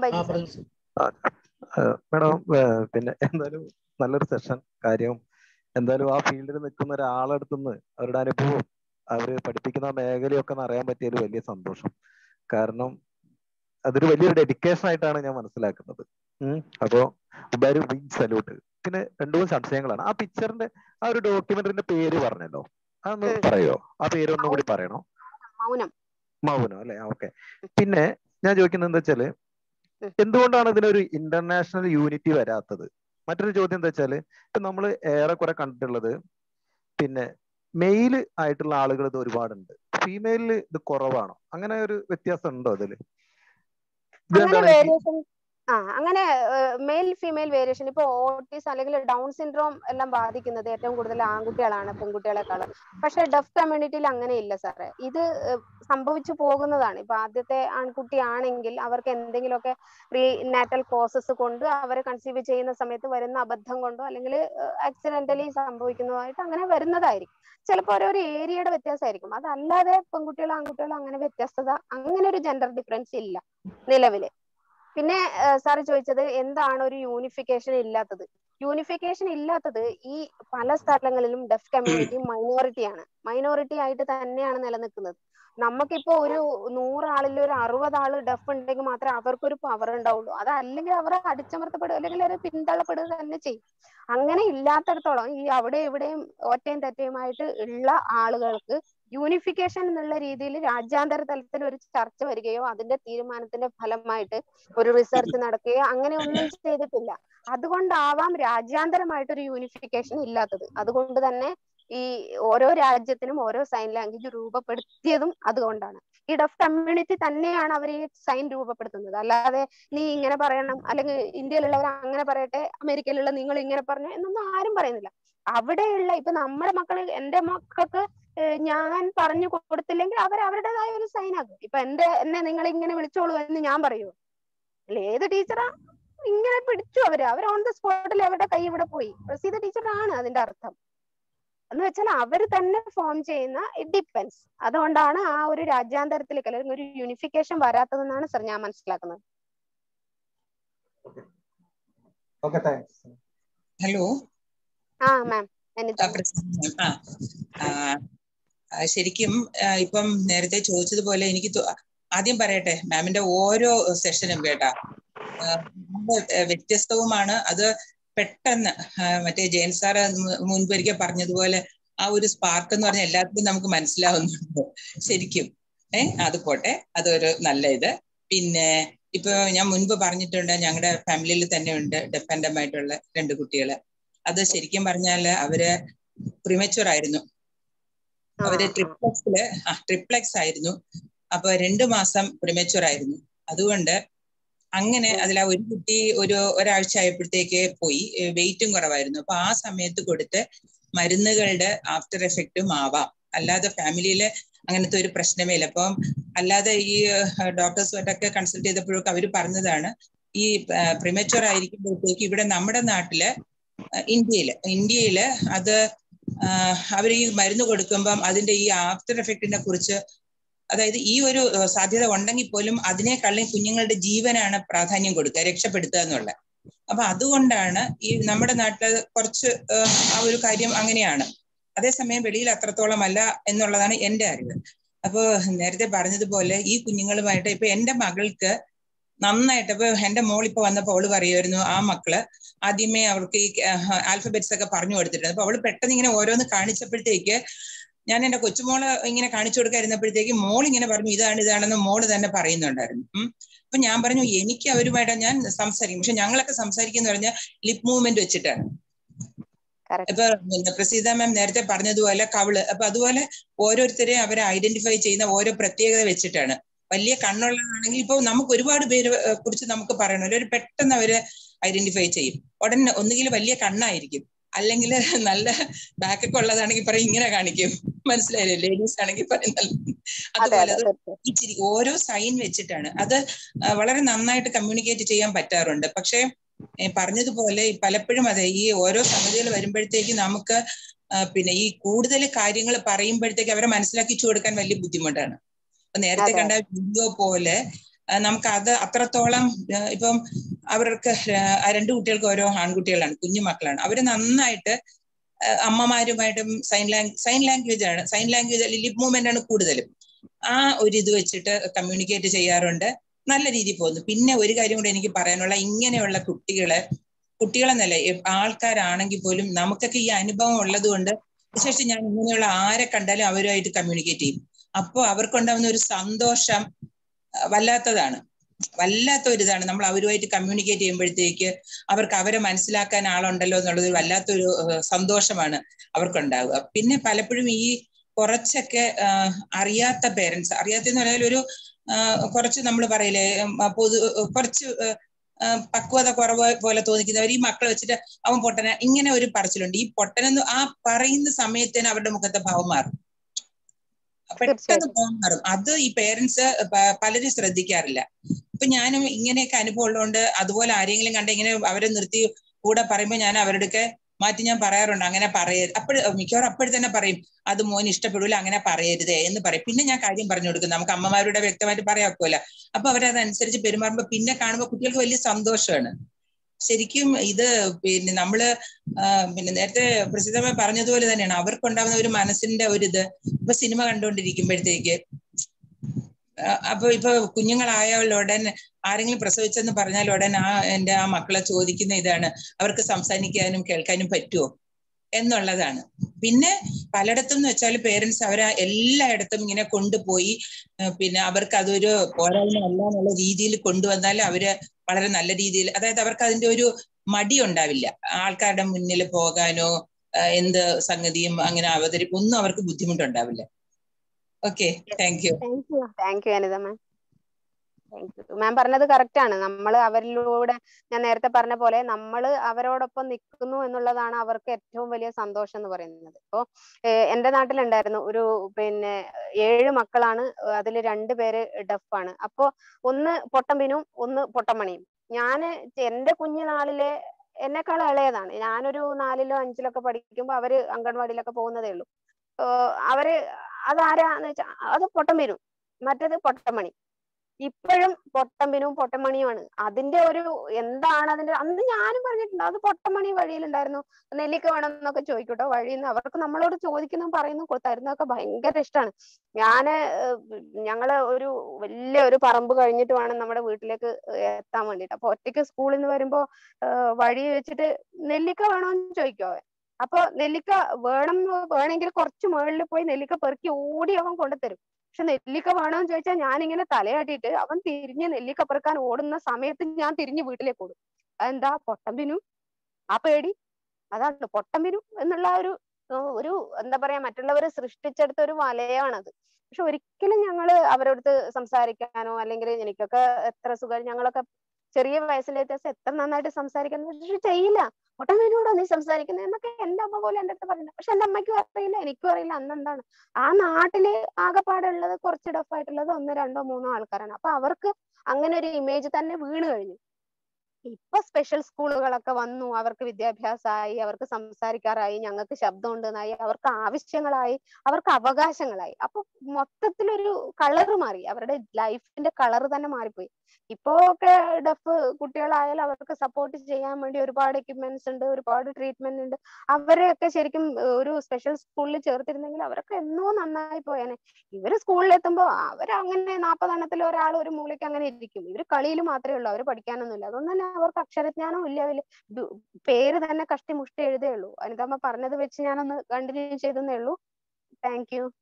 മാഡം പിന്നെ എന്തായാലും നല്ലൊരു സെഷൻ കാര്യം എന്തായാലും ആ ഫീൽഡിൽ നിൽക്കുന്ന ഒരാളെടുത്തുനിന്ന് അവരുടെ അനുഭവം അവര് പഠിപ്പിക്കുന്ന മേഖലയൊക്കെ ഒന്ന് അറിയാൻ പറ്റിയതിൽ വലിയ സന്തോഷം കാരണം അതൊരു വലിയൊരു ഡെഡിക്കേഷൻ ആയിട്ടാണ് ഞാൻ മനസ്സിലാക്കുന്നത് ഉം അപ്പോ ഒരു ബിഗ് സല്യൂട്ട് പിന്നെ രണ്ടു മൂന്ന് സംശയങ്ങളാണ് ആ പിക്ചറിന്റെ ആ ഒരു ഡോക്യുമെന്ററിന്റെ പേര് പറഞ്ഞല്ലോ അതൊന്ന് പറയോ ആ പേര് ഒന്നും കൂടി പറയണോ മൗനം മൗനം അല്ലെ ഓക്കെ പിന്നെ ഞാൻ ചോദിക്കുന്നത് എന്താ വെച്ചാല് എന്തുകൊണ്ടാണ് ഇതിനൊരു ഇന്റർനാഷണൽ യൂണിറ്റി വരാത്തത് മറ്റൊരു ചോദ്യം എന്താ വെച്ചാല് ഇപ്പൊ നമ്മൾ ഏറെക്കുറെ കണ്ടിട്ടുള്ളത് പിന്നെ മെയിൽ ആയിട്ടുള്ള ആളുകൾ ഇത് ഒരുപാടുണ്ട് ഫീമെയിലിൽ ഇത് കുറവാണോ അങ്ങനെ ഒരു വ്യത്യാസം ഉണ്ടോ അതില് അങ്ങനെ ഇതെന്താണ് എനിക്ക് വേരിയേഷൻ ആ അങ്ങനെ മെയിൽ ഫീമെയിൽ വേരിയേഷൻ ഇപ്പൊ ഓട്ടീസ് അല്ലെങ്കിൽ ഡൗൺ സിൻഡ്രോം എല്ലാം ബാധിക്കുന്നത് ഏറ്റവും കൂടുതൽ ആൺകുട്ടികളാണ് പെൺകുട്ടികളെക്കാളും പക്ഷെ ഡെഫ് കമ്മ്യൂണിറ്റിയിൽ അങ്ങനെ ഇല്ല സാറേ ഇത് ഏഹ്, സംഭവിച്ചു പോകുന്നതാണ് ഇപ്പൊ ആദ്യത്തെ ആൺകുട്ടി ആണെങ്കിൽ അവർക്ക് എന്തെങ്കിലുമൊക്കെ പ്രീ നാറ്റൽ കോസസ് കൊണ്ട് അവരെ കൺസീവ് ചെയ്യുന്ന സമയത്ത് വരുന്ന അബദ്ധം കൊണ്ടോ അല്ലെങ്കിൽ ആക്സിഡന്റലി സംഭവിക്കുന്നതായിട്ട് അങ്ങനെ വരുന്നതായിരിക്കും ചിലപ്പോൾ ഓരോ ഏരിയയുടെ വ്യത്യാസമായിരിക്കും അതല്ലാതെ പെൺകുട്ടികളും ആൺകുട്ടികളും അങ്ങനെ വ്യത്യസ്തത അങ്ങനെ ഒരു ജെൻഡർ ഡിഫറൻസ് ഇല്ല നിലവില് പിന്നെ സാർ ചോദിച്ചത് എന്താണ് ഒരു യൂണിഫിക്കേഷൻ ഇല്ലാത്തത് യൂണിഫിക്കേഷൻ ഇല്ലാത്തത് ഈ പല സ്ഥലങ്ങളിലും ഡെഫ് കമ്മ്യൂണിറ്റി മൈനോറിറ്റി ആണ് മൈനോറിറ്റി ആയിട്ട് തന്നെയാണ് നിലനിൽക്കുന്നത് നമുക്കിപ്പോ ഒരു നൂറാളിൽ ഒരു അറുപത് ആള് ഡെഫ് ഉണ്ടെങ്കിൽ മാത്രമേ അവർക്കൊരു പവർ ഉണ്ടാവുള്ളൂ അതല്ലെങ്കിൽ അവർ അടിച്ചമർത്തപ്പെടുക അല്ലെങ്കിൽ അവർ പിന്തള്ളപ്പെടുക തന്നെ ചെയ്യും അങ്ങനെ ഇല്ലാത്തടത്തോളം ഈ അവിടെ ഇവിടെയും ഒറ്റയും തെറ്റയുമായിട്ട് ഉള്ള ആളുകൾക്ക് യൂണിഫിക്കേഷൻ എന്നുള്ള രീതിയിൽ രാജ്യാന്തര തലത്തിൽ ഒരു ചർച്ച വരികയോ അതിന്റെ തീരുമാനത്തിന്റെ ഫലമായിട്ട് ഒരു റിസർച്ച് നടക്കുകയോ അങ്ങനെ ഒന്നും ചെയ്തിട്ടില്ല അതുകൊണ്ടാവാം രാജ്യാന്തരമായിട്ട് ഒരു യൂണിഫിക്കേഷൻ ഇല്ലാത്തത് അതുകൊണ്ട് തന്നെ ഈ ഓരോ രാജ്യത്തിനും ഓരോ സൈൻ ലാംഗ്വേജ് രൂപപ്പെടുത്തിയതും അതുകൊണ്ടാണ് ഈ ഡഫ് കമ്മ്യൂണിറ്റി തന്നെയാണ് അവർ ഈ സൈൻ രൂപപ്പെടുത്തുന്നത് അല്ലാതെ നീ ഇങ്ങനെ പറയണം അല്ലെങ്കിൽ ഇന്ത്യയിലുള്ളവർ അങ്ങനെ പറയട്ടെ അമേരിക്കയിലുള്ള നിങ്ങൾ ഇങ്ങനെ പറഞ്ഞു എന്നൊന്നും ആരും പറയുന്നില്ല അവിടെയുള്ള ഇപ്പൊ നമ്മുടെ മക്കള് എന്റെ മക്കൾക്ക് ഏഹ് ഞാൻ പറഞ്ഞു കൊടുത്തില്ലെങ്കിൽ അവർ അവരുടേതായ ഒരു സൈൻ ആക്കും ഇപ്പൊ എന്റെ എന്നെ നിങ്ങൾ ഇങ്ങനെ വിളിച്ചോളൂ എന്ന് ഞാൻ പറയൂ അല്ല ഏത് ടീച്ചറാ ഇങ്ങനെ പിടിച്ചു അവര് അവർ ഓൺ ദ സ്പോട്ടിൽ അവരുടെ കൈ ഇവിടെ പോയി പ്രസീത ടീച്ചറാണ് അതിന്റെ അർത്ഥം എന്ന് വെച്ചാൽ അവർ തന്നെ ഫോം ചെയ്യുന്ന ഇറ്റ് ഡിപ്പെൻസ് അതുകൊണ്ടാണ് ആ ഒരു രാജ്യാന്തരത്തിലേക്ക് അല്ലെങ്കിൽ ഒരു യൂണിഫിക്കേഷൻ വരാത്തതെന്നാണ് സർ ഞാൻ മനസ്സിലാക്കുന്നത് ഓക്കെ താങ്ക്സ് ഹലോ ആ മാം ആ, പ്രസിഡന്റ് മാം. ആ ആ, ആ, ശരിക്കും ആ, ഇപ്പം നേരത്തെ ചോദിച്ചതുപോലെ എനിക്ക് തോ- ആദ്യം പറയട്ടെ മാമിന്റെ ഓരോ സെഷനും കേട്ടാ ആ, ரொம்ப, ആ, വ്യത്യസ്തവുമാണ് അത് പെട്ടെന്ന് ആ, മറ്റേ ജയൻ സാറ് മു- മുൻപൊരിക്കൽ പറഞ്ഞതുപോലെ ആ ഒരു സ്പാർക്ക് എന്ന് പറഞ്ഞാൽ എല്ലാത്തിനും നമുക്ക് മനസ്സിലാവുന്നുണ്ട് ശരിക്കും ഏ അത് പോട്ടെ അതൊരു നല്ല ഇത് പിന്നെ ഇപ്പൊ ഞാൻ മുൻപ് പറഞ്ഞിട്ടുണ്ട് ഞങ്ങളുടെ ഫാമിലിയിൽ തന്നെ ഉണ്ട് ഡെഫൻഡം ആയിട്ടുള്ള രണ്ട് കുട്ടികള് അത് ശരിക്കും പറഞ്ഞാല് അവര് പ്രിമച്ചുവർ ആയിരുന്നു അവര് ട്രിപ്ലക്സില് ആ ട്രിപ്ലക്സ് ആയിരുന്നു അപ്പൊ രണ്ടു മാസം പ്രിമച്ചുവർ ആയിരുന്നു അതുകൊണ്ട് അങ്ങനെ അതിൽ ആ ഒരു കുട്ടി ഒരു ഒരാഴ്ച ആയപ്പോഴത്തേക്ക് പോയി വെയിറ്റും കുറവായിരുന്നു അപ്പൊ ആ സമയത്ത് കൊടുത്ത് മരുന്നുകളുടെ ആഫ്റ്റർ എഫക്റ്റും ആവാം അല്ലാതെ ഫാമിലിയില് അങ്ങനത്തെ ഒരു പ്രശ്നമേ ഇല്ല അപ്പം അല്ലാതെ ഈ ഡോക്ടേഴ്സുമായിട്ടൊക്കെ കൺസൾട്ട് ചെയ്തപ്പോഴൊക്കെ അവർ പറഞ്ഞതാണ് ഈ പ്രിമച്ചുവർ ആയിരിക്കുമ്പോഴത്തേക്ക് ഇവിടെ നമ്മുടെ നാട്ടില് അഹ് ഇന്ത്യയില് ഇന്ത്യയില് അത് അവർ ഈ മരുന്ന് കൊടുക്കുമ്പം അതിന്റെ ഈ ആഫ്റ്റർ എഫക്റ്റിനെ കുറിച്ച് അതായത് ഈ ഒരു ഏഹ് സാധ്യത ഉണ്ടെങ്കിൽ പോലും അതിനേക്കാളും കുഞ്ഞുങ്ങളുടെ ജീവനാണ് പ്രാധാന്യം കൊടുക്കുക രക്ഷപ്പെടുത്തുക എന്നുള്ള അപ്പൊ അതുകൊണ്ടാണ് ഈ നമ്മുടെ നാട്ടിൽ കുറച്ച് ഏഹ് ആ ഒരു കാര്യം അങ്ങനെയാണ് അതേസമയം വെളിയിൽ അത്രത്തോളം അല്ല എന്നുള്ളതാണ് എന്റെ അറിവ് അപ്പൊ നേരത്തെ പറഞ്ഞതുപോലെ ഈ കുഞ്ഞുങ്ങളുമായിട്ട് ഇപ്പൊ എന്റെ മകൾക്ക് നന്നായിട്ട് ഇപ്പൊ എന്റെ മോൾ ഇപ്പൊ വന്നപ്പോ അവള് പറയുമായിരുന്നു ആ മക്കള് ആദ്യമേ അവർക്ക് ഈ ആൽഫബറ്റ്സ് ഒക്കെ പറഞ്ഞു കൊടുത്തിട്ടുണ്ട് അപ്പൊ അവള് പെട്ടെന്ന് ഇങ്ങനെ ഓരോന്ന് കാണിച്ചപ്പോഴത്തേക്ക് ഞാൻ എന്റെ കൊച്ചുമോള് ഇങ്ങനെ കാണിച്ചു കൊടുക്കാതിരുന്നപ്പോഴത്തേക്ക് മോൾ ഇങ്ങനെ പറഞ്ഞു ഇതാണ് ഇതാണെന്ന് മോള് തന്നെ പറയുന്നുണ്ടായിരുന്നു ഉം. അപ്പൊ ഞാൻ പറഞ്ഞു എനിക്ക് അവരുമായിട്ട് ഞാൻ സംസാരിക്കും പക്ഷെ ഞങ്ങളൊക്കെ സംസാരിക്കുന്ന പറഞ്ഞാൽ ലിപ് മൂവ്മെന്റ് വെച്ചിട്ടാണ് ഇപ്പൊ പിന്നെ പ്രസീത മാം നേരത്തെ പറഞ്ഞതുപോലെ കവിള് അപ്പൊ അതുപോലെ ഓരോരുത്തരെയും അവരെ ഐഡന്റിഫൈ ചെയ്യുന്ന ഓരോ പ്രത്യേകത വെച്ചിട്ടാണ് വലിയ കണ്ണുള്ളതാണെങ്കിൽ ഇപ്പൊ നമുക്ക് ഒരുപാട് പേര് ഏഹ് കുറിച്ച് നമുക്ക് പറയണമല്ലോ ഒരു പെട്ടെന്ന് അവര് ഐഡന്റിഫൈ ചെയ്യും ഉടനെ ഒന്നുകിൽ വലിയ കണ്ണായിരിക്കും അല്ലെങ്കിൽ നല്ല ബാക്കൊക്കെ ഉള്ളതാണെങ്കിൽ പറയും ഇങ്ങനെ കാണിക്കും മനസ്സിലായില്ലേ ലേഡീസ് ആണെങ്കിൽ പറയും നല്ല അതുപോലെ അത് ഇച്ചിരി ഓരോ സൈൻ വെച്ചിട്ടാണ് അത് ആ, വളരെ നന്നായിട്ട് കമ്മ്യൂണിക്കേറ്റ് ചെയ്യാൻ പറ്റാറുണ്ട് പക്ഷേ ഏ, പറഞ്ഞതുപോലെ ഈ പലപ്പോഴും അതെ ഈ ഓരോ സംഗതികൾ വരുമ്പോഴത്തേക്ക് നമുക്ക് ആ, പിന്നെ ഈ കൂടുതൽ കാര്യങ്ങൾ പറയുമ്പോഴത്തേക്ക് അവരെ മനസ്സിലാക്കിച്ചു കൊടുക്കാൻ വലിയ ബുദ്ധിമുട്ടാണ് അപ്പൊ നേരത്തെ അതെ. കണ്ട വീഡിയോ പോലെ ആ, നമുക്ക് അത് അത്രത്തോളം ആ, ഇപ്പം അവർക്ക് ആ, ആ രണ്ട് കുട്ടികൾക്ക് ഓരോ ആൺകുട്ടികളാണ് കുഞ്ഞു മക്കളാണ് അവര് നന്നായിട്ട് ഏഹ് അമ്മമാരുമായിട്ടും സൈൻ ലാംഗ്വേജ് സൈൻ ലാംഗ്വേജ് ആണ് സൈൻ ലാംഗ്വേജ് അല്ലെങ്കിൽ ലിപ് മൂവ്മെന്റ് ആണ് കൂടുതലും ആ ഒരു ഇത് വെച്ചിട്ട് കമ്മ്യൂണിക്കേറ്റ് ചെയ്യാറുണ്ട് നല്ല രീതിയിൽ പോകുന്നു പിന്നെ ഒരു കാര്യം കൂടെ എനിക്ക് പറയാനുള്ള ഇങ്ങനെയുള്ള കുട്ടികളെ കുട്ടികളെന്നല്ല എ- ആൾക്കാരാണെങ്കിൽ പോലും നമുക്കൊക്കെ ഈ അനുഭവം ഉള്ളത് കൊണ്ട് വിശേഷിച്ച് ഞാൻ ഇങ്ങനെയുള്ള ആരെ കണ്ടാലും അവരുമായിട്ട് കമ്മ്യൂണിക്കേറ്റ് ചെയ്യും അപ്പോൾ അവർക്കുണ്ടാവുന്ന ഒരു സന്തോഷം അഹ് വല്ലാത്തതാണ് വല്ലാത്ത ഒരു ഇതാണ് നമ്മൾ അവരുമായിട്ട് കമ്മ്യൂണിക്കേറ്റ് ചെയ്യുമ്പോഴത്തേക്ക് അവർക്ക് അവരെ മനസ്സിലാക്കാൻ ആളുണ്ടല്ലോ എന്നുള്ളത് ഒരു വല്ലാത്തൊരു ഏഹ്, സന്തോഷമാണ് അവർക്കുണ്ടാവുക പിന്നെ പലപ്പോഴും ഈ കുറച്ചൊക്കെ ആഹ്, അറിയാത്ത പേരൻസ് അറിയാത്തെന്ന് പറഞ്ഞാൽ ഒരു ആഹ്, കുറച്ച് നമ്മൾ പറയില്ലേ ഉം, ആ പൊതു കുറച്ച് ഏഹ്, ആഹ്, പക്വത കുറവ് പോലെ തോന്നിക്കുന്നവർ ഈ മക്കളെ വെച്ചിട്ട് അവൻ പൊട്ടന ഇങ്ങനെ ഒരു പറച്ചിലുണ്ട് ഈ പൊട്ടനെന്ന് ആ പറയുന്ന സമയത്ത് തന്നെ അവരുടെ മുഖത്തെ ഭാവം മാറും പെട്ടെന്ന് ഭാവം മാറും അത് ഈ പേരൻസ് പലരും ശ്രദ്ധിക്കാറില്ല ഇപ്പൊ ഞാനും ഇങ്ങനെയൊക്കെ അനുഭവം ഉള്ളതുകൊണ്ട് അതുപോലെ ആരെങ്കിലും കണ്ട ഇങ്ങനെ അവരെ നിർത്തി കൂടെ പറയുമ്പോൾ ഞാൻ അവരുടെ മാറ്റി ഞാൻ പറയാറുണ്ട് അങ്ങനെ പറയരുത് അപ്പോൾ മിക്കവാറും അപ്പോഴും തന്നെ പറയും അത് മോന് ഇഷ്ടപ്പെടില്ല അങ്ങനെ പറയരുതേ എന്ന് പറയും പിന്നെ ഞാൻ കാര്യം പറഞ്ഞു കൊടുക്കും നമുക്ക് അമ്മമാരുടെ വ്യക്തമായിട്ട് പറയാക്കുമല്ല അപ്പൊ അവരതനുസരിച്ച് പെരുമാറുമ്പോൾ പിന്നെ കാണുമ്പോൾ കുട്ടികൾക്ക് വലിയ സന്തോഷമാണ് ശരിക്കും ഇത് പിന്നെ നമ്മള് ആ, പിന്നെ നേരത്തെ പ്രസിദ്ധമായി പറഞ്ഞതുപോലെ തന്നെയാണ് അവർക്കുണ്ടാകുന്ന ഒരു മനസ്സിന്റെ ഒരു ഇത് ഇപ്പൊ സിനിമ കണ്ടുകൊണ്ടിരിക്കുമ്പോഴത്തേക്ക് ആ, അപ്പൊ ഇപ്പൊ കുഞ്ഞുങ്ങളായ ഉടൻ ആരെങ്കിലും പ്രസവിച്ചെന്ന് പറഞ്ഞാൽ ഉടൻ ആ എന്റെ ആ മക്കളെ ചോദിക്കുന്ന ഇതാണ് അവർക്ക് സംസാരിക്കാനും കേൾക്കാനും പറ്റുമോ എന്നുള്ളതാണ് പിന്നെ പലയിടത്തും എന്ന് വെച്ചാൽ പേരൻസ് അവരെ എല്ലായിടത്തും ഇങ്ങനെ കൊണ്ടുപോയി ആ, പിന്നെ അവർക്ക് അതൊരു പോരായ്മ അല്ല എന്നുള്ള രീതിയിൽ കൊണ്ടുവന്നാൽ അവര് വളരെ നല്ല രീതിയിൽ അതായത് അവർക്ക് അതിന്റെ ഒരു മടി ഉണ്ടാവില്ല ആൾക്കാരുടെ മുന്നിൽ പോകാനോ ആ, എന്ത് സംഗതിയും അങ്ങനെ അവതരിപ്പ് ഒന്നും അവർക്ക് ബുദ്ധിമുട്ടുണ്ടാവില്ല okay thank you thank you thank you Anitha ma'am thank you ma'am പറഞ്ഞത് കറക്റ്റ് ആണ് നമ്മൾ അവരിലൂടെ ഞാൻ നേരത്തെ പറഞ്ഞ പോലെ നമ്മൾ അവരോടൊപ്പം നിൽക്കുന്നു എന്നുള്ളതാണ് അവർക്ക് ഏറ്റവും വലിയ സന്തോഷം എന്ന് പറയുന്നത് ഇപ്പോ എന്റെ നാട്ടിലുണ്ടായിരുന്നു ഒരു പിന്നെ ഏഴ് മക്കളാണ് അതിൽ രണ്ടുപേര് ഡഫാണ് അപ്പോ ഒന്ന് പൊട്ടമ്പിനും ഒന്ന് പൊട്ടമണിയും ഞാന് എന്റെ കുഞ്ഞുനാളിലെ എന്നെക്കാൾ ഇളയതാണ് ഞാനൊരു നാലിലോ അഞ്ചിലോ ഒക്കെ പഠിക്കുമ്പോ അവര് അംഗൻവാടിയിലൊക്കെ പോകുന്നതേ ഉള്ളൂ ഏഹ് അവര് അതാരാന്ന് വെച്ചാ അത് പൊട്ടമ്പീനും മറ്റേത് പൊട്ടമണി ഇപ്പോഴും പൊട്ടമ്പിനും പൊട്ടമണിയുമാണ് അതിന്റെ ഒരു എന്താണ് അതിന്റെ അന്ന് ഞാനും പറഞ്ഞിട്ടുണ്ട് അത് പൊട്ടമണി വഴിയിലുണ്ടായിരുന്നു നെല്ലിക്ക വേണം എന്നൊക്കെ ചോദിക്കൂട്ടോ വഴിയിൽ നിന്ന് അവർക്ക് നമ്മളോട് ചോദിക്കുന്നു പറയുന്നു കൊ- തരുന്നതൊക്കെ ഭയങ്കര ഇഷ്ടമാണ് ഞാന് ഏഹ് ഞങ്ങള് ഒരു വലിയ ഒരു പറമ്പ് കഴിഞ്ഞിട്ട് വേണം നമ്മുടെ വീട്ടിലേക്ക് എത്താൻ വേണ്ടിട്ട് അപ്പൊ ഒറ്റയ്ക്ക് സ്കൂളിൽ നിന്ന് വരുമ്പോ ഏഹ് വഴി വെച്ചിട്ട് നെല്ലിക്ക വേണോന്ന് ചോദിക്കോ അവൻ അപ്പൊ നെല്ലിക്ക വേണം എന്ന് വേണമെങ്കിൽ കുറച്ച് മുകളിൽ പോയി നെല്ലിക്ക പെറുക്കി ഓടി അവൻ കൊണ്ടുതരും പക്ഷെ നെല്ലിക്ക വേണോന്ന് ചോദിച്ചാൽ ഞാനിങ്ങനെ തലയാട്ടിയിട്ട് അവൻ തിരിഞ്ഞ് നെല്ലിക്ക പെറുക്കാൻ ഓടുന്ന സമയത്ത് ഞാൻ തിരിഞ്ഞ് വീട്ടിലേക്ക് ഓടും അതെന്താ പൊട്ടമ്പിനും ആ പേടി അതാണ് പൊട്ടമ്പിനും എന്നുള്ള ആ ഒരു ഏഹ് ഒരു എന്താ പറയാ മറ്റുള്ളവർ സൃഷ്ടിച്ചെടുത്ത ഒരു വലയാണത് പക്ഷെ ഒരിക്കലും ഞങ്ങള് അവരോടത്ത് സംസാരിക്കാനോ അല്ലെങ്കിൽ എനിക്കൊക്കെ എത്ര സുഖം ഞങ്ങളൊക്കെ ചെറിയ വയസ്സിലെ വ്യത്യാസം എത്ര നന്നായിട്ട് സംസാരിക്കാൻ പക്ഷെ ചെയ്യില്ല പൊട്ടമ്മേനോടോ നീ സംസാരിക്കുന്നത് എന്നൊക്കെ എന്റെ അമ്മ പോലെ എന്റെ അടുത്ത് പറയുന്നത് പക്ഷെ എന്റെ അമ്മയ്ക്കും അറിയില്ല എനിക്കും അറിയില്ല അന്ന് എന്താണ് ആ നാട്ടില് ആകെപ്പാടുള്ളത് കുറച്ച് ഡഫായിട്ടുള്ളത് ഒന്ന് രണ്ടോ മൂന്നോ ആൾക്കാരാണ് അപ്പൊ അവർക്ക് അങ്ങനെ ഒരു ഇമേജ് തന്നെ വീണ് കഴിഞ്ഞു ഇപ്പൊ സ്പെഷ്യൽ സ്കൂളുകളൊക്കെ വന്നു അവർക്ക് വിദ്യാഭ്യാസമായി അവർക്ക് സംസാരിക്കാറായി ഞങ്ങൾക്ക് ശബ്ദം ഉണ്ടെന്നായി അവർക്ക് ആവശ്യങ്ങളായി അവർക്ക് അവകാശങ്ങളായി അപ്പൊ മൊത്തത്തിലൊരു കളറ് മാറി അവരുടെ ലൈഫിന്റെ കളർ തന്നെ മാറിപ്പോയി ഇപ്പോ ഒക്കെ ഡഫ് കുട്ടികളായാലും അവർക്ക് സപ്പോർട്ട് ചെയ്യാൻ വേണ്ടി ഒരുപാട് എക്യുപ്മെന്റ്സ് ഉണ്ട് ഒരുപാട് ട്രീറ്റ്മെന്റ് ഉണ്ട് അവരെയൊക്കെ ശരിക്കും ഏഹ് ഒരു സ്പെഷ്യൽ സ്കൂളിൽ ചേർത്തിരുന്നെങ്കിൽ അവരൊക്കെ എന്നോ നന്നായി പോയേനെ ഇവര് സ്കൂളിൽ എത്തുമ്പോ അവരങ്ങനെ നാൽപ്പതെണ്ണത്തിൽ ഒരാൾ ഒരു മൂലയ്ക്ക് അങ്ങനെ ഇരിക്കും ഇവര് കളിയിൽ മാത്രമേ ഉള്ളൂ അവര് പഠിക്കാനൊന്നുമില്ല അതൊന്നും തന്നെ അവർക്ക് അക്ഷരജ്ഞാനം ഇല്ല അവര് ദു- പേര് തന്നെ കഷ്ടി മുഷ്ടി എഴുതേ ഉള്ളൂ അനിതമ്മ പറഞ്ഞത് വെച്ച് ഞാനൊന്ന് കണ്ടിന്യൂ ചെയ്തെന്നേ ഉള്ളൂ താങ്ക് യു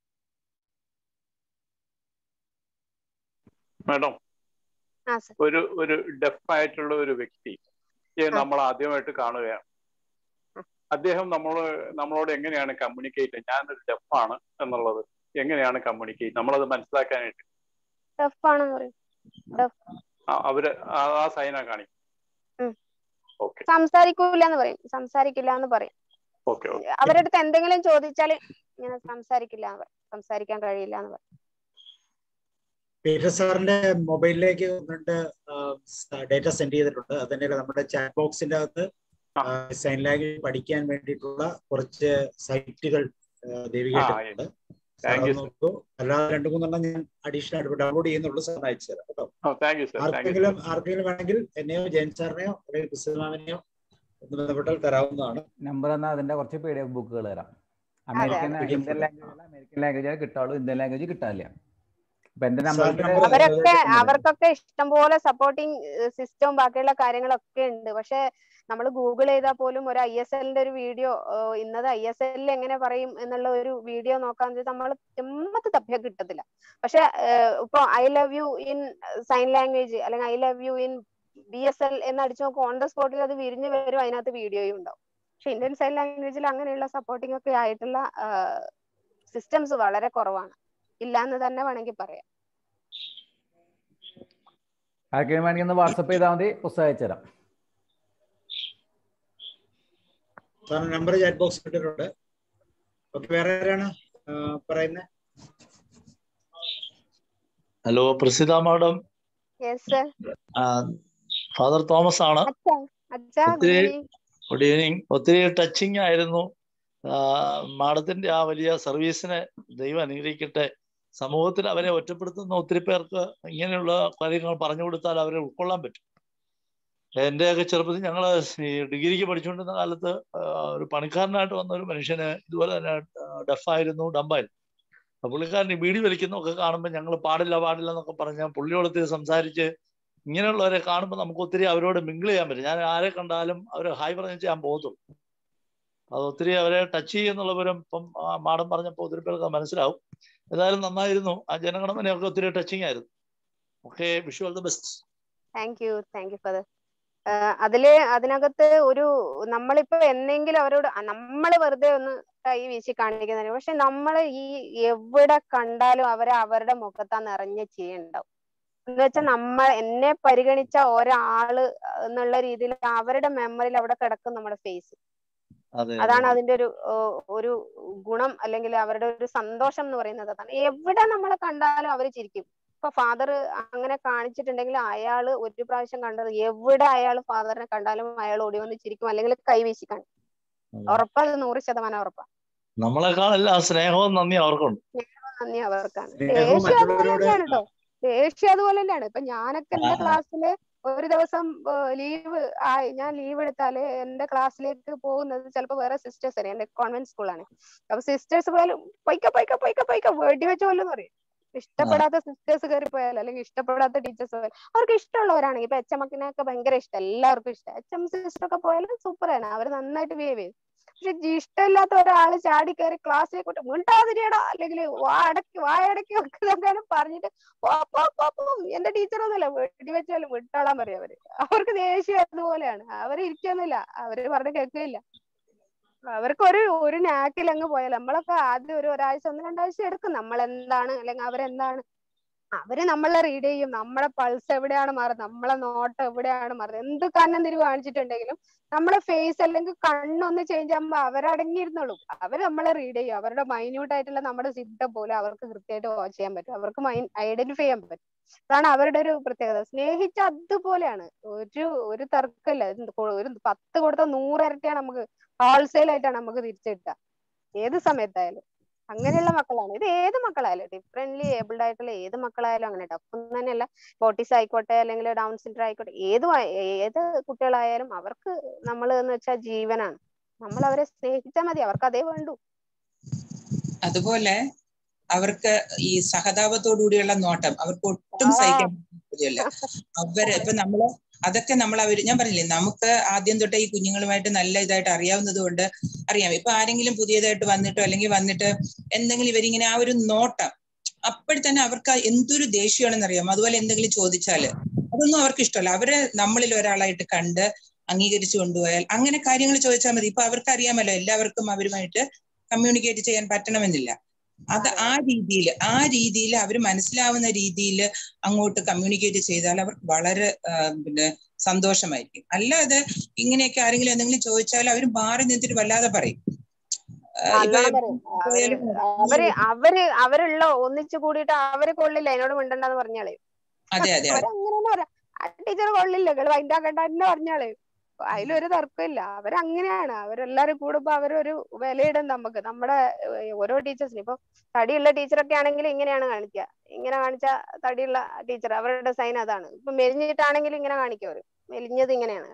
മാഡം ആ സർ ഒരു ഒരു ഡെഫ് ആയിട്ടുള്ള ഒരു വ്യക്തി നമ്മൾ ആദ്യമായിട്ട് കാണുകയാണ് അദ്ദേഹം നമ്മൾ നമ്മളോട് എങ്ങനെയാണ് കമ്മ്യൂണിക്കേറ്റ് ഞാനൊരു ഡെഫാണ് എന്നുള്ളത് എങ്ങനെയാണ് കമ്മ്യൂണിക്കേറ്റ് നമ്മളത് മനസ്സിലാക്കാനായിട്ട് ടഫ് ആണെന്ന് പറയും ടഫ് ആ- അവര് ആ ആ സൈന കാണിക്കും ഓക്കെ സംസാരിക്കൂല എന്ന് പറയും സംസാരിക്കില്ല എന്ന് പറയും ഓക്കെ ഓക്കെ അവരുടെ അടുത്ത് എന്തെങ്കിലും ചോദിച്ചാല് ഇങ്ങനെ സംസാരിക്കില്ല എന്ന് പറയും സംസാരിക്കാൻ കഴിയില്ല എന്ന് പറയും പീറ്റർ സാറിന്റെ മൊബൈലിലേക്ക് വന്നിട്ട് ഡേറ്റ സെൻഡ് ചെയ്തിട്ടുണ്ട് അത് തന്നെയല്ല നമ്മുടെ ചാറ്റ് ബോക്സിന്റെ അകത്ത് സൈൻ ലാംഗ്വേജ് പഠിക്കാൻ വേണ്ടിയിട്ടുള്ള കുറച്ച് സൈറ്റുകൾ ദേവികേട്ടുണ്ട് Thank you, sir. നോക്കൂ അല്ലാതെ രണ്ടു മൂന്നെണ്ണം ഞാൻ അഡീഷണൽ ആയിട്ട് ഡൗൺലോഡ് ചെയ്യുന്നുള്ളൂ സാറിന് അയച്ചു തരാം കേട്ടോ thank you sir thank you ആർക്കെങ്കിലും ആർക്കെങ്കിലും വേണമെങ്കിൽ എന്നെയോ ജയൻ സാറിനെയോ അല്ലെങ്കിൽ ക്രിസ്തുമാവിനെയോ ഒന്ന് ബന്ധപ്പെട്ടാൽ തരാവുന്നതാണ് നമ്പർ എന്നാൽ അതിന്റെ കുറച്ച് പി ഡി എഫ് ബുക്കുകൾ തരാം American PDF Indian language American language കിട്ടാവുള്ളൂ ഇന്ത്യൻ ലാംഗ്വേജ് കിട്ടാനില്ല അപ്പൊ എന്റെ സാർ നമ്പർ നമ്പർ അവരൊക്കെ അവർക്കൊക്കെ ഇഷ്ടംപോലെ സപ്പോർട്ടിങ് സിസ്റ്റവും ബാക്കിയുള്ള കാര്യങ്ങളൊക്കെ ഉണ്ട് പക്ഷെ നമ്മൾ ഗൂഗിൾ ചെയ്താൽ പോലും ഒരു ഐ എസ് എല്ലിന്റെ ഒരു വീഡിയോ ഇന്നത് ഐ എസ് എല്ലിൽ എങ്ങനെ പറയും എന്നുള്ള ഒരു വീഡിയോ നോക്കാൻ നമ്മൾ ചെമ്മത്ത് തപ്പിയ കിട്ടത്തില്ല പക്ഷെ ഇപ്പൊ I love you in sign language അല്ലെങ്കിൽ I love you in B S L എന്ന് അടിച്ചു നോക്കും ഓൺ ദ സ്പോട്ടിൽ അത് വിരിഞ്ഞു വരും അതിനകത്ത് വീഡിയോയും ഉണ്ടാവും പക്ഷെ ഇന്ത്യൻ സൈൻ ലാംഗ്വേജിൽ അങ്ങനെയുള്ള സപ്പോർട്ടിംഗ് ഒക്കെ ആയിട്ടുള്ള സിസ്റ്റംസ് വളരെ കുറവാണ് ഇല്ല എന്ന് തന്നെ വേണമെങ്കിൽ പറയാം ആർക്കെങ്കിലും വേണമെങ്കിൽ ഒന്ന് വാട്സപ്പ് ചെയ്താൽ മതി പുസ്തകം അയച്ചു തരാം സാർ നമ്പർ ചാറ്റ് ബോക്സ് ഇട്ടിട്ടുണ്ട് ഓക്കെ വേറെ ആരാണ് പറയുന്നത് hello Prasidha madam yes sir father Thomas ആണ് അച്ഛാ അച്ഛാ ഗുഡ് ഒത്തിരി ഈവനിങ് ഗുഡ് ഈവനിങ് ഒത്തിരി ടച്ചിങ് ആയിരുന്നു മാഡത്തിന്റെ ആ വലിയ സർവീസിനെ ദൈവം അനുഗ്രഹിക്കട്ടെ സമൂഹത്തിൽ അവരെ ഒറ്റപ്പെടുത്തുന്ന ഒത്തിരി പേർക്ക് ഇങ്ങനെയുള്ള കാര്യങ്ങൾ പറഞ്ഞു കൊടുത്താൽ അവരെ ഉൾക്കൊള്ളാൻ പറ്റും എന്റെയൊക്കെ ചെറുപ്പത്തിൽ ഞങ്ങൾ ഈ ഡിഗ്രിക്ക് പഠിച്ചുകൊണ്ടിരുന്ന കാലത്ത് ആ, ഒരു പണിക്കാരനായിട്ട് വന്ന ഒരു മനുഷ്യന് ഇതുപോലെ തന്നെ ഡെഫായിരുന്നു ഡമ്പായിരുന്നു അപ്പൊ പുള്ളിക്കാരൻ ഈ ബീഡി വലിക്കുന്നതൊക്കെ കാണുമ്പോൾ ഞങ്ങൾ പാടില്ല പാടില്ല എന്നൊക്കെ പറഞ്ഞ പുള്ളിയോടത്ത് സംസാരിച്ച് ഇങ്ങനെയുള്ളവരെ കാണുമ്പോൾ നമുക്ക് ഒത്തിരി അവരോട് മിങ്കിൾ ചെയ്യാൻ പറ്റും ഞാൻ ആരെ കണ്ടാലും അവർ ഹായ് പറഞ്ഞു ഞാൻ പോകത്തുള്ളൂ അത് ഒത്തിരി അവരെ ടച്ച് ചെയ്യുന്നുള്ളവരും ഇപ്പം ആ മാഡം പറഞ്ഞപ്പോൾ ഒത്തിരി പേർക്ക് അത് മനസ്സിലാവും ഏതായാലും നന്നായിരുന്നു ആ ജനഗണമനയൊക്കെ ഒത്തിരി ടച്ചിങ് ആയിരുന്നു okay Vishu all the best thank you thank you father അതില് അതിനകത്ത് ഒരു നമ്മളിപ്പോ എന്നെങ്കിലും അവരോട് നമ്മൾ വെറുതെ ഒന്ന് കൈ വീശി കാണിക്കുന്നതിന് പക്ഷെ നമ്മൾ ഈ എവിടെ കണ്ടാലും അവരെ അവരുടെ മുഖത്താ നിറഞ്ഞ ചെയ്യുണ്ടാവും എന്ന് വെച്ചാൽ നമ്മ എന്നെ പരിഗണിച്ച ഒരാള് എന്നുള്ള രീതിയിൽ അവരുടെ മെമ്മറിയിൽ അവിടെ കിടക്കും നമ്മുടെ ഫേസ് അതെ അതാണ് അതിന്റെ ഒരു ഓ, ഒരു ഗുണം അല്ലെങ്കിൽ അവരുടെ ഒരു സന്തോഷം എന്ന് പറയുന്നത് അതാണ് എവിടെ നമ്മളെ കണ്ടാലും അവര് ചിരിക്കും ഇപ്പൊ ഫാദർ അങ്ങനെ കാണിച്ചിട്ടുണ്ടെങ്കിൽ അയാള് ഒരു പ്രാവശ്യം കണ്ടത് എവിടെ അയാൾ ഫാദറിനെ കണ്ടാലും അയാൾ ഓടി വന്ന് ചിരിക്കും അല്ലെങ്കിൽ കൈവീശി കാണിക്കും ഉറപ്പാ അത് നൂറ് ശതമാനം ഉറപ്പാ നമ്മളെക്കാളെല്ലാം സ്നേഹവും നന്ദി അവർക്കുണ്ട് സ്നേഹവും നന്ദി അവർക്കാണ് സ്നേഹവും ദേഷ്യം അതുപോലെ മറ്റുള്ളവരോട് തന്നെയാണ് കേട്ടോ ദേഷ്യം അതുപോലെ തന്നെയാണ് ഇപ്പൊ ഞാനൊക്കെ എന്റെ ക്ലാസ്സില് ഒരു ദിവസം ലീവ് ആയി ഞാൻ ലീവ് എടുത്താല് എന്റെ ക്ലാസ്സിലേക്ക് പോകുന്നത് ചിലപ്പോ വേറെ സിസ്റ്റേഴ്സ് ആണ് എന്റെ കോൺവെന്റ് സ്കൂളാണ് അപ്പൊ സിസ്റ്റേഴ്സ് പോയാലും പൈക്ക പൈക്ക പൈക്ക പൈക്ക വെടി വെച്ച പോലും പറയും ഇഷ്ടപ്പെടാത്ത സിസ്റ്റേഴ്സ് കയറി പോയാൽ അല്ലെങ്കിൽ ഇഷ്ടപ്പെടാത്ത ടീച്ചേഴ്സ് പോയാൽ അവർക്ക് ഇഷ്ടമുള്ളവരാണെങ്കിൽ ഇപ്പൊ എച്ച് എമ്മക്കിനൊക്കെ ഭയങ്കര ഇഷ്ടം എല്ലാവർക്കും ഇഷ്ടം എച്ച് എം സിസ്റ്റർ ഒക്കെ പോയാലും സൂപ്പറാണ് അവർ നന്നായിട്ട് ബിഹേവ് ചെയ്യും പക്ഷെ ജി- ഇഷ്ടമില്ലാത്ത ഒരാള് ചാടി കയറി ക്ലാസ്സിലേക്ക് വിട്ട് മിണ്ടാതിരിയടാ അല്ലെങ്കിൽ വാടക്കി വായടക്കി വെക്കുന്നൊക്കെ പറഞ്ഞിട്ട് പോ, പോ, പോ, പോ. എന്റെ ടീച്ചർ ഒന്നുമല്ല വെടി വെച്ചാലും വിട്ടോളാൻ പറയും അവര് അവർക്ക് ദേഷ്യം അതുപോലെയാണ് അവര് ഇരിക്കൊന്നുമില്ല അവര് പറഞ്ഞ് കേൾക്കുകയില്ല അവർക്ക് ഒരു ഒരു നാക്കിൽ അങ്ങ് പോയാൽ നമ്മളൊക്കെ ആദ്യം ഒരു ഒരാഴ്ച ഒന്ന് രണ്ടാഴ്ച എടുക്കും നമ്മൾ എന്താണ് അല്ലെങ്കിൽ അവരെന്താണ് അവര് നമ്മളെ റീഡ് ചെയ്യും നമ്മളെ പൾസ് എവിടെയാണ് മാറുന്നത് നമ്മളെ നോട്ടം എവിടെയാണ് മാറുന്നത് എന്ത് കണ്ണം തിരിവ് കാണിച്ചിട്ടുണ്ടെങ്കിലും നമ്മളെ ഫേസ് അല്ലെങ്കിൽ കണ്ണൊന്ന് ചേഞ്ച് ആകുമ്പോ അവരടങ്ങിയിരുന്നുള്ളൂ അവര് നമ്മളെ റീഡ് ചെയ്യും അവരുടെ മൈന്യൂട്ട് ആയിട്ടുള്ള നമ്മുടെ സിംറ്റം പോലും അവർക്ക് കൃത്യമായിട്ട് വാച്ച് ചെയ്യാൻ പറ്റും അവർക്ക് മൈൻ ഐഡന്റിഫൈ ചെയ്യാൻ പറ്റും അതാണ് അവരുടെ ഒരു പ്രത്യേകത സ്നേഹിച്ച അതുപോലെയാണ് ഒരു ഒരു തർക്കമില്ല ഇത് കൊ- ഒരു പത്ത് കൊടുത്ത നൂറ് ഇരട്ടിയാണ് നമുക്ക് ഹോൾസെയിൽ ആയിട്ടാണ് നമുക്ക് തിരിച്ചു കിട്ടുക ഏത് സമയത്തായാലും അങ്ങനെയുള്ള മക്കളാണ് ഇത് ഏത് മക്കളായാലും ഡിഫറെന്റ്ലി ഏബിൾഡ് ആയിട്ടുള്ള ഏത് മക്കളായാലും അങ്ങനെ ടഫ് തന്നെയല്ല ഫോർട്ടീസ് ആയിക്കോട്ടെ അല്ലെങ്കിൽ ഡൗൺ സിൻഡ്രം ആയിക്കോട്ടെ ഏത് ഏത് കുട്ടികളായാലും അവർക്ക് നമ്മൾ എന്ന് വെച്ചാൽ ജീവനാണ് നമ്മൾ അവരെ സ്നേഹിച്ചാൽ മതി അവർക്ക് അതേ വേണ്ടൂ അതുപോലെ അവർക്ക് ഈ സഹതാപത്തോടുകൂടിയുള്ള നോട്ടം അവർക്ക് ഒട്ടും സഹിക്കാൻ പറ്റില്ല അവര് ഇപ്പൊ നമ്മള് അതൊക്കെ നമ്മൾ അവര് ഞാൻ പറഞ്ഞില്ലേ നമുക്ക് ആദ്യം തൊട്ടേ ഈ കുഞ്ഞുങ്ങളുമായിട്ട് നല്ല ഇതായിട്ട് അറിയാവുന്നത് കൊണ്ട് അറിയാം ഇപ്പൊ ആരെങ്കിലും പുതിയതായിട്ട് വന്നിട്ടോ അല്ലെങ്കിൽ വന്നിട്ട് എന്തെങ്കിലും ഇവരിങ്ങനെ ആ ഒരു നോട്ടം അപ്പോഴത്തന്നെ അവർക്ക് എന്തൊരു ദേഷ്യമാണെന്ന് അറിയാം അതുപോലെ എന്തെങ്കിലും ചോദിച്ചാല് അതൊന്നും അവർക്ക് ഇഷ്ടമല്ല അവരെ നമ്മളിൽ ഒരാളായിട്ട് കണ്ട് അംഗീകരിച്ചു കൊണ്ടുപോയാൽ അങ്ങനെ കാര്യങ്ങൾ ചോദിച്ചാൽ മതി ഇപ്പൊ അവർക്ക് അറിയാമല്ലോ എല്ലാവർക്കും അവരുമായിട്ട് കമ്മ്യൂണിക്കേറ്റ് ചെയ്യാൻ പറ്റണമെന്നില്ല അത് ആ രീതിയിൽ ആ രീതിയിൽ അവർ മനസ്സിലാവുന്ന രീതിയിൽ അങ്ങോട്ട് കമ്മ്യൂണിക്കേറ്റ് ചെയ്താൽ അവർക്ക് വളരെ ആ, പിന്നെ സന്തോഷമായിരിക്കും അല്ലാതെ ഇങ്ങനെയൊക്കെ ആരെങ്കിലും എന്തെങ്കിലും ചോദിച്ചാൽ അവർ മാറി നിന്നിട്ട് വല്ലാതെ പറയും ആ, ഇപ്പൊ നല്ലോണം പറയും അവര് അവര് അവര് അവരുള്ള ഒന്നിച്ചു കൂടിയിട്ട് അവര് കൊള്ളില്ല എന്നോട് മിണ്ടണ്ടെന്ന് പറഞ്ഞാളേ അതെ അതെ അതെ അവരങ്ങനെ പറയാം ആ ടീച്ചർ കൊള്ളില്ല നിങ്ങൾ വൈൻഡാക്കണ്ട തന്നെ പറഞ്ഞാളേ അതിലൊരു തർക്കമില്ല അവരങ്ങനെയാണ് അവരെല്ലാരും കൂടുമ്പോ അവരൊരു വിലയിടും നമുക്ക് നമ്മുടെ ഏഹ്, ഓരോ ടീച്ചേഴ്സിന് ഇപ്പൊ തടിയുള്ള ടീച്ചറൊക്കെ ആണെങ്കിൽ ഇങ്ങനെയാണ് കാണിക്കുക ഇങ്ങനെ കാണിച്ച തടിയുള്ള ടീച്ചർ അവരുടെ സൈൻ അതാണ് ഇപ്പൊ മെലിഞ്ഞിട്ടാണെങ്കിൽ ഇങ്ങനെ കാണിക്കും അവര് മെലിഞ്ഞത് ഇങ്ങനെയാണ് കാണിക്കുക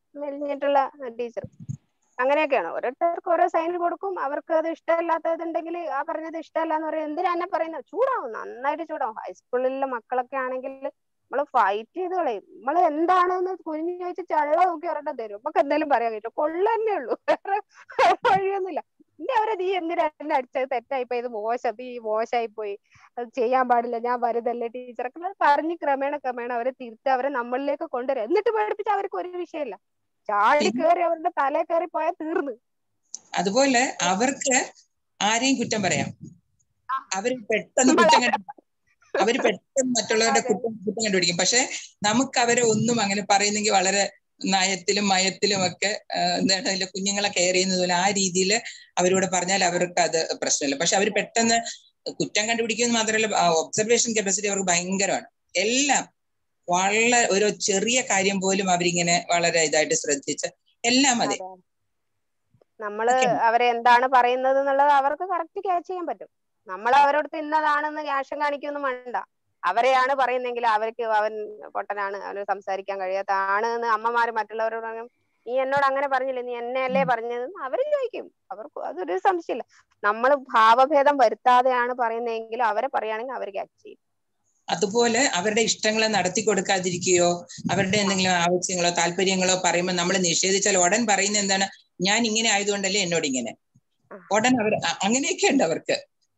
മെലിഞ്ഞിട്ടുള്ള ടീച്ചർ അങ്ങനെയൊക്കെയാണ് ഓരോരുത്തർക്ക് ഓരോ സൈൻ കൊടുക്കും അവർക്ക് അത് ഇഷ്ടമല്ലാത്തതുണ്ടെങ്കിൽ ആ പറഞ്ഞത് ഇഷ്ടമല്ല എന്ന് പറയും എന്തിനാ എന്നെ പറയുന്നത് ചൂടാവും നന്നായിട്ട് ചൂടാവും ഹൈസ്കൂളിലെ മക്കളൊക്കെ ആണെങ്കിൽ നമ്മള് ഫൈറ്റ് ചെയ്ത് കളയും നമ്മള് എന്താണെന്ന് കുഞ്ഞു ചോദിച്ച് ചള്ള നോക്കി ഒരെണ്ണം തരും നമുക്ക് എന്തെങ്കിലും പറയാൻ പറ്റും കൊള്ളന്നെ ഉള്ളൂ വേറെ വഴിയൊന്നുമില്ല എന്റെ അവരെ നീ എന്തിനാ എന്നെ അടിച്ചത് തെറ്റായി പോയി ഇത് മോശം നീ മോശമായി പോയി അത് ചെയ്യാൻ പാടില്ല ഞാൻ വരുതല്ലേ ടീച്ചറൊക്കെ പറഞ്ഞ് ക്രമേണ ക്രമേണ അവരെ തിരുത്തി അവരെ നമ്മളിലേക്ക് കൊണ്ടുവരും എന്നിട്ട് പഠിപ്പിച്ച അവർക്ക് ഒരു വിഷയമില്ല ചാടി കയറി അവരുടെ തലേ കയറി പോയാൽ തീർന്നു അതുപോലെ അവർക്ക് ആരെയും കുറ്റം പറയാം അവര് പെട്ടെന്ന് കുറ്റം കണ്ടു അവര് പെട്ടെന്ന് മറ്റുള്ളവരുടെ കുറ്റം കുറ്റം കണ്ടുപിടിക്കും പക്ഷെ നമുക്ക് അവരെ ഒന്നും അങ്ങനെ പറയുന്നെങ്കിൽ വളരെ നയത്തിലും മയത്തിലും ഒക്കെ ആ, എന്താണ് അതിലെ കുഞ്ഞുങ്ങളെ കെയർ ചെയ്യുന്നത് പോലെ ആ രീതിയിൽ അവരോട് പറഞ്ഞാൽ അവർക്ക് അത് പ്രശ്നമില്ല പക്ഷെ അവർ പെട്ടെന്ന് കുറ്റം കണ്ടുപിടിക്കുന്നത് മാത്രമല്ല ഒബ്സർവേഷൻ കപ്പാസിറ്റി അവർക്ക് ഭയങ്കരമാണ് എല്ലാം വളരെ ഒരു ചെറിയ കാര്യം പോലും അവരിങ്ങനെ വളരെ ഇതായിട്ട് ശ്രദ്ധിച്ച് എല്ലാം മതി അതെ നമ്മള് അവരെ എന്താണ് പറയുന്നത് എന്നുള്ളത് അവർക്ക് കറക്റ്റ് ക്യാച്ച് ചെയ്യാൻ പറ്റും നമ്മൾ അവരോട് ഇന്നതാണെന്ന് ക്യാഷൻ കാണിക്കൊന്നും വേണ്ട അവരെയാണ് പറയുന്നെങ്കിൽ അവർക്ക് അവൻ പൊട്ടനാണ് അവന് സംസാരിക്കാൻ കഴിയാത്തതാണ് എന്ന് അമ്മമാര് മറ്റുള്ളവരോട് പറയും നീ എന്നോട് അങ്ങനെ പറഞ്ഞില്ലേ നീ എന്നെയല്ലേ പറഞ്ഞത് എന്ന് അവര് ചോദിക്കും അവർക്ക് അതൊരു സംശയമില്ല നമ്മൾ ഭാവഭേദം വരുത്താതെയാണ് പറയുന്നതെങ്കിൽ അവരെ പറയുകയാണെങ്കിൽ അവർ ക്യാച്ച് ചെയ്യും അതുപോലെ അവരുടെ ഇഷ്ടങ്ങളെ നടത്തി കൊടുക്കാതിരിക്കുകയോ അവരുടെ എന്തെങ്കിലും ആവശ്യങ്ങളോ താല്പര്യങ്ങളോ പറയുമ്പോൾ നമ്മൾ നിഷേധിച്ചാൽ ഉടൻ പറയുന്ന എന്താണ് ഞാൻ ഇങ്ങനെ ആയതുകൊണ്ടല്ലേ എന്നോട് ഇങ്ങനെ ഉടൻ അവർ അ- അങ്ങനെയൊക്കെ ഉണ്ട് അവർക്ക്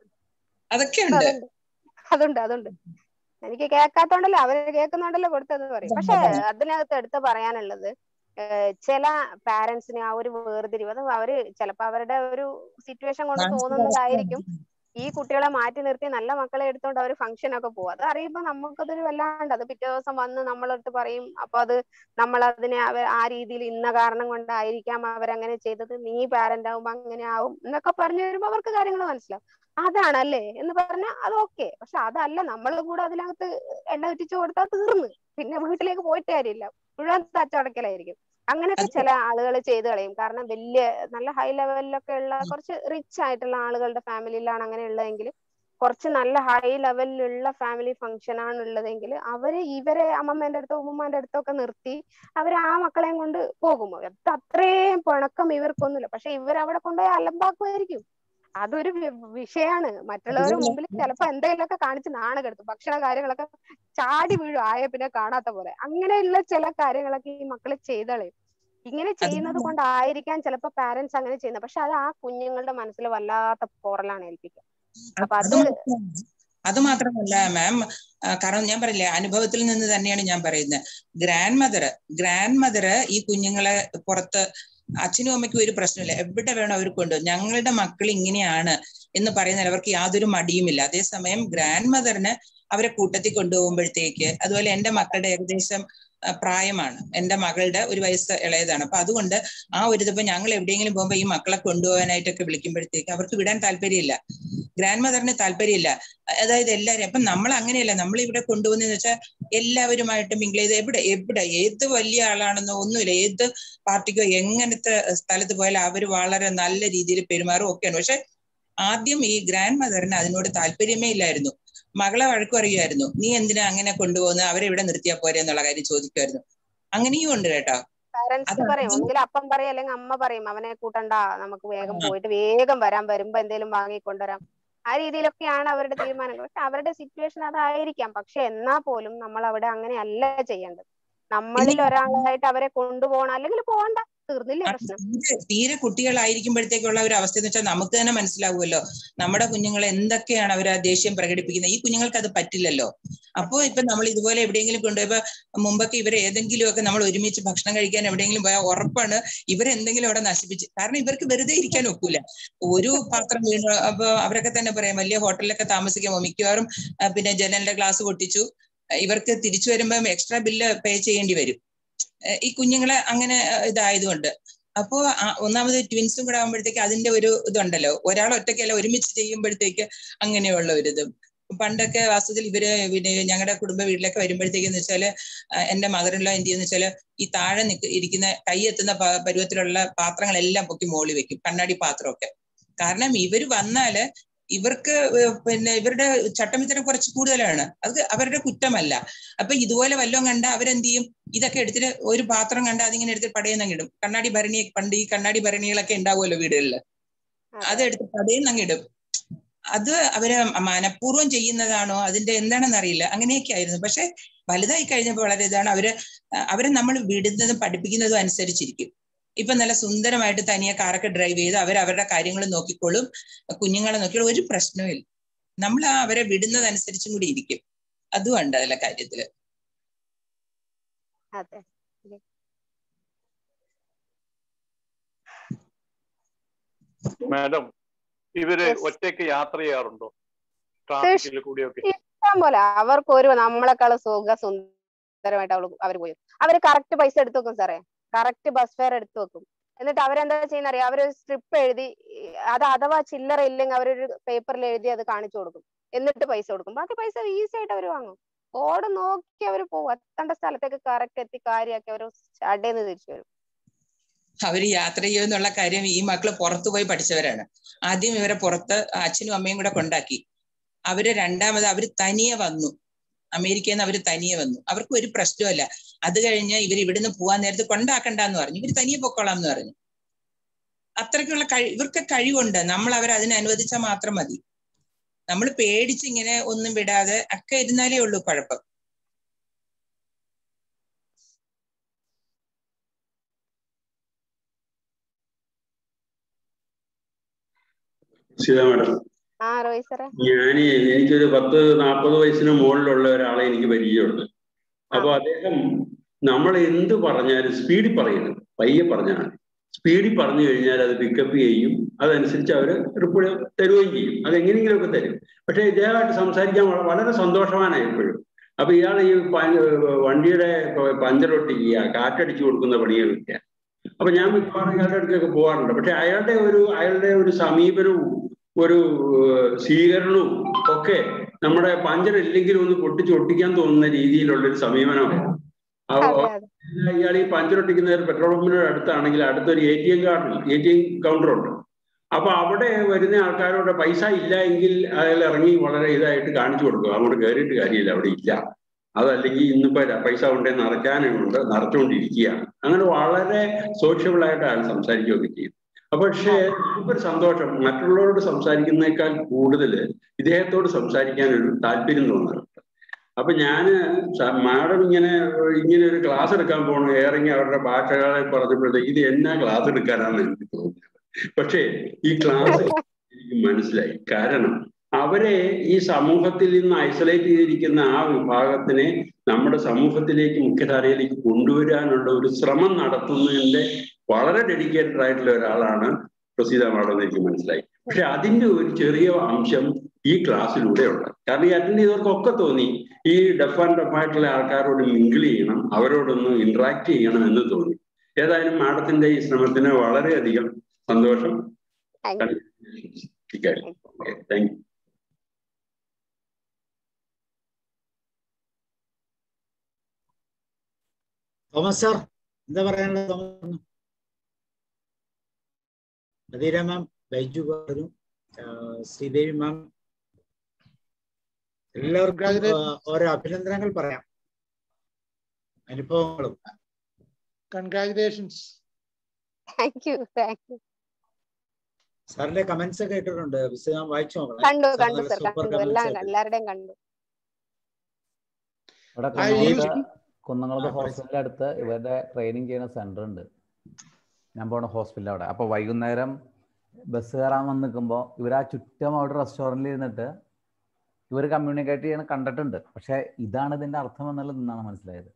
അതൊക്കെ ഉണ്ട് അതുണ്ട് അതുണ്ട് അതുണ്ട് എനിക്ക് കേൾക്കാത്തോണ്ടല്ലോ അവര് കേൾക്കുന്നുണ്ടല്ലോ കൊടുത്തത് പറയും പക്ഷെ അതിനകത്ത് എടുത്ത് പറയാനുള്ളത് ഏഹ് ചില പാരന്റ്സിന് ആ ഒരു വേർതിരിവ് അത് അവര് ചിലപ്പോ അവരുടെ ഒരു സിറ്റുവേഷൻ കൊണ്ട് തോന്നുന്നതായിരിക്കും ഈ കുട്ടികളെ മാറ്റി നിർത്തി നല്ല മക്കളെ എടുത്തോണ്ട് അവർ ഫംഗ്ഷൻ ഒക്കെ പോകും അത് അറിയുമ്പോ നമുക്കതൊരു വല്ലാണ്ട് അത് പിറ്റേ ദിവസം വന്ന് നമ്മളടുത്ത് പറയും അപ്പൊ അത് നമ്മൾ അതിനെ അവ ആ രീതിയിൽ ഇന്ന കാരണം കൊണ്ടായിരിക്കാം അവരങ്ങനെ ചെയ്തത് നീ പാരന്റ് ആവുമ്പോ അങ്ങനെ ആവും എന്നൊക്കെ പറഞ്ഞു വരുമ്പോ അവർക്ക് കാര്യങ്ങൾ മനസ്സിലാവും അതാണല്ലേ എന്ന് പറഞ്ഞാൽ അത് ഓക്കെ പക്ഷെ അതല്ല നമ്മൾ കൂടെ അതിനകത്ത് എണ്ണ ഉറ്റിച്ചു കൊടുത്താൽ തീർന്ന് പിന്നെ വീട്ടിലേക്ക് പോയിട്ട് കാര്യമില്ല മുഴുവൻ തച്ചടക്കലായിരിക്കും അങ്ങനെയൊക്കെ ചില ആളുകൾ ചെയ്തു കളയും കാരണം വലിയ നല്ല ഹൈ ലെവലിലൊക്കെ ഉള്ള കുറച്ച് റിച്ച് ആയിട്ടുള്ള ആളുകളുടെ ഫാമിലിയിലാണ് അങ്ങനെ ഉള്ളതെങ്കിൽ കുറച്ച് നല്ല ഹൈ ലെവലിലുള്ള ഫാമിലി ഫംഗ്ഷൻ ആണ് ഉള്ളതെങ്കിൽ അവര് ഇവരെ അമ്മമ്മേന്റെ അടുത്തോ ഉമ്മമാന്റെ അടുത്തോ ഒക്കെ നിർത്തി അവർ ആ മക്കളെയും കൊണ്ട് പോകുമോ അത് അത്രയും പിണക്കം ഇവർക്കൊന്നുമില്ല പക്ഷെ ഇവർ അവിടെ കൊണ്ടുപോയി അലമ്പാക്കുമായിരിക്കും അതൊരു വി- വിഷയാണ് മറ്റുള്ളവരുടെ അതുപോലെ- മുമ്പിൽ ചിലപ്പോ എന്തെങ്കിലുമൊക്കെ കാണിച്ച് നാണം കെടുത്തും ഭക്ഷണ കാര്യങ്ങളൊക്കെ ചാടി വീഴും ആയ പിന്നെ കാണാത്ത പോലെ അങ്ങനെയുള്ള ചില കാര്യങ്ങളൊക്കെ ഈ മക്കള് ചെയ്തളയും ഇങ്ങനെ ചെയ്യുന്നത് കൊണ്ടായിരിക്കാം ചിലപ്പോ പാരന്റ്സ് അങ്ങനെ ചെയ്യുന്നത് പക്ഷെ അത് ആ കുഞ്ഞുങ്ങളുടെ മനസ്സിൽ വല്ലാത്ത പോറലാണ് ഏൽപ്പിക്കുക അപ്പൊ അത് അത് മാത്രമല്ല- അത് മാത്രമല്ല മാം കാരണം ഞാൻ പറയില്ലേ അനുഭവത്തിൽ നിന്ന് തന്നെയാണ് ഞാൻ പറയുന്നത് ഗ്രാൻഡ് മദർ ഗ്രാൻഡ് മദർ ഈ കുഞ്ഞുങ്ങളെ പുറത്ത് അച്ഛനും അമ്മയ്ക്കും ഒരു പ്രശ്നമില്ല എവിടെ വേണം അവർ കൊണ്ടുപോകും ഞങ്ങളുടെ മക്കൾ ഇങ്ങനെയാണ് എന്ന് പറയുന്നതിൽ അവർക്ക് യാതൊരു മടിയുമില്ല അതേസമയം ഗ്രാൻഡ് മദറിന് അവരെ കൂട്ടത്തിൽ കൊണ്ടുപോകുമ്പോഴത്തേക്ക് അതുപോലെ എന്റെ മക്കളുടെ ഏകദേശം ആ, പ്രായമാണ് എന്റെ മകളുടെ ഒരു വയസ്സ് ഇളയതാണ് അപ്പൊ അതുകൊണ്ട് ആ ഒരു ഇതിപ്പോ ഞങ്ങൾ എവിടെയെങ്കിലും പോകുമ്പോൾ ഈ മക്കളെ കൊണ്ടുപോകാനായിട്ടൊക്കെ വിളിക്കുമ്പോഴത്തേക്ക് അവർക്ക് വിടാൻ താല്പര്യമില്ല ഗ്രാൻഡ് മദറിന് താല്പര്യമില്ല അതായത് എല്ലാവരും അപ്പൊ നമ്മൾ അങ്ങനെയല്ല നമ്മൾ ഇവിടെ കൊണ്ടുപോകുന്നതെന്ന് വെച്ചാൽ എല്ലാവരുമായിട്ട് മിങ്കിൾ ചെയ്ത് എവിടെ എവിടെ ഏത് വലിയ ആളാണെന്നോ ഒന്നുമില്ല ഏത് പാർട്ടിക്കോ എങ്ങനത്തെ സ്ഥലത്ത് പോയാലും അവർ വളരെ നല്ല രീതിയിൽ പെരുമാറും ഒക്കെയാണ് പക്ഷെ ആദ്യം ഈ ഗ്രാൻഡ് മദറിന് അതിനോട് താല്പര്യമേ ഇല്ലായിരുന്നു മകളെ വഴക്ക് പറയുമായിരുന്നു നീ എന്തിനാ അങ്ങനെ കൊണ്ടുപോകുന്നത് അവരെ ഇവിടെ നിർത്തിയാ പോരെ എന്നുള്ള കാര്യം ചോദിക്കുമായിരുന്നു അങ്ങനെയും ഉണ്ട് കേട്ടോ പാരന്റ്സ് പറയും ഒന്നുകിൽ അപ്പം പറയും അല്ലെങ്കിൽ അമ്മ പറയും അവനെ കൂട്ടണ്ട നമുക്ക് വേഗം പോയിട്ട് വേഗം വരാൻ വരുമ്പോ എന്തെങ്കിലും വാങ്ങിക്കൊണ്ടുവരാം ആ രീതിയിലൊക്കെയാണ് അവരുടെ തീരുമാനങ്ങൾ പക്ഷെ അവരുടെ സിറ്റുവേഷൻ അതായിരിക്കാം പക്ഷെ എന്നാ പോലും നമ്മൾ അവിടെ അങ്ങനെയല്ല ചെയ്യേണ്ടത് നമ്മളിൽ ഒരാളായിട്ട് അവരെ കൊണ്ടുപോകണം അല്ലെങ്കിൽ പോകണ്ട തീർന്നില്ലേ പ്രശ്നം തീരെ തീരെ കുട്ടികളായിരിക്കുമ്പോഴത്തേക്കുള്ള ഒരു അവസ്ഥ എന്ന് വെച്ചാൽ നമുക്ക് തന്നെ മനസ്സിലാവുമല്ലോ നമ്മുടെ കുഞ്ഞുങ്ങൾ എന്തൊക്കെയാണ് അവർ ആ ദേഷ്യം പ്രകടിപ്പിക്കുന്നത് ഈ കുഞ്ഞുങ്ങൾക്ക് അത് പറ്റില്ലല്ലോ അപ്പോ ഇപ്പൊ നമ്മൾ ഇതുപോലെ എവിടെയെങ്കിലും കൊണ്ടുപോയപ്പോ മുമ്പൊക്കെ ഇവരെ ഏതെങ്കിലുമൊക്കെ നമ്മൾ ഒരുമിച്ച് ഭക്ഷണം കഴിക്കാൻ എവിടെയെങ്കിലും പോയാൽ ഉറപ്പാണ് ഇവരെന്തെങ്കിലും അവിടെ നശിപ്പിച്ച് കാരണം ഇവർക്ക് വെറുതെ ഇരിക്കാൻ ഒക്കൂല ഒരു പാത്രം വീണു അപ്പൊ അവരൊക്കെ തന്നെ പറയാം വലിയ ഹോട്ടലിലൊക്കെ താമസിക്കുമ്പോൾ മിക്കവാറും ആ, പിന്നെ ജനലിന്റെ ഗ്ലാസ് പൊട്ടിച്ചു ഇവർക്ക് തിരിച്ചു വരുമ്പോൾ എക്സ്ട്രാ ബില്ല് പേ ചെയ്യേണ്ടി വരും ഏഹ് ഈ കുഞ്ഞുങ്ങളെ അങ്ങനെ ഏഹ് ഇതായതുകൊണ്ട് അപ്പോ ആ- ഒന്നാമത് ട്വിൻസും കൂടെ ആകുമ്പോഴത്തേക്ക് അതിന്റെ ഒരു ഇതുണ്ടല്ലോ ഒരാൾ ഒറ്റയ്ക്കല്ല ഒരുമിച്ച് ചെയ്യുമ്പോഴത്തേക്ക് അങ്ങനെയുള്ള ഒരു ഇത് പണ്ടൊക്കെ വാസ്തവത്തിൽ ഇവര് പിന്നെ ഞങ്ങളുടെ കുടുംബ വീട്ടിലൊക്കെ വരുമ്പോഴത്തേക്കെന്ന് വെച്ചാല് ആ, എന്റെ മദറിലോ എന്ത് ചെയ്യുന്ന വെച്ചാല് ഈ താഴെ നിക്ക് ഇരിക്കുന്ന കൈ എത്തുന്ന പ- പരുവത്തിലുള്ള പാത്രങ്ങളെല്ലാം പൊക്കി മോളി വെക്കും കണ്ണാടി പാത്രമൊക്കെ കാരണം ഇവര് വന്നാല് ഇവർക്ക് ഏഹ് പിന്നെ ഇവരുടെ ചട്ടമിത്തരം കുറച്ച് കൂടുതലാണ് അത് അവരുടെ കുറ്റമല്ല അപ്പൊ ഇതുപോലെ വല്ലതും കണ്ട അവരെന്ത് ചെയ്യും ഇതൊക്കെ എടുത്തിട്ട് ഒരു പാത്രം കണ്ട അതിങ്ങനെ എടുത്ത് പടയെന്ന് ഇടും കണ്ണാടി ഭരണി പണ്ട് ഈ കണ്ണാടി ഭരണികളൊക്കെ ഉണ്ടാവുമല്ലോ വീടുകളിൽ അതെടുത്ത് പടയെന്ന് അങ്ങ് ഇടും അത് അവര് മനഃപൂർവ്വം ചെയ്യുന്നതാണോ അതിന്റെ എന്താണെന്ന് അറിയില്ല അങ്ങനെയൊക്കെ ആയിരുന്നു പക്ഷെ വലുതായി കഴിഞ്ഞപ്പോൾ വളരെ ഇതാണ് അവര് അവരെ നമ്മൾ വിടുന്നതും പഠിപ്പിക്കുന്നതും അനുസരിച്ചിരിക്കും ഇപ്പൊ നല്ല സുന്ദരമായിട്ട് തനിയെ കാറൊക്കെ ഡ്രൈവ് ചെയ്ത് അവർ അവരുടെ കാര്യങ്ങൾ നോക്കിക്കോളും കുഞ്ഞുങ്ങളെ നോക്കിക്കോളും ഒരു പ്രശ്നവും ഇല്ല നമ്മൾ ആ അവരെ വിടുന്നതനുസരിച്ചും കൂടി ഇരിക്കും അതും ഉണ്ട് അതിലെ കാര്യത്തില് അതെ മാഡം ഇവര് Yes. ഒറ്റയ്ക്ക് യാത്ര ചെയ്യാറുണ്ടോ ട്രാഫിക്കിൽ കൂടിയൊക്കെ ഇഷ്ടം പോലെ അവർക്ക് ഒരു നമ്മളെക്കാളും സുഖ സുന്ദരമായിട്ട് അവള് അവര് പോയി അവര് കറക്റ്റ് പൈസ എടുത്തു വെക്കും സാറേ കറക്റ്റ് ബസ് ഫെയർ എടുത്തു വെക്കും എന്നിട്ട് അവരെന്താ ചെയ്യുന്ന അറിയാം അവര് സ്ട്രിപ്പ് എഴുതി ഈ അത് അഥവാ ചില്ലറ ഇല്ലെങ്കിൽ അവരൊരു പേപ്പറിൽ എഴുതി അത് കാണിച്ചു കൊടുക്കും എന്നിട്ട് പൈസ കൊടുക്കും ബാക്കി പൈസ ഈസി ആയിട്ട് അവര് വാങ്ങും ബോർഡ് നോക്കി അവര് പോകും എത്തേണ്ട സ്ഥലത്തേക്ക് കറക്റ്റ് എത്തി കാര്യമാക്കി അവര് ചടേന്ന് തിരിച്ചു വരും അവര് യാത്ര ചെയ്യുമെന്നുള്ള കാര്യം ഈ മക്കള് പുറത്തു പോയി പഠിച്ചവരാണ് ആദ്യം ഇവരെ പുറത്ത് അച്ഛനും അമ്മയും കൂടെ കൊണ്ടാക്കി അവര് രണ്ടാമത് അവര് തനിയെ വന്നു അമേരിക്കയിൽ നിന്ന് അവര് തനിയെ വന്നു അവർക്ക് ഒരു പ്രശ്നമല്ല അത് കഴിഞ്ഞ് ഇവർ ഇവിടുന്ന് പോവാൻ നേരത്ത് കൊണ്ടാക്കണ്ടെന്ന് പറഞ്ഞു ഇവര് തനിയെ പൊക്കോളാം എന്ന് പറഞ്ഞു അത്രയ്ക്കുള്ള കഴി ഇവർക്ക് കഴിവുണ്ട് നമ്മൾ അവരെ അതിന് അനുവദിച്ചാൽ മാത്രം മതി നമ്മൾ പേടിച്ച് ഇങ്ങനെ ഒന്നും വിടാതെ ഒക്കെ ഇരുന്നാലേ ഉള്ളൂ കുഴപ്പം സീതാ മാഡം ആ റോയ് സാറേ ഞാൻ എനിക്കൊരു പത്ത് നാൽപ്പത് വയസ്സിന് മുകളിലുള്ള ഒരാളെ എനിക്ക് പരിചയമുണ്ട് അപ്പൊ അദ്ദേഹം നമ്മൾ എന്ത് പറഞ്ഞാലും സ്പീഡിൽ പറയരുത് പയ്യെ പറഞ്ഞാൽ മതി സ്പീഡിൽ പറഞ്ഞു കഴിഞ്ഞാൽ അത് പിക്കപ്പ് ചെയ്യും അതനുസരിച്ച് അവർ റിപ്പോർട്ട് തരുകയും ചെയ്യും അത് എങ്ങനെയെങ്കിലുമൊക്കെ തരും പക്ഷെ ഇദ്ദേഹമായിട്ട് സംസാരിക്കാൻ വള- വളരെ സന്തോഷവാനാണ് എപ്പോഴും അപ്പൊ ഇയാൾ ഈ പ- വണ്ടിയുടെ പഞ്ചർ ഒട്ടിക്കുക കാറ്റടിച്ചു കൊടുക്കുന്ന പണികളൊക്കെ അപ്പൊ ഞാൻ മിക്കവാറും ഇയാളുടെ അടുത്തൊക്കെ പോകാറുണ്ട് പക്ഷെ അയാളുടെ ഒരു അയാളുടെ ഒരു സമീപനവും ഒരു ഏഹ്, സ്വീകരണവും ഒക്കെ നമ്മുടെ പഞ്ചർ ഇല്ലെങ്കിലും ഒന്ന് പൊട്ടിച്ച് ഒട്ടിക്കാൻ തോന്നുന്ന രീതിയിലുള്ള ഒരു സമീപനമാണ് അപ്പൊ ഇയാൾ ഈ പഞ്ചറൊട്ടിക്കുന്ന ഒരു പെട്രോൾ പമ്പിന്റെ അടുത്താണെങ്കിൽ അടുത്തൊരു എ ടി എം കാർഡിൽ എ ടി എം കൗണ്ടർ ഉണ്ട് അപ്പൊ അവിടെ വരുന്ന ആൾക്കാരോട് പൈസ ഇല്ല എങ്കിൽ അയാൾ ഇറങ്ങി വളരെ ഇതായിട്ട് കാണിച്ചു കൊടുക്കുക അങ്ങോട്ട് കയറിയിട്ട് കാര്യമില്ല അവിടെ ഇല്ല അതല്ലെങ്കിൽ ഇന്നിപ്പോ ര- പൈസ ഉണ്ടേ നിറയ്ക്കാനുണ്ട് നിറച്ചുകൊണ്ടിരിക്കുകയാണ് അങ്ങനെ വളരെ സോഷ്യബിൾ ആയിട്ട് അയാൾ സംസാരിക്കുകയൊക്കെ ചെയ്യും അപ്പൊ പക്ഷേ നമുക്കൊരു സന്തോഷം മറ്റുള്ളവരോട് സംസാരിക്കുന്നേക്കാൾ കൂടുതൽ ഇദ്ദേഹത്തോട് സംസാരിക്കാൻ ഒരു താല്പര്യം തോന്നാറുണ്ട് അപ്പൊ ഞാന് സ- മാഡം ഇങ്ങനെ ഇങ്ങനെ ഒരു ക്ലാസ് എടുക്കാൻ പോകണം ഇറങ്ങി അവരുടെ ഭാഷകളെ പറഞ്ഞപ്പോഴത്തേക്ക് ഇത് എന്നാ ക്ലാസ് എടുക്കാനാന്ന് എനിക്ക് തോന്നുന്നത് പക്ഷേ ഈ ക്ലാസ് എനിക്ക് മനസ്സിലായി കാരണം അവരെ ഈ സമൂഹത്തിൽ നിന്ന് ഐസൊലേറ്റ് ചെയ്തിരിക്കുന്ന ആ വിഭാഗത്തിനെ നമ്മുടെ സമൂഹത്തിലേക്ക് മുഖ്യധാരയിലേക്ക് കൊണ്ടുവരാനുള്ള ഒരു ശ്രമം നടത്തുന്നതിന്റെ വളരെ ഡെഡിക്കേറ്റഡ് ആയിട്ടുള്ള ഒരാളാണ് പ്രസീത മാഡം എന്ന് എനിക്ക് മനസ്സിലായി പക്ഷെ അതിന്റെ ഒരു ചെറിയ അംശം ഈ ക്ലാസ്സിലൂടെ ഉണ്ട് കാരണം ഈ അറ്റൻഡ് ചെയ്തവർക്കൊക്കെ തോന്നി ഈ ഡഫ് ആൻഡ് ഡഫ് ആയിട്ടുള്ള ആൾക്കാരോട് മിങ്കിൾ ചെയ്യണം അവരോടൊന്ന് ഇന്ററാക്ട് ചെയ്യണം എന്ന് തോന്നി ഏതായാലും മാഡത്തിന്റെ ഈ ശ്രമത്തിന് വളരെയധികം സന്തോഷം താങ്ക് യു തോമസ് സാർ എന്താ പറയാനുള്ളത് തോമസ് നദീര മാം ബൈജു പറഞ്ഞു ആഹ് ശ്രീദേവി മാം എല്ലാവർക്കും ആഹ് ഓരോ അഭിനന്ദനങ്ങൾ പറയാം അനുഭവങ്ങളും congratulations thank you thank you സാറിന്റെ കമന്റ്സ് ഒക്കെ ഇട്ടിട്ടുണ്ട് പുസ്തകം വായിച്ചു നോക്കണം കണ്ടു സാർ കണ്ടു നല്ല സർ സൂപ്പർ കണ്ടു എല്ലാം കമന്റ്സ് എല്ലാവരുടെയും കണ്ടു ഇവിടെ ആ, ഈ- കുന്നംകുളത്ത് കുന്നംകുളത്ത് ആ, പറയ്. ഹോസ്പിറ്റലിന്റെ അടുത്ത് ഇവരുടെ ട്രെയിനിങ് ചെയ്യുന്ന സെന്റർ ഉണ്ട് ഞാൻ പോണ ഹോസ്പിറ്റൽ അവിടെ അപ്പൊ വൈകുന്നേരം ബസ് കയറാൻ വന്ന് നിൽക്കുമ്പോൾ ഇവർ ആ ചുറ്റും അവിടെ റെസ്റ്റോറൻറ്റിൽ ഇരുന്നിട്ട് ഇവർ കമ്മ്യൂണിക്കേറ്റ് ചെയ്യണ കണ്ടിട്ടുണ്ട് പക്ഷെ ഇതാണ് ഇതിന്റെ അർത്ഥം എന്നുള്ളത് ഇന്നാണ് മനസ്സിലായത്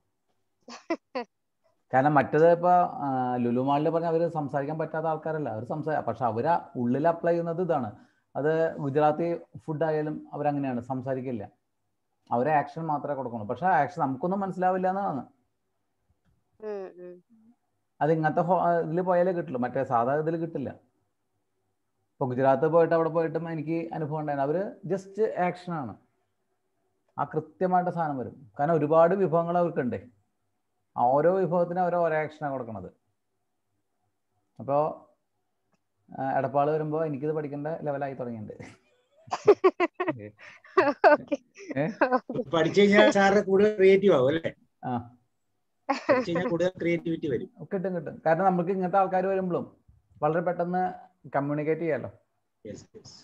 കാരണം മറ്റേത് ഇപ്പൊ ലുലു മാളിൽ പറഞ്ഞ അവർ സംസാരിക്കാൻ പറ്റാത്ത ആൾക്കാരല്ല അവർ സംസാര പക്ഷെ അവർ ഉള്ളിൽ അപ്ലൈ ചെയ്യുന്നത് ഇതാണ് അത് ഗുജറാത്തി ഫുഡ് ആയാലും അവരങ്ങനെയാണ് സംസാരിക്കില്ല അവർ ആക്ഷൻ മാത്രമേ കൊടുക്കുള്ളൂ പക്ഷെ ആക്ഷൻ നമുക്കൊന്നും മനസ്സിലാവില്ല എന്നാണ് ഉം, ഉം. അത് ഇങ്ങനത്തെ ഇതിൽ പോയാലേ കിട്ടുള്ളൂ മറ്റേ സാധാ ഇതിൽ കിട്ടില്ല ഇപ്പൊ ഗുജറാത്ത് പോയിട്ട് അവിടെ പോയിട്ടും എനിക്ക് അനുഭവം ഉണ്ടായിരുന്നു അവര് ജസ്റ്റ് ആക്ഷനാണ് ആ കൃത്യമായിട്ട് സാധനം വരും കാരണം ഒരുപാട് വിഭവങ്ങൾ അവർക്കുണ്ട് ആ ഓരോ വിഭവത്തിനും അവർ ഓരോ ആക്ഷനാണ് കൊടുക്കണത് അപ്പോൾ എടപ്പാൾ വരുമ്പോൾ എനിക്കിത് പഠിക്കേണ്ട ലെവലായി തുടങ്ങിയിട്ടുണ്ട് ഓക്കെ ഏ? പഠിച്ചു കഴിഞ്ഞാൽ സാറ് കൂടുതൽ ക്രിയേറ്റീവ് ആവും അല്ലേ ആ പഠിച്ചു കഴിഞ്ഞാൽ കൂടുതൽ ക്രിയേറ്റിവിറ്റി വരും കിട്ടും കിട്ടും കാരണം നമുക്ക് ഇങ്ങനത്തെ ആൾക്കാർ വരുമ്പോഴും വളരെ പെട്ടെന്ന് കമ്മ്യൂണിക്കേറ്റ് ചെയ്യാലോ yes yes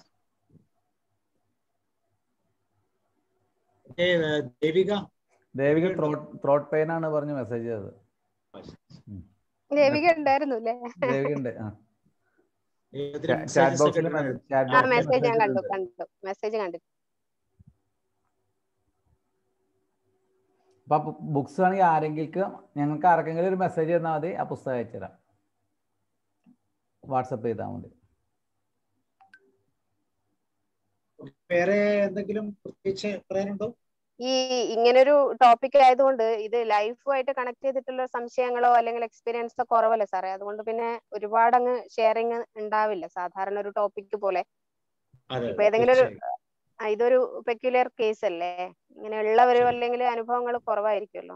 Devika Devika throat throat pain ആണ് പറഞ്ഞ് മെസ്സേജ് ചെയ്തത് ദേവിക ഉണ്ടായിരുന്നു അല്ലേ ദേവിക ഉണ്ട് ആ ദൈവത്തിന് ചാറ്റ് messages ഒക്കെ ബോക്സിൽ ഇടുന്നുണ്ട്. ചാറ്റ് ആ ബോക്സിൽ മെസ്സേജ് ഞാൻ മെസ്സേജ് കണ്ടു ഉണ്ട് കണ്ടു മെസ്സേജ് കണ്ടിട്ട് അപ്പൊ ബുക്സ് വേണമെങ്കിൽ ആരെങ്കിലും ഞങ്ങൾക്ക് ആർക്കെങ്കിലും ഒരു മെസ്സേജ് തന്നാൽ മതി ആ പുസ്തകം അയച്ചുതരാം വാട്സപ്പ് ചെയ്താൽ മതി വേറെ എന്തെങ്കിലും പ്രത്യേകിച്ച് പറയാനുണ്ടോ ഈ ഇങ്ങനൊരു ടോപ്പിക് ആയതുകൊണ്ട് ഇത് ലൈഫുമായിട്ട് കണക്ട് ചെയ്തിട്ടുള്ള സംശയങ്ങളോ അല്ലെങ്കിൽ എക്സ്പീരിയൻസോ കുറവല്ലേ സാറേ അതുകൊണ്ട് പിന്നെ ഒരുപാട് അങ്ങ് ഷെയറിങ് ഉണ്ടാവില്ല സാധാരണ ഒരു ടോപ്പിക് പോലെ അതെ ഇപ്പൊ അതെ ഏതെങ്കിലും ഒരു തീർച്ചയായും ആ, ഇതൊരു പെക്യുലർ കേസ് അല്ലേ ഇങ്ങനെയുള്ളവരും അല്ലെങ്കിൽ അനുഭവങ്ങൾ കുറവായിരിക്കുമല്ലോ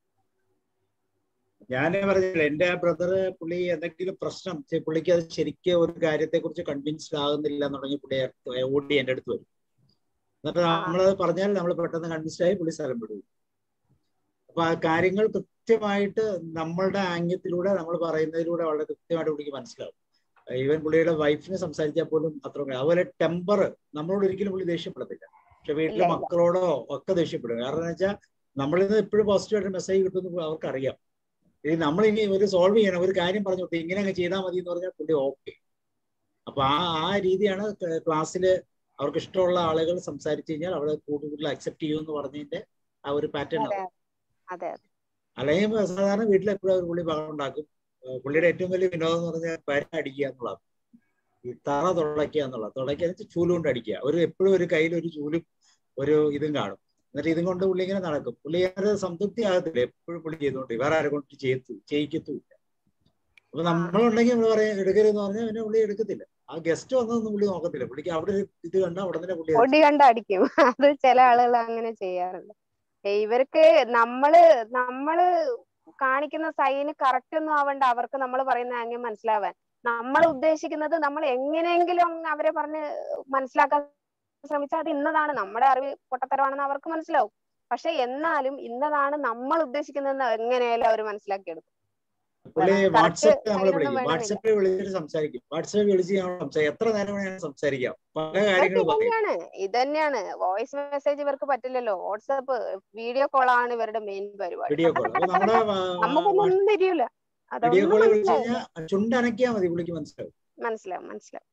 ഞാൻ പറഞ്ഞില്ല എന്റെ ആ ബ്രദറ് പുള്ളി എന്തെങ്കിലും പ്രശ്നം ചെ- പുള്ളിക്ക് അത് ശരിക്കും ഒരു കാര്യത്തെ കുറിച്ച് കൺവിൻസ്ഡ് ആകുന്നില്ല എന്നുണ്ടെങ്കിൽ പുള്ളി അടുത്ത് ഓടി എന്റെ അടുത്ത് വരും എന്നിട്ട് നമ്മളത് പറഞ്ഞാൽ നമ്മൾ പെട്ടെന്ന് കൺവിൻസ്ഡ് ആയി പുള്ളി സ്ഥലം വിടും അപ്പൊ ആ കാര്യങ്ങൾ കൃത്യമായിട്ട് നമ്മളുടെ ആംഗ്യത്തിലൂടെ നമ്മൾ പറയുന്നതിലൂടെ വളരെ കൃത്യമായിട്ട് പുള്ളിക്ക് മനസ്സിലാവും ഈവൻ പുള്ളിയുടെ വൈഫിനെ സംസാരിച്ചാൽ പോലും അത്ര അതുപോലെ ടെമ്പർ നമ്മളോട് ഒരിക്കലും പുള്ളി ദേഷ്യപ്പെടത്തില്ല പക്ഷെ വീട്ടിലെ ഇല്ല, ഇല്ല. മക്കളോടോ ഒക്കെ ദേഷ്യപ്പെടും കാരണം എന്ന് വെച്ചാൽ നമ്മളിന്ന് എപ്പോഴും പോസിറ്റീവായിട്ട് മെസ്സേജ് കിട്ടുമെന്ന് അവർക്കറിയാം ഇനി നമ്മൾ ഇനി ഒരു സോൾവ് ചെയ്യണം ഒരു കാര്യം പറഞ്ഞു കൊടുത്ത് ഇങ്ങനെ അങ്ങ് ചെയ്താൽ മതി എന്ന് പറഞ്ഞാൽ പുള്ളി ഓക്കെ അപ്പൊ ആ ആ രീതിയാണ് ക്ലാസ്സിൽ അവർക്ക് ഇഷ്ടമുള്ള ആളുകൾ സംസാരിച്ചു കഴിഞ്ഞാൽ അവിടെ കൂടുതൽ അക്സെപ്റ്റ് ചെയ്യുമെന്ന് പറഞ്ഞതിന്റെ ആ ഒരു പാറ്റേൺ അതെ അതെ അതെ അല്ലെങ്കിൽ സാധാരണ വീട്ടിൽ എപ്പോഴും ഒരു പുള്ളി ബഹളം ഉണ്ടാക്കും ഏഹ് പുള്ളിയുടെ ഏറ്റവും വലിയ വിനോദം എന്ന് പറഞ്ഞാൽ പര അടിക്കുക എന്നുള്ളതാണ് ഈ തറ തുടയ്ക്കുക എന്നുള്ളത് തുടയ്ക്കുക എന്ന് വെച്ചാൽ ചൂല് കൊണ്ട് അടിക്കുക ഒരു എപ്പോഴും ഒരു കയ്യിൽ ഒരു ചൂലും ഒരു ഇതും കാണും എന്നിട്ട് ഇതും കൊണ്ട് പുള്ളി ഇങ്ങനെ നടക്കും പുള്ളി അത് സംതൃപ്തി ആകത്തില്ല എപ്പോഴും പുള്ളി ചെയ്തുകൊണ്ട് വേറെ ആരെ കൊണ്ട് ചെയ്തു ചെയ്യിക്കത്തുമില്ല അപ്പൊ നമ്മളുണ്ടെങ്കിൽ നമ്മൾ പറയാം എടുക്കരുതെന്ന് പറഞ്ഞാൽ പിന്നെ പുള്ളി എടുക്കത്തില്ല ആ ഗസ്റ്റ് വന്നതൊന്നും പുള്ളി നോക്കത്തില്ല പുള്ളിക്ക് അവിടെ ഒരു ഇത് കണ്ട അവിടെ തന്നെ പുള്ളി അത് പൊടി കണ്ട അടിക്കും അത് ചില ആളുകൾ അങ്ങനെ ചെയ്യാറുണ്ട് ഏ, ഇവർക്ക് നമ്മള് നമ്മള് കാണിക്കുന്ന സൈന് കറക്റ്റ് ഒന്നും ആവണ്ട അവർക്ക് നമ്മൾ പറയുന്ന ആംഗ്യം മനസ്സിലാവാൻ നമ്മൾ ഉദ്ദേശിക്കുന്നത് നമ്മൾ എങ്ങനെയെങ്കിലും അങ്ങ് അവരെ പറഞ്ഞ് മനസ്സിലാക്കാൻ ശ്രമിച്ചാൽ അത് ഇന്നതാണ് നമ്മുടെ അറിവ് പൊട്ടത്തരമാണെന്ന് അവർക്ക് മനസ്സിലാവും പക്ഷെ എന്നാലും ഇന്നതാണ് നമ്മൾ ഉദ്ദേശിക്കുന്നതെന്ന് എങ്ങനെയായാലും അവർ മനസ്സിലാക്കിയെടുക്കും പുള്ളി കറക്റ്റ് വാട്സപ്പിൽ നമ്മൾ സൈനൊന്നും വിളിക്കും വേണമെന്നില്ല വാട്സപ്പിൽ വിളിച്ചിട്ട് സംസാരിക്കും വാട്സപ്പിൽ വിളിച്ച് ഞങ്ങൾ സംസാരിക്കും എത്ര നേരം വേണമെങ്കിലും സംസാരിക്കാം പല ഇവർക്ക് കാര്യങ്ങൾ പറയും ഇതന്നെയാണ് ഇതന്നെയാണ് വോയിസ് മെസ്സേജ് ഇവർക്ക് പറ്റില്ലല്ലോ വാട്സാപ്പ് വീഡിയോ കോൾ ആണ് ഇവരുടെ മെയിൻ പരിപാടി വീഡിയോ കോൾ അപ്പൊ നമ്മുടെ നമുക്കൊന്നും തിരിയൂല വീഡിയോ അതൊന്നും കോൾ വിളിച്ചു മനസ്സിലാവില്ല കഴിഞ്ഞാൽ ചുണ്ടനക്കിയാൽ മതി പുള്ളിക്ക് മനസ്സിലാവും മനസ്സിലാവും മനസ്സിലാവും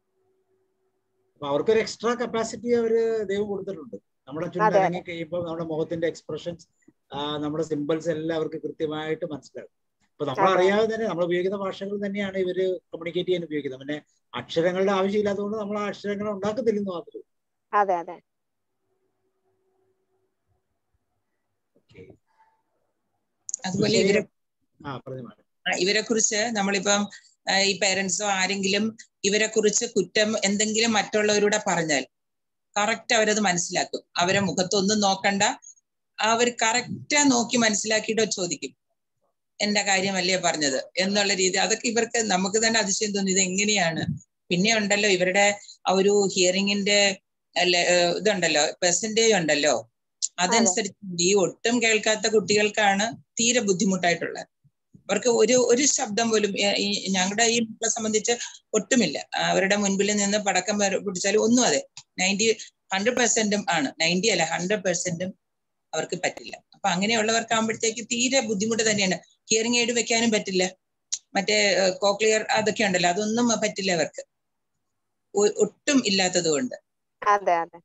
അപ്പൊ അവർക്കൊരു എക്സ്ട്രാ കപ്പാസിറ്റി അവര് ദൈവം കൊടുത്തിട്ടുണ്ട് നമ്മുടെ അതെ ചുണ്ടനങ്ങി കഴിയുമ്പോൾ നമ്മുടെ മുഖത്തിന്റെ എക്സ്പ്രഷൻസ് നമ്മുടെ സിമ്പിൾസ് എല്ലാം അവർക്ക് കൃത്യമായിട്ട് മനസ്സിലാവും അപ്പൊ നമ്മൾ അതെ അറിയാതെ തന്നെ നമ്മൾ ഉപയോഗിക്കുന്ന ഭാഷകൾ തന്നെയാണ് ഇവര് കമ്മ്യൂണിക്കേറ്റ് ചെയ്യാൻ ഉപയോഗിക്കുന്നത് പിന്നെ അക്ഷരങ്ങളുടെ ആവശ്യമില്ലാത്തതുകൊണ്ട് നമ്മൾ ആ അക്ഷരങ്ങൾ ഉണ്ടാക്കത്തില്ലെന്ന് മാത്രമേ ഉള്ളൂ. അതെ അതെ അതുപോലെ ശരി. ഇവരെ ആ പറഞ്ഞു മാഡം ആ, ഇവരെ കുറിച്ച് നമ്മളിപ്പം ആ, ഈ പേരൻസോ ആരെങ്കിലും ഇവരെ കുറിച്ച് കുറ്റം എന്തെങ്കിലും മറ്റുള്ളവരുടെ പറഞ്ഞാൽ കറക്റ്റ് അവരത് മനസ്സിലാക്കും അവരെ മുഖത്തൊന്നും നോക്കണ്ട അവർ കറക്റ്റാ നോക്കി മനസ്സിലാക്കിയിട്ട് ചോദിക്കും എന്റെ കാര്യമല്ലേ പറഞ്ഞത് എന്നുള്ള രീതി അതൊക്കെ ഇവർക്ക് നമുക്ക് തന്നെ അതിശയം തോന്നി ഇത് എങ്ങനെയാണ് പിന്നെ ഉണ്ടല്ലോ ഇവരുടെ ആ ഒരു ഹിയറിങ്ങിന്റെ ഇതുണ്ടല്ലോ പെർസെന്റേജ് ഉണ്ടല്ലോ അതനുസരിച്ച് ഈ ഒട്ടും കേൾക്കാത്ത കുട്ടികൾക്കാണ് തീരെ ബുദ്ധിമുട്ടായിട്ടുള്ളത് അവർക്ക് ഒരു ഒരു ശബ്ദം പോലും ഏ, ഈ ഞങ്ങളുടെ ഈ മക്കളെ സംബന്ധിച്ച് ഒട്ടുമില്ല ആ, അവരുടെ മുൻപിൽ നിന്ന് പടക്കം വര- പിടിച്ചാലും ഒന്നും അതെ നയൻറ്റി ഹൺഡ്രഡ് പെർസെന്റും ആണ് നയൻറ്റി അല്ല ഹൺഡ്രഡ് പെർസെന്റും അവർക്ക് പറ്റില്ല അപ്പൊ അങ്ങനെയുള്ളവർക്കാകുമ്പോഴത്തേക്ക് തീരെ ബുദ്ധിമുട്ട് തന്നെയാണ് ഹിയറിംഗ് എയ്ഡ് വെക്കാനും പറ്റില്ല മറ്റേ കോക്ലിയർ അതൊക്കെ ഉണ്ടല്ലോ അതൊന്നും പറ്റില്ല അവർക്ക് ഒ- ഒട്ടും ഇല്ലാത്തത് കൊണ്ട് അതെ അതെ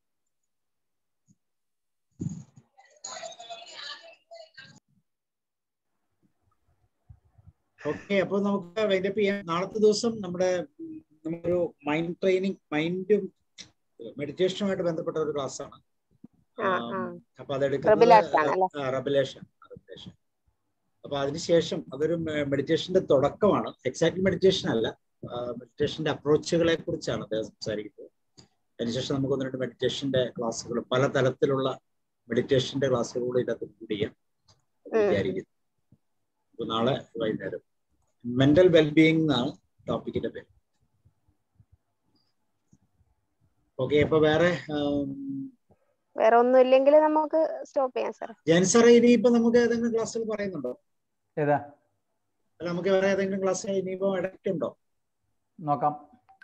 ഓക്കെ അപ്പൊ നമുക്ക് വൈൻഡപ്പ് ചെയ്യാം നാളത്തെ ദിവസം നമ്മുടെ ഉം, നമുക്കൊരു മൈൻഡ് ട്രെയിനിങ് മൈൻഡും മെഡിറ്റേഷനുമായിട്ട് ബന്ധപ്പെട്ട ഒരു ക്ലാസ് ആണ് ആ ആ അപ്പൊ അതെടുക്കുന്നത് റബിലാക്സ് ആണ് അല്ലെ റബലേഷൻ റബലേഷൻ അപ്പൊ അതിനുശേഷം അതൊരു മെഡിറ്റേഷന്റെ തുടക്കമാണ് എക്സാക്ട് മെഡിറ്റേഷൻ അല്ല മെഡിറ്റേഷന്റെ അപ്രോച്ചുകളെ കുറിച്ചാണ് അദ്ദേഹം സംസാരിക്കുന്നത് അതിനുശേഷം നമുക്ക് ഒന്ന് രണ്ട് മെഡിറ്റേഷന്റെ ക്ലാസ്സുകൾ പല തരത്തിലുള്ള മെഡിറ്റേഷന്റെ ക്ലാസ്സുകളൂടെ ഇതിനകത്ത് ഇൻക്ലൂഡ് ചെയ്യാം എന്ന് ഉം. വിചാരിക്കുന്നു അപ്പൊ നാളെ വൈകുന്നേരം മെന്റൽ വെൽബീയിങ് എന്നാണ് ടോപ്പിക്കിന്റെ പേര് ഓക്കെ അപ്പൊ വേറെ ആം, വേറെ ഒന്നും ഇല്ലെങ്കിൽ നമുക്ക് സ്റ്റോപ്പ് ചെയ്യാം സാർ ജയൻ സാറേ ഇനിയിപ്പോ നമുക്ക് ഏതെങ്കിലും ക്ലാസ്സുകൾ പറയുന്നുണ്ടോ ഏതാ അല്ല നമുക്ക് വേറെ ഏതെങ്കിലും ക്ലാസ് ഇനിയിപ്പോ ഇടയ്ക്കുണ്ടോ നോക്കാം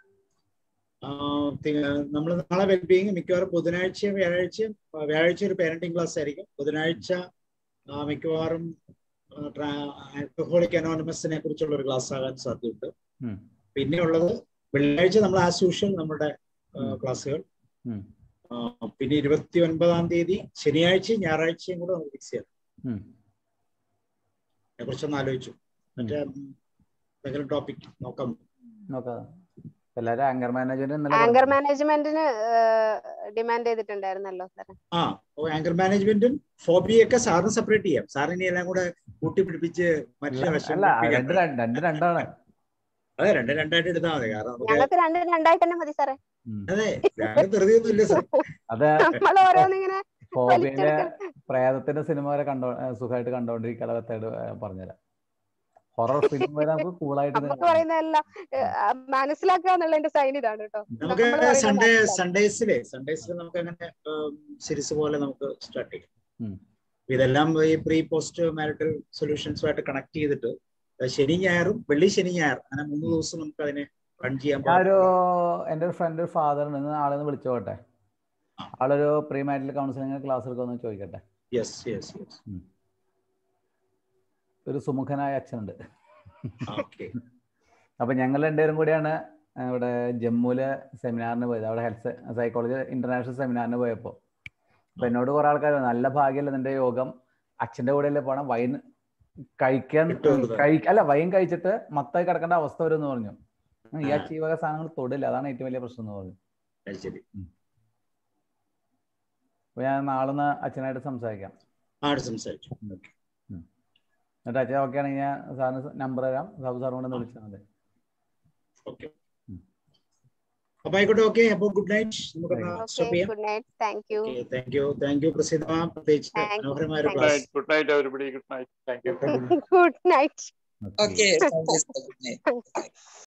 നമ്മൾ നാളെ വെൽബീങ് മിക്കവാറും ബുധനാഴ്ചയും വ്യാഴാഴ്ചയും ആ, വ്യാഴാഴ്ച ഒരു പാരന്റിംഗ് ക്ലാസ് ആയിരിക്കും ബുധനാഴ്ച ആ, മിക്കവാറും ആൽക്കഹോളിക് അനോണിമസിനെ കുറിച്ചുള്ള ഒരു ക്ലാസ് ആകാൻ സാധ്യതയുണ്ട് ഉം. പിന്നെ ഉള്ളത് വെള്ളിയാഴ്ച നമ്മൾ ആസ് യൂഷ്വൽ നമ്മുടെ ക്ലാസ്സുകൾ ഉം. ആ, പിന്നെ ഇരുപത്തി ഒൻപതാം തീയതി ശനിയാഴ്ചയും ഞായറാഴ്ചയും കൂടെ നമുക്ക് ഫിക്സ് ചെയ്യാം ഉം. അതിനെ കുറിച്ചൊന്ന് ആലോചിച്ചു മറ്റേ ഉം, എന്തെങ്കിലും ടോപ്പിക് നോക്കാം നോക്കാം എല്ലാരും ആങ്കർ മാനേജ്മെന്റ് ഇന്നലെ ആങ്കർ പറഞ്ഞു. മാനേജ്മെന്റിന് ഡിമാൻഡ് ചെയ്തിട്ടുണ്ടായിരുന്നല്ലോ സാർ ആ ആങ്കർ മാനേജ്മെന്റും ഫോബിയൊക്കെ സാറിന് സെപ്പറേറ്റ് ചെയ്യാം സാറിന് എല്ലാം കൂടെ കൂട്ടിപ്പിടിപ്പിച്ച് മനുഷ്യ അല്ല, വശം അല്ല പിടിപ്പിക്കണ്ട. രണ്ട് രണ്ട് രണ്ട് രണ്ടാണ് അതെ രണ്ട് രണ്ടായിട്ട് എടുത്താൽ മതി കാരണം നമുക്ക് ഞങ്ങൾക്ക് രണ്ട് രണ്ടായിട്ട് തന്നെ മതി സാറേ അതെ ഞങ്ങൾക്ക് ധൃതിയൊന്നും ഇല്ല സാർ അത് നമ്മൾ ഓരോന്നിങ്ങനെ ഹോബിന്റെ പ്രേതത്തിന്റെ സിനിമ വരെ കണ്ടോ ഏ, സുഖമായിട്ട് കണ്ടോണ്ടിരിക്കാനുള്ള മെത്തേഡ് പറഞ്ഞുതരാം ഹൊറർ ഫിലിം വരെ നമുക്ക് കൂളായിട്ട് നമുക്ക് പറയുന്നതെല്ലാം ഏഹ്, മനസ്സിലാക്കുക എന്നുള്ളതിന്റെ സൈൻ ഇതാണ് കേട്ടോ നമുക്ക് നമ്മള് പറയുന്നത് സൺഡേ മനസ്സിലാക്കുക. സൺഡേസിലെ സൺഡേസിൽ നമുക്ക് അങ്ങനെ സീരീസ് പോലെ നമുക്ക് സ്റ്റാർട്ട് ചെയ്യാം ഉം. ഇതെല്ലാം ഈ പ്രീ പോസ്റ്റ് മാരിറ്റൽ സൊല്യൂഷൻസുമായിട്ട് കണക്ട് ചെയ്തിട്ട് ശനി ഞായറും വെള്ളി ശനി ഞായർ അങ്ങനെ മൂന്ന് ദിവസം നമുക്ക് അതിനെ റൺ ചെയ്യാൻ ഞാനൊരു എൻ്റെ ഒരു ഫ്രണ്ട് ഒരു ഫാദർ ഉണ്ട് ആളെ ഒന്ന് വിളിച്ചോട്ടെ ആളൊരു പ്രീ മാരിറ്റൽ കൗൺസിലിംഗ് ക്ലാസ് എടുക്കുമെന്ന് ചോദിക്കട്ടെ യെസ് യെസ് യെസ് ഒരു സുമുഖനായ അച്ഛനുണ്ട് ഓക്കെ അപ്പൊ ഞങ്ങൾ രണ്ടുപേരും കൂടിയാണ് ഇവിടെ ജമ്മുവിലെ സെമിനാറിന് പോയത് അവിടെ ഹെൽത്ത് സൈക്കോളജി ഇന്റർനാഷണൽ സെമിനാറിന് പോയപ്പോൾ അപ്പൊ എന്നോട് കുറെ ആൾക്കാർ നല്ല ഭാഗ്യമല്ല നിന്റെ യോഗം അച്ഛന്റെ കൂടെയല്ലേ പോണം വൈൻ കഴിക്കാൻ കിട്ടുമെന്ന് കഴി അല്ല വൈൻ കഴിച്ചിട്ട് മത്തായി കിടക്കേണ്ട അവസ്ഥ വരും എന്ന് പറഞ്ഞു ഉം, ഈ ആ. അച്ഛൻ ഈ വക സാധനങ്ങൾ തൊടില്ല അതാണ് ഏറ്റവും വലിയ പ്രശ്നം എന്ന് പറഞ്ഞു അത് ശരി അപ്പൊ ഞാൻ നാളെ ഒന്ന് അച്ഛനായിട്ട് സംസാരിക്കാം ആട് സംസാരിച്ചു എന്നിട്ട് അച്ഛൻ ഓക്കെ ആണെങ്കിൽ ഞാൻ സാറിന് നമ്പർ തരാം സാബു സാർ കൊണ്ട് വിളിച്ചാൽ മതി ഓക്കെ അപ്പൊ ആയിക്കോട്ടെ ഓക്കെ അപ്പൊ ഗുഡ് നൈറ്റ് നമുക്ക് സ്റ്റോപ്പ് ചെയ്യാം good night thank you thank you thank you Prasidha പ്രത്യേകിച്ച് Thank you, മനോഹരമായ ഒരു thank class good night everybody good night thank you good night okay